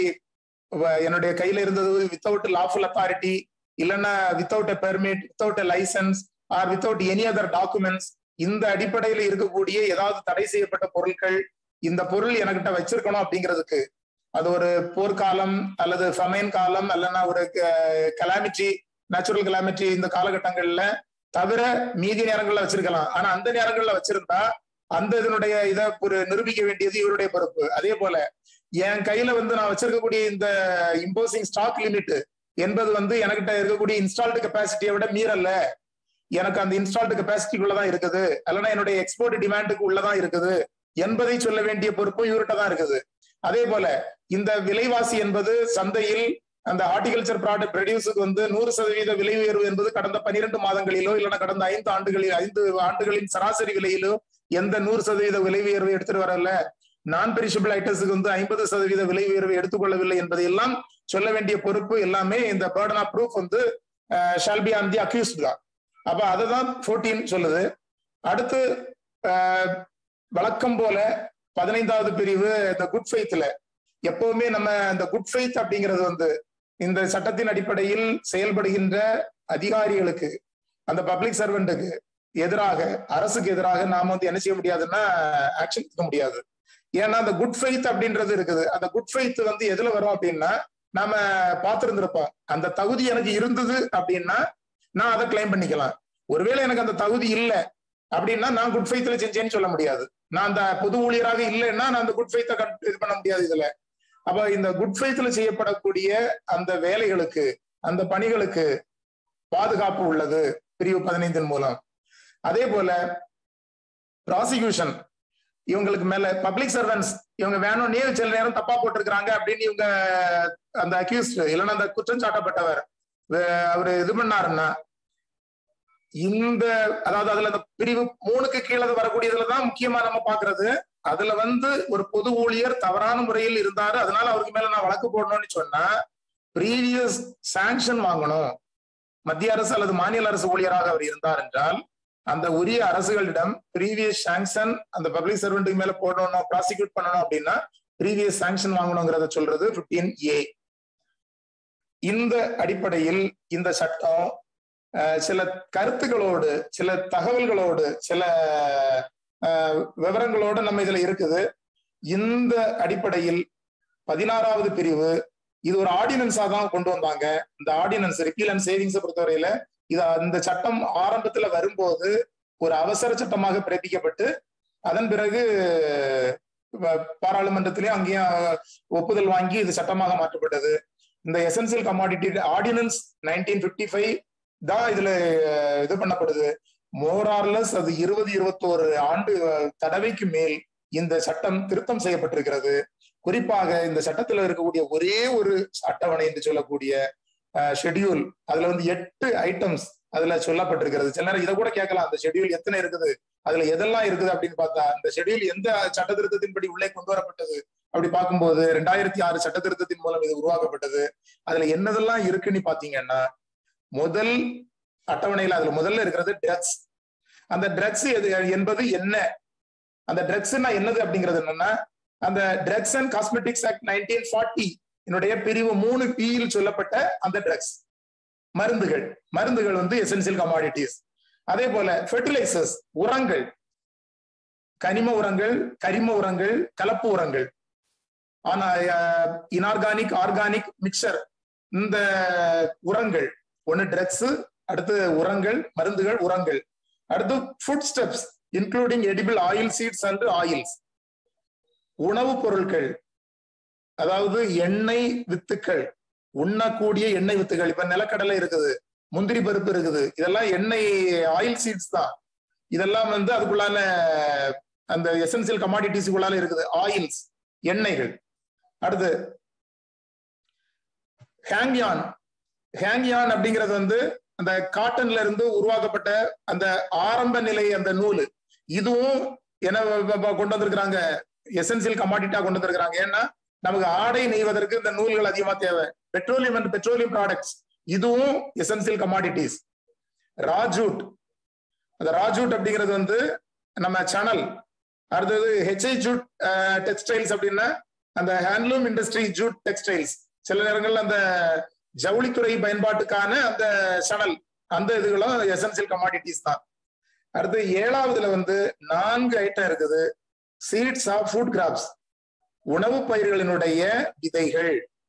வ- என்னுடைய கையில இருந்தது வித்தவுட் லாஃபுல் அத்தாரிட்டி இல்லைன்னா without a permit without a licence or without any other documents இந்த அடிப்படையில இருக்கக்கூடிய ஏதாவது தடை செய்யப்பட்ட பொருட்கள் இந்த பொருள் எனக்கிட்ட வச்சிருக்கணும் அப்படிங்கிறதுக்கு அது ஒரு போர்க்காலம் அல்லது ஃபமைன் காலம் அல்லனா ஒரு கலாமிட்டி நேச்சுரல் கலாமிட்டி இந்த காலகட்டங்கள்ல தவிர மீதி நேரங்கள்ல வச்சிருக்கலாம் ஆனா அந்த நேரங்கள்ல வச்சிருந்தா அந்த இதனுடைய இதை ஒரு நிரூபிக்க வேண்டியது இவருடைய பொறுப்பு அதே போல என் கையில வந்து நான் வச்சிருக்கக்கூடிய இந்த இம்போசிங் ஸ்டாக் லிமிட் என்பது வந்து எனக்கிட்ட இருக்கக்கூடிய இன்ஸ்டால்டு கெப்பாசிட்டியை விட மீறல்ல எனக்கு அந்த இன்ஸ்டால்டு கெப்பாசிட்டிக்குள்ளதான் இருக்குது அல்லனா என்னுடைய எக்ஸ்போர்ட் டிமாண்டுக்கு உள்ளதான் இருக்குது என்பதை சொல்ல வேண்டிய பொறுப்பும் இவர்கிட்ட தான் இருக்குது அதே போல இந்த விலைவாசி என்பது சந்தையில் அந்த ஹார்டிகல்ச்சர் ப்ராடக்ட் ப்ரொடியூஸுக்கு வந்து நூறு சதவீத விலை உயர்வு என்பது கடந்த பன்னிரண்டு மாதங்களிலோ இல்லைன்னா கடந்த ஐந்து ஆண்டுகளில் ஐந்து ஆண்டுகளின் சராசரி விலையிலோ எந்த நூறு சதவீத விலை உயர்வை எடுத்துட்டு வரல நான் பெரிஷபிள் ஐட்டஸுக்கு வந்து ஐம்பது சதவீத விலை உயர்வை எடுத்துக்கொள்ளவில்லை என்பதையெல்லாம் சொல்ல வேண்டிய பொறுப்பு எல்லாமே இந்த பேர்டன் ஆஃப் ப்ரூஃப் வந்து shall be on the accused தான் அப்ப அதை தான் ஃபோர்டீன் சொல்லுது அடுத்து அஹ், வழக்கம் போல பதினைந்தாவது பிரிவு இந்த குட் ஃபெய்த்ல எப்பவுமே நம்ம இந்த குட் ஃபெய்த் அப்படிங்கிறது வந்து இந்த சட்டத்தின் அடிப்படையில் செயல்படுகின்ற அதிகாரிகளுக்கு அந்த பப்ளிக் சர்வெண்ட்டுக்கு எதிராக அரசுக்கு எதிராக நாம வந்து என்ன செய்ய முடியாதுன்னா ஆக்ஷன் எடுக்க முடியாது ஏன்னா அந்த குட் ஃபெய்த் அப்படின்றது இருக்குது அந்த குட் ஃபெய்த் வந்து எதுல வரும் அப்படின்னா நாம பார்த்திருந்திருப்போம் அந்த தகுதி எனக்கு இருந்தது அப்படின்னா நான் அதை கிளைம் பண்ணிக்கலாம் ஒருவேளை எனக்கு அந்த தகுதி இல்லை அப்படின்னா நான் குட் ஃபெய்த்ல செஞ்சேன்னு சொல்ல முடியாது நான் அந்த பொது ஊழியராக இல்லைன்னா நான் அந்த குட் ஃபெய்த்தை இது பண்ண முடியாது இதுல அப்ப இந்த குட் ஃபெய்த்ல செய்யப்படக்கூடிய அந்த வேலைகளுக்கு அந்த பணிகளுக்கு பாதுகாப்பு உள்ளது பிரிவு பதினைந்தின் மூலம் அதே போல ப்ராசிக்யூஷன் இவங்களுக்கு மேல பப்ளிக் சர்வன்ஸ் இவங்க வேணும்னே சில நேரம் தப்பா போட்டிருக்கிறாங்க அப்படின்னு இவங்க அந்த அக்யூஸ்ட் இல்லைன்னா அந்த குற்றம் சாட்டப்பட்டவர் வே- அவரு இது பண்ணாருன்னா இந்த அதாவது அதுல அந்த பிரிவு மூணுக்கு கீழே வரக்கூடியதுல தான் முக்கியமா நம்ம பாக்குறது அதுல வந்து ஒரு பொது ஊழியர் தவறான முறையில் இருந்தாரு அதனால அவருக்கு மேல நான் வழக்கு போடணும்னு சொன்னா ப்ரீவியஸ் சாங்ஷன் வாங்கணும் மத்திய அரசு அல்லது மாநில அரசு ஊழியராக அவர் இருந்தார் என்றால் அந்த உரிய அரசுகளிடம் ப்ரீவியஸ் சாங்ஷன் அந்த பப்ளிக் சர்வெண்ட்டுக்கு மேல போடணும் ப்ராசிக்யூட் பண்ணணும் அப்படின்னா ப்ரீவியஸ் சாங்ஷன் வாங்கணுங்கிறத சொல்றது 15 ஏ இந்த அடிப்படையில் இந்த சட்டம் அஹ், சில கருத்துக்களோடு சில தகவல்களோடு சில அஹ், விவரங்களோடு நம்ம இதுல இருக்குது இந்த அடிப்படையில் பதினாறாவது பிரிவு இது ஒரு ஆர்டினன்ஸா தான் கொண்டு வந்தாங்க இந்த ஆர்டினன்ஸ் ரிப்பீல் அண்ட் சேவிங்ஸ் பொறுத்தவரையில இது அந்த சட்டம் ஆரம்பத்துல வரும்போது ஒரு அவசர சட்டமாக பிறப்பிக்கப்பட்டு அதன் பிறகு வ- பாராளுமன்றத்திலேயும் அங்கேயும் ஒப்புதல் வாங்கி இது சட்டமாக மாற்றப்பட்டது இந்த essential commodity ordinance nineteen fifty five தான் இதுல அஹ், இது பண்ணப்படுது மோரார்லஸ் அது இருபது இருபத்தோரு ஆண்டு அஹ், தடவைக்கு மேல் இந்த சட்டம் திருத்தம் செய்யப்பட்டிருக்கிறது குறிப்பாக இந்த சட்டத்துல இருக்கக்கூடிய ஒரே ஒரு அட்டவணை என்று சொல்லக்கூடிய ஷெட்யூல் அதுல வந்து எட்டு ஐட்டம்ஸ் அதுல சொல்லப்பட்டிருக்கிறது சில நேரம் இதை கூட கேட்கலாம் அந்த ஷெட்யூல் எத்தனை இருக்குது அதுல எதெல்லாம் இருக்குது அப்படின்னு பார்த்தா இந்த ஷெட்யூல் எந்த சட்ட திருத்தத்தின்படி உள்ளே கொண்டு வரப்பட்டது அப்படி பார்க்கும்போது ரெண்டாயிரத்தி ஆறு சட்ட திருத்தத்தின் மூலம் இது உருவாக்கப்பட்டது அதுல என்னதெல்லாம் இருக்குன்னு பாத்தீங்கன்னா முதல் அட்டவணையில அதுல முதல்ல இருக்கிறது ட்ரக்ஸ் அந்த ட்ரக்ஸ் எது என்பது என்ன அந்த ட்ரக்ஸ்னா என்னது அப்படிங்கிறது என்னன்னா அந்த drugs and cosmetics act nineteen forty என்னுடைய பிரிவு மூணு பியில் சொல்லப்பட்ட அந்த ட்ரக்ஸ் மருந்துகள் மருந்துகள் வந்து எசென்சியல் கமாடிட்டிஸ் அதே போல ஃபெர்டிலைசர்ஸ் உரங்கள் கனிம உரங்கள் கரிம உரங்கள் கலப்பு உரங்கள் ஆனா இன்ஆர்கானிக் ஆர்கானிக் மிக்சர் இந்த உரங்கள் ஒன்னு ட்ரக்ஸ் அடுத்து உரங்கள் மருந்துகள் உரங்கள் அடுத்து foodstuffs including edible oilseeds and oils உணவுப் பொருட்கள் அதாவது எண்ணெய் வித்துக்கள் உண்ணக்கூடிய எண்ணெய் வித்துகள் இப்ப நிலக்கடலை இருக்குது முந்திரி பருப்பு இருக்குது இதெல்லாம் எண்ணெய் ஆயில் சீட்ஸ் தான் இதெல்லாம் வந்து அதுக்குள்ளான அந்த எசென்சியல் கமாடிட்டிஸுக்குள்ளால இருக்குது ஆயில்ஸ் எண்ணெய்கள் அடுத்து ஹேங்யான் ஹேங்யான் அப்படிங்கிறது வந்து அந்த காட்டன்ல இருந்து உருவாக்கப்பட்ட அந்த ஆரம்ப நிலை அந்த நூல் இதுவும் என்ன கொண்டு வந்திருக்கிறாங்க எசென்சியல் கமாடிட்டா கொண்டு வந்திருக்கிறாங்க ஏன்னா நமக்கு ஆடை நெய்வதற்கு இந்த நூல்கள் அதிகமா தேவை பெட்ரோலியம் அண்ட் பெட்ரோலியம் ப்ராடக்ட்ஸ் இதுவும் எசென்சியல் கமாடிட்டிஸ் ராஜூட் அந்த ராஜூட் அப்படிங்கிறது வந்து நம்ம சேனல் அடுத்தது ஹெச்ஐ ஜூட் டெக்ஸ்டைல்ஸ் அப்படின்னா அந்த ஹேண்ட்லூம் இண்டஸ்ட்ரி ஜூட் டெக்ஸ்டைல்ஸ் சில நேரங்கள்ல அந்த ஜவுளித்துறை பயன்பாட்டுக்கான அந்த சணல் அந்த இதுகளும் எசென்சியல் கமாடிட்டிஸ் தான் அடுத்து ஏழாவதுல வந்து நான்கு ஐட்டம் இருக்குது சீட்ஸ் ஆஃப் ஃபுட் கிராப்ஸ் உணவு பயிர்களினுடைய விதைகள்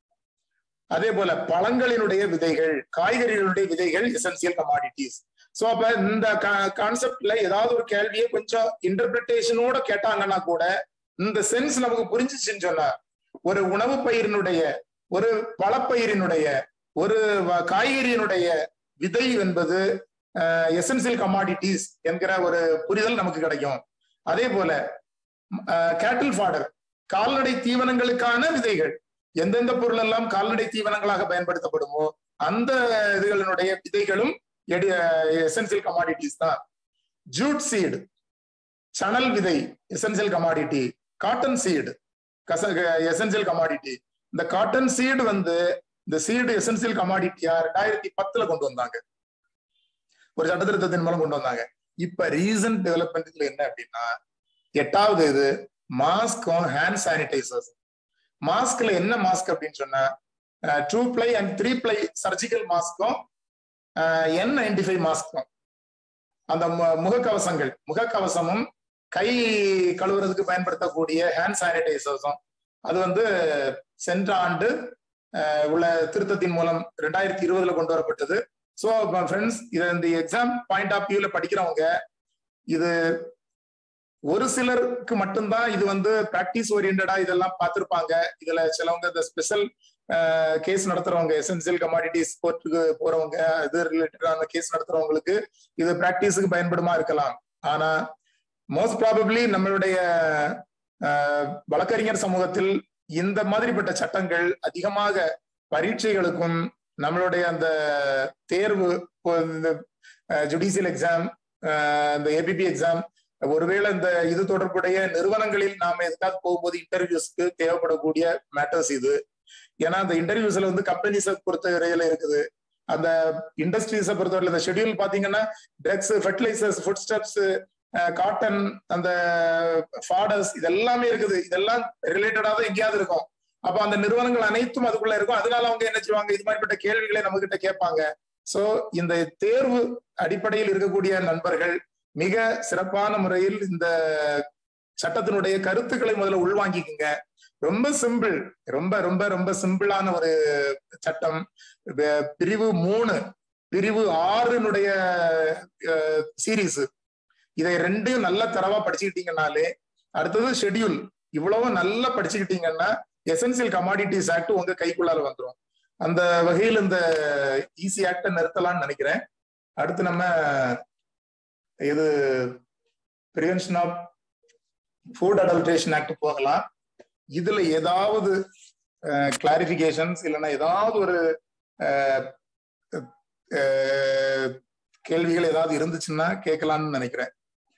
அதே போல பழங்களினுடைய விதைகள் காய்கறிகளுடைய விதைகள் எசென்சியல் கமாடிட்டிஸ் சோ அப்ப இந்த கான்செப்ட்ல ஏதாவது ஒரு கேள்வியை கொஞ்சம் இன்டர்பிரிட்டேஷனோட கேட்டாங்கன்னா கூட இந்த சென்ஸ் நமக்கு புரிஞ்சுச்சுன்னு சொன்னா ஒரு உணவு பயிரினுடைய ஒரு பழப்பயிரினுடைய ஒரு காய்கறியினுடைய விதை என்பது எசென்சியல் கமாடிட்டிஸ் என்கிற ஒரு புரிதல் நமக்கு கிடைக்கும் அதே போல கேட்டில் ஃபாடர் கால்நடை தீவனங்களுக்கான விதைகள் எந்தெந்த பொருள் எல்லாம் கால்நடை தீவனங்களாக பயன்படுத்தப்படுமோ அந்த இதுகளினுடைய விதைகளும் எசென்சியல் கமாடிட்டிஸ் தான் ஜூட் சீடு சணல் விதை essential commodity cotton seed essential commodity இந்த காட்டன் சீடு வந்து இந்த சீடு எசென்சியல் கமாடிட்டியா ரெண்டாயிரத்தி பத்துல கொண்டு வந்தாங்க ஒரு சட்டத்திருத்தத்தின் மூலம் கொண்டு வந்தாங்க இப்ப ரீசன்ட் டெவலப்மெண்ட்ல என்ன அப்படின்னா எட்டாவது இது மாஸ்க்கும் ஹேண்ட் சானிடைசர்ஸ் மாஸ்க்ல என்ன மாஸ்க் அப்படின்னு சொன்னா two ply and three ply surgical மாஸ்க்கும் என் நைன்டி ஃபைவ் மாஸ்க்கும் அந்த முகக்கவசங்கள் முகக்கவசமும் கை கழுவுறதுக்கு பயன்படுத்தக்கூடிய ஹேண்ட் சானிடைசர்ஸும் அது வந்து சென்ற ஆண்டு உள்ள திருத்தத்தின் மூலம் ரெண்டாயிரத்தி இருபதுல கொண்டு வரப்பட்டது ஸோ ஃப்ரெண்ட்ஸ் இது இந்த எக்ஸாம் பாயிண்ட் ஆஃப் வியூல படிக்கிறவங்க இது ஒரு சிலருக்கு மட்டும்தான் இது வந்து பிராக்டிஸ் ஓரியன்டா இதெல்லாம் பார்த்திருப்பாங்க இதுல சிலவங்க இந்த ஸ்பெஷல் கேஸ் நடத்துறவங்க எசென்சியல் கமாடிட்டிஸ் கோர்ட்டுக்கு போறவங்க இது ரிலேட்டடான கேஸ் நடத்துறவங்களுக்கு இது பிராக்டிஸுக்கு பயன்படுமா இருக்கலாம் ஆனா மோஸ்ட் ப்ராபப்ளி நம்மளுடைய வழக்கறிஞர் சமூகத்தில் இந்த மாதிரிப்பட்ட சட்டங்கள் அதிகமாக பரீட்சைகளுக்கும் நம்மளுடைய அந்த தேர்வு இந்த ஜுடிஷியல் எக்ஸாம் இந்த ஏபிபி எக்ஸாம் ஒருவேளை இந்த இது தொடர்புடைய நிறுவனங்களில் நாம எதுக்காவது போகும்போது இன்டர்வியூஸ்க்கு தேவைப்படக்கூடிய மேட்டர்ஸ் இது ஏன்னா அந்த இன்டர்வியூஸ்ல வந்து கம்பெனிஸை பொறுத்த வரையில இருக்குது அந்த இண்டஸ்ட்ரீஸை பொறுத்தவரையில இந்த ஷெடியூல் பாத்தீங்கன்னா drugs fertilisers food stuffs cotton அந்த ஃபாடர்ஸ் இதெல்லாமே இருக்குது இதெல்லாம் ரிலேட்டடா தான் எங்கேயாவது இருக்கும் அப்ப அந்த நிறுவனங்கள் அனைத்தும் அதுக்குள்ள இருக்கும் அதனால அவங்க என்ன செய்வாங்க இது மாதிரிப்பட்ட கேள்விகளை நம்ம கிட்ட கேட்பாங்க சோ இந்த தேர்வு அடிப்படையில் இருக்கக்கூடிய நண்பர்கள் மிக சிறப்பான முறையில் இந்த சட்டத்தினுடைய கருத்துக்களை முதல்ல உள்வாங்கிக்குங்க ரொம்ப சிம்பிள் ரொம்ப ரொம்ப ரொம்ப சிம்பிளான ஒரு சட்டம் வே- பிரிவு மூணு பிரிவு ஆறுனுடைய சீரீஸ் இதை ரெண்டையும் நல்ல தரவா படிச்சுக்கிட்டீங்கன்னாலே அடுத்தது ஷெட்யூல் இவ்வளவு நல்லா படிச்சுக்கிட்டீங்கன்னா எசென்சியல் கமாடிட்டிஸ் ஆக்ட் உங்க கைக்குள்ளால வந்துரும் அந்த வகையில் இந்த ஈஸி ஆக்ட நிறுத்தலாம்னு நினைக்கிறேன் அடுத்து நம்ம இது prevention of food adulteration act போகலாம் இதுல ஏதாவது கிளாரிபிகேஷன்ஸ் இல்லைன்னா ஏதாவது ஒரு அஹ், அஹ், கேள்விகள் ஏதாவது இருந்துச்சுன்னா கேட்கலாம்னு நினைக்கிறேன்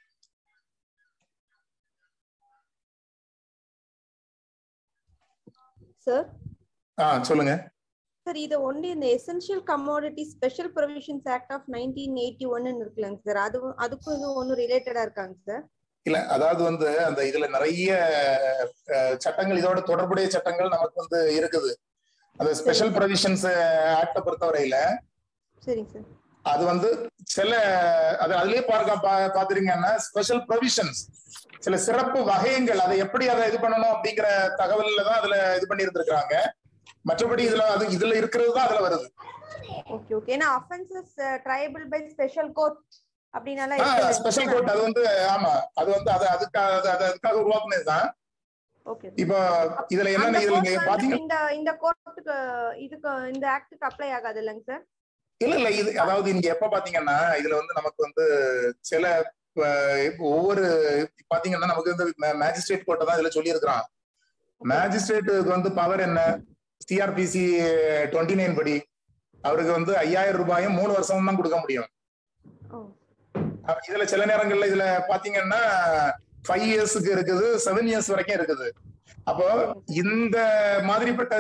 சார் ஆ சொல்லுங்க சார் இது ஒன்லி இந்த essential commodity special provisions act of nineteen eighty ஒன்னு இருக்குல்லங்க சார் அதுவும் அதுக்கும் இதுவும் ஒன்றும் ரிலேட்டடா இருக்காங்க சார் இல்ல அதாவது வந்து அந்த இதுல நிறைய அஹ், சட்டங்கள் இதோட தொடர்புடைய சட்டங்கள் நமக்கு வந்து இருக்குது அந்த ஸ்பெஷல் ப்ரொவிஷன்ஸ் ஆக்ட பொறுத்தவரையில சரிங்க சார் அது வந்து சில அது அதுலயே பார்க்க பா- பாத்துறீங்கன்னா ஸ்பெஷல் ப்ரொவிஷன்ஸ் சில சிறப்பு வகையங்கள் அதை எப்படி அதை இது பண்ணணும் அப்படிங்கிற தகவல்ல தான் அதுல இது பண்ணி இருந்திருக்காங்க மற்றபடி இதுல அது இதுல இருக்கிறது தான் அதுல வருது ஓகே ஓகே ஏன்னா offences triable by special court அப்படின்னால ஸ்பெஷல் கோர்ட் அது வந்து ஆமா அது வந்து அது அதுக்காக அது- அது அதுக்காக உருவாக்குனதுதான் ஓகே இப்போ இதுல என்னன்னு இதுல நீங்க பாத்தீங்க இந்த இந்த கோர்ட்டுக்கு இதுக்கு இந்த ஆக்டுக்கு அப்ளை ஆகாது இல்லைங்க சார் இல்ல இல்ல இது அதாவது இங்க எப்ப பாத்தீங்கன்னா இதுல வந்து நமக்கு வந்து சில அஹ், இப்போ ஒவ்வொரு பாத்தீங்கன்னா நமக்கு வந்து மேஜிஸ்ட்ரேட் கோர்ட்டை தான் இதுல சொல்லியிருக்கிறான் மேஜிஸ்ட்ரேட்டுக்கு வந்து பவர் என்ன சிஆர்பிசி டுவெண்ட்டி நைன் படி அவருக்கு வந்து ஐயாயிரம் ரூபாயும் மூணு வருஷமும் தான் கொடுக்க முடியும் ஓ அப்ப இதுல சில நேரங்கள்ல இதுல பாத்தீங்கன்னா ஃபைவ் இயர்ஸ்க்கு இருக்குது செவன் இயர்ஸ் வரைக்கும் இருக்குது அப்போ இந்த மாதிரிப்பட்ட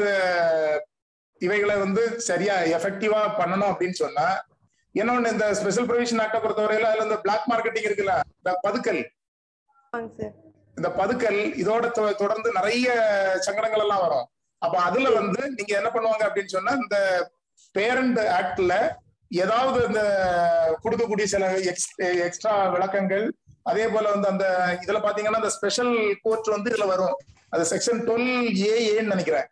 இவைகளை வந்து சரியா எஃபெக்டிவா பண்ணணும் அப்படின்னு சொன்னா இன்னொன்னு இந்த ஸ்பெஷல் ப்ரொவிஷன் ஆக்ட பொறுத்தவரையில அதுல இந்த பிளாக் மார்க்கெட்டிங் இருக்குல்ல இந்த பதுக்கல் ஆமாங்க சார் இந்த பதுக்கல் இதோட தொ- தொடர்ந்து நிறைய சங்கடங்கள் எல்லாம் வரும் அப்ப அதுல வந்து நீங்க என்ன பண்ணுவாங்க அப்படின்னு சொன்னா இந்த பேரண்ட் ஆக்ட்ல ஏதாவது இந்த கொடுக்கக்கூடிய சில எக்ஸ்ட்ரா விளக்கங்கள் அதே போல வந்து அந்த இதுல பாத்தீங்கன்னா இந்த ஸ்பெஷல் கோர்ட் வந்து இதுல வரும் அது செக்ஷன் டுவெல் ஏன்னு நினைக்கிறேன்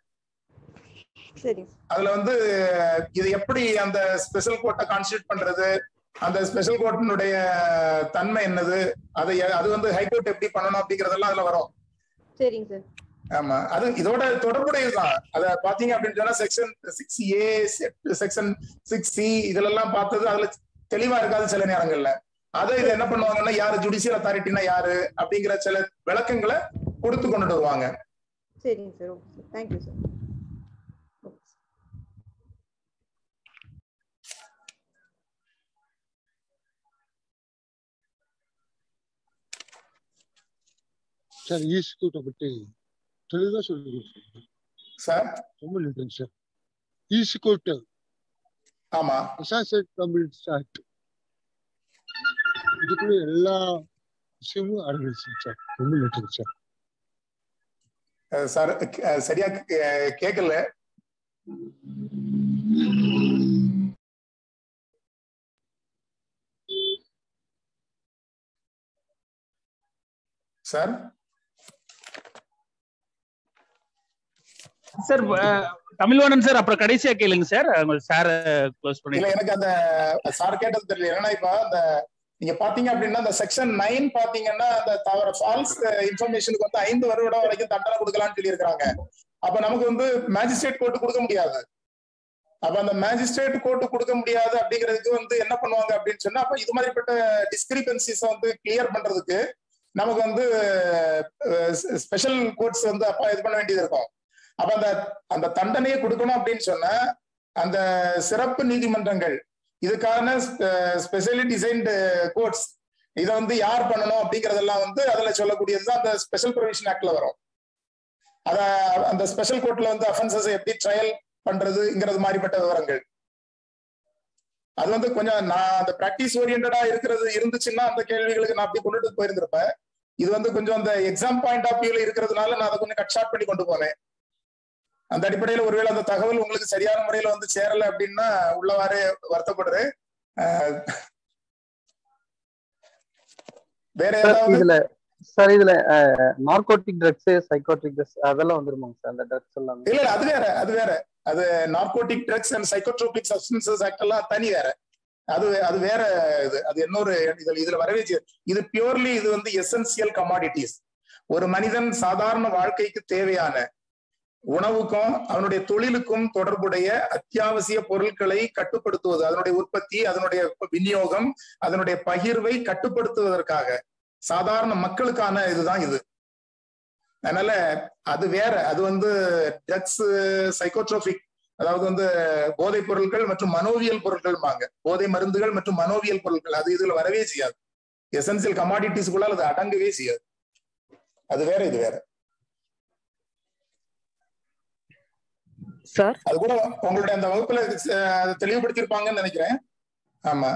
சரி அதுல வந்து இது எப்படி அந்த ஸ்பெஷல் கோர்ட்டை கான்ஸ்டியூட் பண்றது அந்த ஸ்பெஷல் கோர்ட்டினுடைய தன்மை என்னது அதை அது வந்து ஹைகோர்ட் எப்படி பண்ணணும் அப்படிங்கறதெல்லாம் அதுல வரும் சரிங்க சார் ஆமா அது இதோட தொடர்புடையதுதான் அத பாத்தீங்க அப்படின்னு சொன்னா section six A section six C இதுல எல்லாம் பார்த்தது அதுல தெளிவா இருக்காது சில நேரங்கள்ல அதை இது என்ன பண்ணுவாங்கன்னா யாரு ஜுடிஷியல் அத்தாரிட்டினா யாரு அப்படிங்கிற சில விளக்கங்களை கொடுத்து கொண்டுட்டு வருவாங்க சரிங்க sir okay sir thank you sir okay sir ஈஸ்ட் கோட்டை பற்றி தெளிவாக சொல்லி கொடுத்துருங்க சார் ரொம்ப நன்றிங்க சார் ஈஸ்ட் கோட்டு ஆமா அசாசட் தமிழ் ஆக்ட் இதுக்குள்ள எல்லா விஷயமும் அடங்கிடுச்சு சார் ரொம்ப நன்றிங்க சார் அஹ் சார் அஹ் சரியா கே- கேட்கல சார் சார் தமிழ்வாணன் சார் அப்புறம் கடைசியா கேளுங்க சார் சார் க்ளோஸ் பண்ணி இல்ல எனக்கு அந்த சார் கேட்டது தெரியல ஏன்னா இப்ப அந்த நீங்க பாத்தீங்க அப்படின்னா அந்த செக்ஷன் நைன் பாத்தீங்கன்னா அந்த தவற ஃபால்ஸ் இன்ஃபர்மேஷனுக்கு வந்து ஐந்து வருடம் வரைக்கும் தண்டனை கொடுக்கலாம்னு சொல்லி இருக்காங்க அப்ப நமக்கு வந்து மேஜிஸ்ட்ரேட் கோர்ட்டு கொடுக்க முடியாது அப்ப அந்த மேஜிஸ்ட்ரேட் கோர்ட்டு கொடுக்க முடியாது அப்படிங்கிறதுக்கு வந்து என்ன பண்ணுவாங்க அப்படின்னு சொன்னா அப்ப இது மாதிரிப்பட்ட டிஸ்கிரிபன்சிஸ் வந்து கிளியர் பண்றதுக்கு நமக்கு வந்து ஸ்பெஷல் கோர்ட்ஸ் வந்து அப்ப இது பண்ண வேண்டியது இருக்கும் அப்ப அந்த அந்த தண்டனையை கொடுக்கணும் அப்படின்னு சொன்னா அந்த சிறப்பு நீதிமன்றங்கள் இதுக்கான ஸ்பெஷலி டிசைன்டு கோர்ட்ஸ் இதை வந்து யார் பண்ணணும் அப்படிங்கறதெல்லாம் வந்து அதுல சொல்லக்கூடியதுதான் அந்த ஸ்பெஷல் ப்ரொவிஷன் ஆக்ட்ல வரும் அத அந்த ஸ்பெஷல் கோர்ட்ல வந்து அஃபென்சஸ் எப்படி ட்ரையல் பண்றதுங்கிறது மாதிரிப்பட்ட விவரங்கள் அது வந்து கொஞ்சம் நான் அந்த பிராக்டிஸ் ஓரியன்டா இருக்கிறது இருந்துச்சுன்னா அந்த கேள்விகளுக்கு நான் அப்படி கொண்டுட்டு போயிருந்திருப்பேன் இது வந்து கொஞ்சம் அந்த எக்ஸாம் பாயிண்ட் ஆஃப் வியூல இருக்கிறதுனால நான் அதை கொஞ்சம் கட் ஷார்ட் பண்ணி கொண்டு போனேன் அந்த அடிப்படையில ஒருவேளை அந்த தகவல் உங்களுக்கு சரியான முறையில வந்து சேரல அப்படின்னா உள்ளவாறே வருத்தப்படுறேன் அஹ், வேற சார் ஏதாவது இதுல சார் இதுல நார்கோட்டிக் ட்ரக்ஸ் சைக்கோட்ரிக் ட்ரக்ஸ் அதெல்லாம் வந்துருமாங்க சார் அந்த ட்ரக்ஸ் எல்லாமே இல்ல இல்ல, அது வேற அது வேற அது narcotic drugs and psychotropic substances act எல்லாம் தனி வேற அது அது வேற இது அது இன்னொரு இதுல இதுல வரவே செய்யாது. இது பியூர்லி இது வந்து எசென்சியல் கமாடிட்டிஸ் ஒரு மனிதன் சாதாரண வாழ்க்கைக்கு தேவையான உணவுக்கும் அவனுடைய தொழிலுக்கும் தொடர்புடைய அத்தியாவசிய பொருட்களை கட்டுப்படுத்துவது அதனுடைய உற்பத்தி அதனுடைய விநியோகம் அதனுடைய பகிர்வை கட்டுப்படுத்துவதற்காக சாதாரண மக்களுக்கான இதுதான் இது அதனால அது வேற அது வந்து ட்ரக்ஸ் சைக்கோட்ரோபிக் அதாவது வந்து போதைப் பொருட்கள் மற்றும் மனோவியல் பொருட்கள்பாங்க போதை மருந்துகள் மற்றும் மனோவியல் பொருட்கள் அது இதுல வரவே செய்யாது எசென்சியல் கமாடிட்டிஸ்க்குள்ள அது அடங்கவே செய்யாது அது வேற இது வேற சார் அது கூட உங்களுடைய அந்த வகுப்புல அஹ், அதை தெளிவுபடுத்தியிருப்பாங்கன்னு நினைக்கிறேன் ஆமா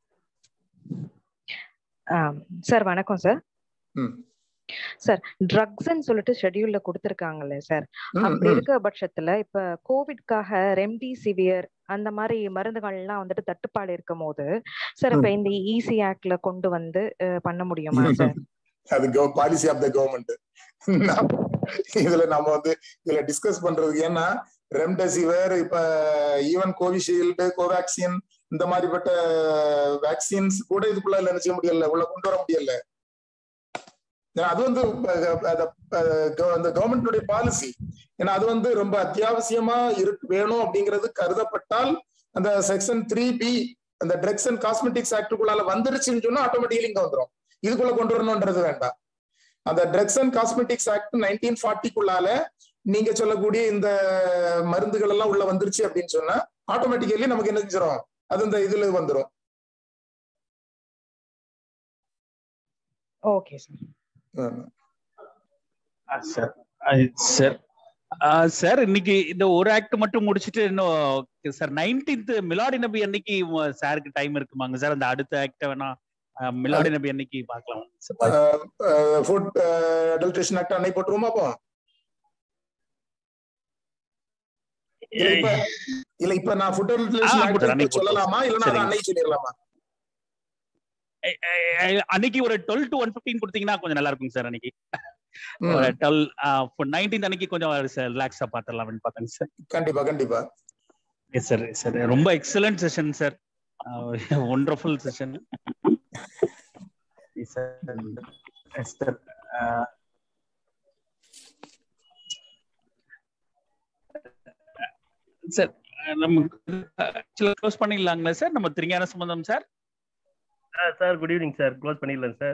சார் வணக்கம் சார் ம். சார் ட்ரக்ஸ்ன்னு சொல்லிட்டு ஷெட்யூல்ல கொடுத்துருக்காங்கல்ல சார் ம், அப்படி ம். இருக்க பட்சத்துல இப்ப கோவிட்காக ரெம்டிசிவியர் அந்த மாதிரி மருந்துகள்லாம் வந்துட்டு தட்டுப்பாடு இருக்கும் போது சார் இப்ப இந்த இசி ஆக்ட்ல கொண்டு வந்து அஹ், பண்ண முடியுமா சார் அது பாலிசி ஆஃப் த கவர்மெண்ட் இதுல நம்ம வந்து இதுல டிஸ்கஸ் பண்றதுக்கு ஏன்னா ரெம்டெசிவிர் இப்ப ஈவன் கோவிஷீல்டு கோவேக்சின் இந்த மாதிரிப்பட்ட வேக்சின்ஸ் கூட இதுக்குள்ள நினைச்ச முடியல உள்ள கொண்டு வர முடியல ஏன்னா அது வந்து அஹ், அத, அஹ், கவ- அந்த கவர்மெண்டுடைய பாலிசி ஏன்னா அது வந்து ரொம்ப அத்தியாவசியமா இருக்கு வேணும் அப்படிங்கிறது கருதப்பட்டால் அந்த செக்ஷன் த்ரீ பி அந்த ட்ரக்ஸ் அண்ட் காஸ்மெட்டிக்ஸ் ஆக்டுக்குள்ளால வந்துருச்சுன்னு சொன்னா ஆட்டோமேட்டிக்கலி இங்க வந்துரும் இதுக்குள்ள கொண்டு வரணும்ன்றது வேண்டாம் அந்த drugs and cosmetics act nineteen ஃபார்ட்டிக்குள்ளால நீங்க சொல்லக்கூடிய இந்த மருந்துகள் எல்லாம் உள்ள வந்துருச்சு அப்படின்னு சொன்னா ஆட்டோமேட்டிக்கலி நமக்கு என்ன செஞ்சிடும் அது இந்த இதுல வந்துரும் ஓகே சார் ஆமா. சார் சார் சார் இன்னைக்கு இந்த ஒரு ஆக்ட் மட்டும் முடிச்சிட்டு இன்னும் சார் நைன்டீன்த் மிலாடி நபி அன்னைக்கு சாருக்கு டைம் இருக்குமாங்க சார் அந்த அடுத்த ஆக்ட வேணா அஹ், மிலாடி நபி அன்னைக்கு பார்க்கலாம் சார் ஃபுட் அடல்ட்ரேஷன் ஆக்ட் அன்னை போட்டுருவோமா அப்போ இல்ல இப்ப இல்ல இப்ப நான் ஃபுட் ஆ, அடல்ட்ரேஷன் போட்டுறேன், அன்னைக்கு ஆக்ட் சொல்லலாமா இல்லன்னா அதை சரிங்க. அன்னைக்கு சொல்லிடலாமா அஹ், அஹ், அன்னைக்கு ஒரு டுவெல் டு ஒன் பிப்டீன் கொடுத்தீங்கன்னா கொஞ்சம் நல்லா இருக்கும் சார் அன்னைக்கு ம், டுவெல் நைன்டீன் அன்னைக்கு கொஞ்சம் ரிலாக்ஸா பார்த்துடலாம் அப்படின்னு பார்த்தேங்க சார் கண்டிப்பா கண்டிப்பா எஸ் சார் சார் ரொம்ப excellent session sir wonderful session sir sir நமக்கு க்ளோஸ் பண்ணிடலாங்களா சார் நம்ம Thirugnana Sambandam sir sir good evening sir close பண்ணிடலாம் சார்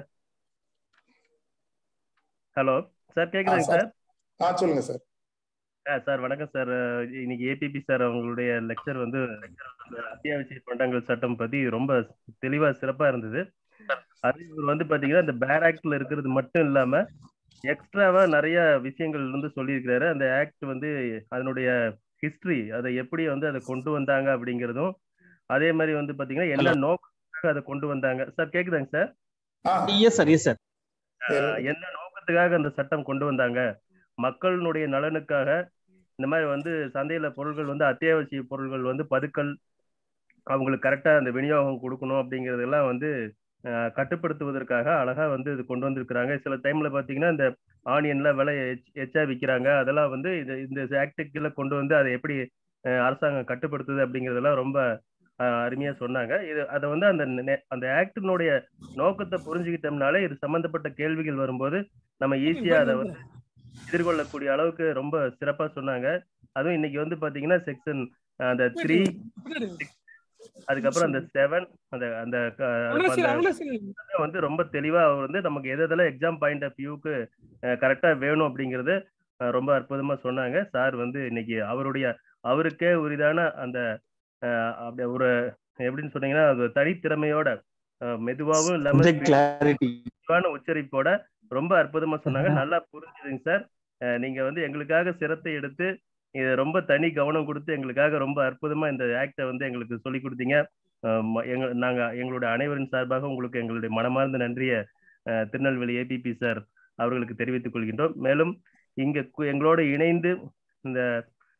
ஹலோ சார் கேக்குதுங்க ஆ, sir. சார் ஆ சொல்லுங்க சார் ஆ சார் வணக்கம் சார் இன்னைக்கு ஏபிபி சார் அவங்களுடைய லெக்சர் வந்து அந்த அத்தியாவசிய பண்டங்கள் சட்டம் பத்தி ரொம்ப தெளிவா சிறப்பா இருந்தது அது இவர் வந்து பாத்தீங்கன்னா இந்த பேர் ஆக்ட்ல இருக்கிறது மட்டும் இல்லாம எக்ஸ்ட்ராவா நிறைய விஷயங்கள் வந்து சொல்லியிருக்கிறாரு அந்த ஆக்ட் வந்து அதனுடைய ஹிஸ்டரி அதை எப்படி வந்து அதை கொண்டு வந்தாங்க அப்படிங்கிறதும் அதே மாதிரி வந்து பாத்தீங்கன்னா என்ன நோக்கத்துக்காக அதை கொண்டு வந்தாங்க சார் கேக்குதாங்க சார் ஆ எஸ் சார் எஸ் சார் ஆஹ் என்ன நோக்கத்துக்காக அந்த சட்டம் கொண்டு வந்தாங்க மக்களினுடைய நலனுக்காக இந்த மாதிரி வந்து சந்தையில பொருட்கள் வந்து அத்தியாவசிய பொருட்கள் வந்து பதுக்கல் அவங்களுக்கு கரெக்டா அந்த விநியோகம் கொடுக்கணும் அப்படிங்கறதெல்லாம் வந்து ஆஹ் கட்டுப்படுத்துவதற்காக அழகா வந்து இது கொண்டு வந்திருக்கிறாங்க சில டைம்ல பாத்தீங்கன்னா இந்த ஆனியன்ல விலை எச்- எச்சா விற்கிறாங்க அதெல்லாம் வந்து இது இந்த ஆக்டுக்குள்ள கொண்டு வந்து அதை எப்படி ஆஹ் அரசாங்கம் கட்டுப்படுத்துது அப்படிங்கறதெல்லாம் ரொம்ப ஆஹ் அருமையா சொன்னாங்க இது அதை வந்து அந்த நெ- அந்த ஆக்டினுடைய நோக்கத்தை புரிஞ்சுக்கிட்டோம்னாலே இது சம்பந்தப்பட்ட கேள்விகள் வரும்போது நம்ம ஈஸியா அதை வந்து எதிர்கொள்ளக்கூடிய அளவுக்கு ரொம்ப சிறப்பா சொன்னாங்க அதுவும் இன்னைக்கு வந்து பாத்தீங்கன்னா செக்ஷன் அந்த த்ரீ அதுக்கப்புறம் அந்த செவன் அந்த அந்த க- அந்த அதெல்லாம் வந்து ரொம்ப தெளிவா அவர் வந்து நமக்கு எது எதெல்லாம் எக்ஸாம் பாயிண்ட் ஆஃப் வியூக்கு கரெக்டா வேணும் அப்படிங்கறது அஹ், ரொம்ப அற்புதமா சொன்னாங்க சார் வந்து இன்னைக்கு அவருடைய அவருக்கே உரிதான அந்த அஹ், அப்படி ஒரு எப்படின்னு சொன்னீங்கன்னா அது தனித்திறமையோட அஹ், மெதுவாவும் இல்லாம கிளாரிட்டி தெளிவான உச்சரிப்போட ரொம்ப அற்புதமா சொன்னாங்க நல்லா புரிஞ்சுதுங்க சார் அஹ் நீங்க வந்து எங்களுக்காக சிரத்தை எடுத்து இதை ரொம்ப தனி கவனம் கொடுத்து எங்களுக்காக ரொம்ப அற்புதமா இந்த ஆக்டை வந்து எங்களுக்கு சொல்லி கொடுத்தீங்க அஹ் ம- எங்க நாங்க எங்களுடைய அனைவரின் சார்பாக உங்களுக்கு எங்களுடைய மனமார்ந்த நன்றியை அஹ், திருநெல்வேலி ஏபிபி சார் அவர்களுக்கு தெரிவித்துக் கொள்கின்றோம் மேலும் இங்க கு- எங்களோட இணைந்து இந்த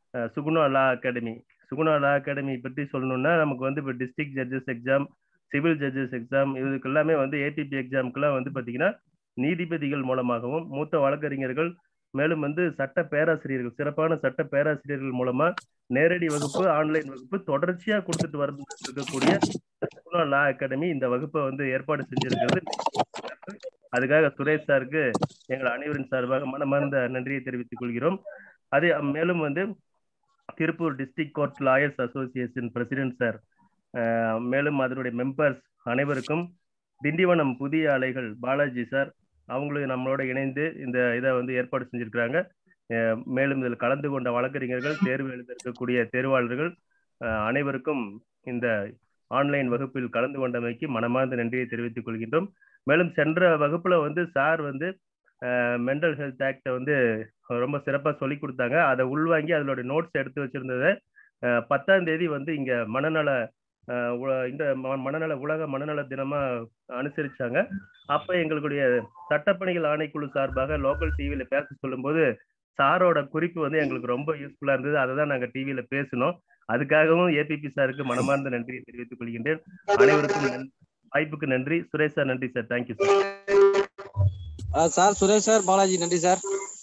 அஹ், Suguna law academy Suguna law academy பற்றி சொல்லணும்னா நமக்கு வந்து இப்போ district judges exam civil judges exam இதுக்கு எல்லாமே வந்து ஏடிபி எக்ஸாமுக்கெல்லாம் வந்து பார்த்தீங்கன்னா நீதிபதிகள் மூலமாகவும் மூத்த வழக்கறிஞர்கள் மேலும் வந்து சட்ட பேராசிரியர்கள் சிறப்பான சட்ட பேராசிரியர்கள் மூலமா நேரடி வகுப்பு ஆன்லைன் வகுப்பு தொடர்ச்சியா கொடுத்துட்டு வந்து இருக்கக்கூடிய சுகுணா லா அகாடமி இந்த வகுப்பை வந்து ஏற்பாடு செஞ்சிருக்கிறது அதுக்காக சுரேஷ் சாருக்கு எங்கள் அனைவரின் சார்பாக மனமார்ந்த நன்றியை தெரிவித்துக் கொள்கிறோம் அதே மேலும் வந்து Tiruppur district court lawyers association president sir அஹ், மேலும் அதனுடைய மெம்பர்ஸ் அனைவருக்கும் திண்டிவனம் புதிய அலைகள் பாலாஜி சார் அவங்களும் நம்மளோட இணைந்து இந்த இதை வந்து ஏற்பாடு செஞ்சிருக்கிறாங்க அஹ், மேலும் இதில் கலந்து கொண்ட வழக்கறிஞர்கள் தேர்வு எழுத இருக்கக்கூடிய தேர்வாளர்கள் அஹ், அனைவருக்கும் இந்த ஆன்லைன் வகுப்பில் கலந்து கொண்டமைக்கு மனமார்ந்த நன்றியை தெரிவித்துக் கொள்கின்றோம் மேலும் சென்ற வகுப்புல வந்து சார் வந்து மென்டல் ஹெல்த் ஆக்டை வந்து ரொம்ப சிறப்பாக சொல்லி கொடுத்தாங்க அதை உள்வாங்கி அதோட நோட்ஸ் எடுத்து வச்சிருந்ததை அஹ், பத்தாம் தேதி வந்து இங்க மனநல அஹ், உல- இந்த ம- மனநல உலக மனநல தினமா அனுசரிச்சாங்க அப்ப எங்களுடைய சட்டப்பணிகள் ஆணைக்குழு சார்பாக லோக்கல் டிவியில பேச சொல்லும்போது சாரோட குறிப்பு வந்து எங்களுக்கு ரொம்ப யூஸ்ஃபுல்லா இருந்தது அதை தான் நாங்க டிவியில பேசினோம் அதுக்காகவும் ஏபிபி சாருக்கு மனமார்ந்த நன்றியை தெரிவித்துக் கொள்கின்றேன் அனைவருக்கும் நன்- வாய்ப்புக்கு நன்றி சுரேஷ் சார் நன்றி sir thank you sir sir Suresh sir Balaji நன்றி சார்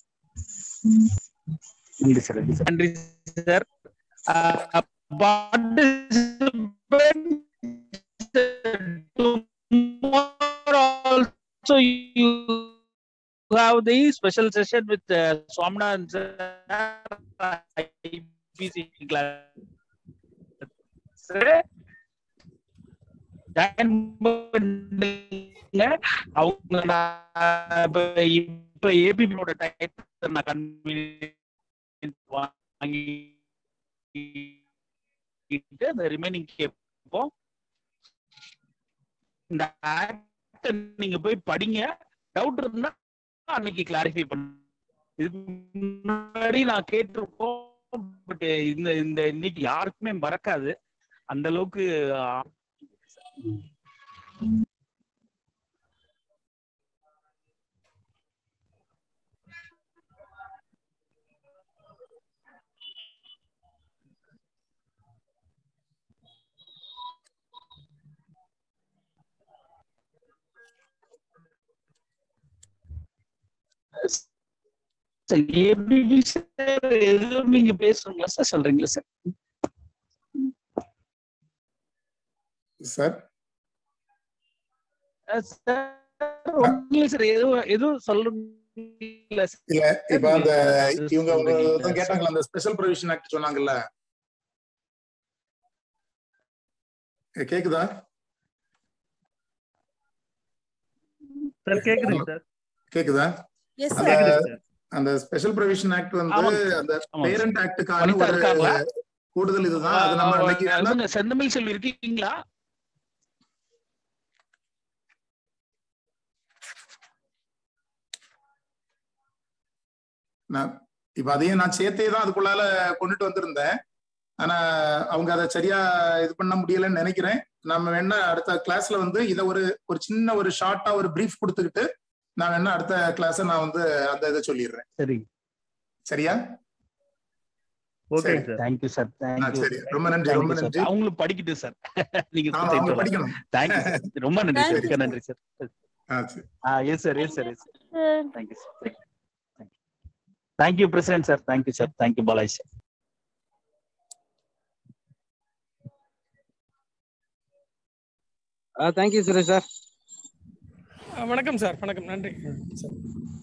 நன்றி சார் நன்றி sir also you have the special session with uh, Swamna sir, IPC class. Sir, join பண்ணுங்க. அவங்க நான் இப்ப இப்ப ஏபிபியோட டைட்டில் நான் கன்வீனியன்ஸ் வாங்கிட்டு அந்த ரிமைனிங் கேட்போம் இந்த ஆக்ட நீங்க போய் படிங்க டவுட் இருந்தா அன்னைக்கு கிளாரிஃபை பண்ண இதுக்கு முன்னாடி நான் கேட்டிருப்போம் பட் இந்த இந்த இன்னைக்கு யாருக்குமே மறக்காது அந்த அளவுக்கு ஆ, சார் ஏபிபி சார் எதுவும் நீங்க பேசுறீங்களா சார் சொல்றீங்களா சார் சார் சார் ஒண்ணுல சார் எதுவும் எதுவும் சொல்லுங்க இல்ல இப்ப அந்த இவங்க அவங்க தான் கேட்டாங்கல்ல அந்த ஸ்பெஷல் ப்ரொவிஷன் ஆக்ட் சொன்னாங்கல்ல ஏ, கேக்குதா சார் கேக்குதுங்க சார் கேக்குதா எஸ் அந்த சார் அந்த ஸ்பெஷல் ப்ரொவிஷன் ஆக்ட் வந்து ஆமாங்க. அந்த ஆமாங்க. பேரண்ட் ஆக்டுக்கான வனிதா ஒரு இருக்காங்களா? கூடுதல் இதுதான் அது நம்ம அன்னைக்கு வேணா- இவங்க செந்தமிழ் செல்வி இருக்கீங்களா நான் இப்ப அதையும் நான் சேர்த்தே தான் அதுக்குள்ளால கொண்டுட்டு வந்திருந்தேன் ஆனா அவங்க அதை சரியா இது பண்ண முடியலன்னு நினைக்கிறேன் நம்ம வேணா அடுத்த கிளாஸ்ல வந்து இத ஒரு ஒரு சின்ன ஒரு ஷார்ட்டா ஒரு பிரீஃப் கொடுத்துக்கிட்டு நான் வேணா அடுத்த கிளாஸ் நான் வந்து அந்த இதை சொல்லிடுறேன் சரி சரியா ஓகேங்க சார் தேங்க்யூ சார் ஆ, தேங்க்யூ சரி ரொம்ப நன்றி ரொம்ப நன்றி அவங்களும் படிக்கட்டும் சார் நீங்க ஆமா, அவங்க படிக்கணும். தேங்க்யூ சார் ரொம்ப நன்றி சார் Thank you, மிக்க sir. நன்றி சார் ஆ, சரி. ஆ yes sir yes sir yes thank you sir thank you president sir thank you sir thank you Balaji sir thank you Suresh sir வணக்கம் சார் வணக்கம் நன்றி சார்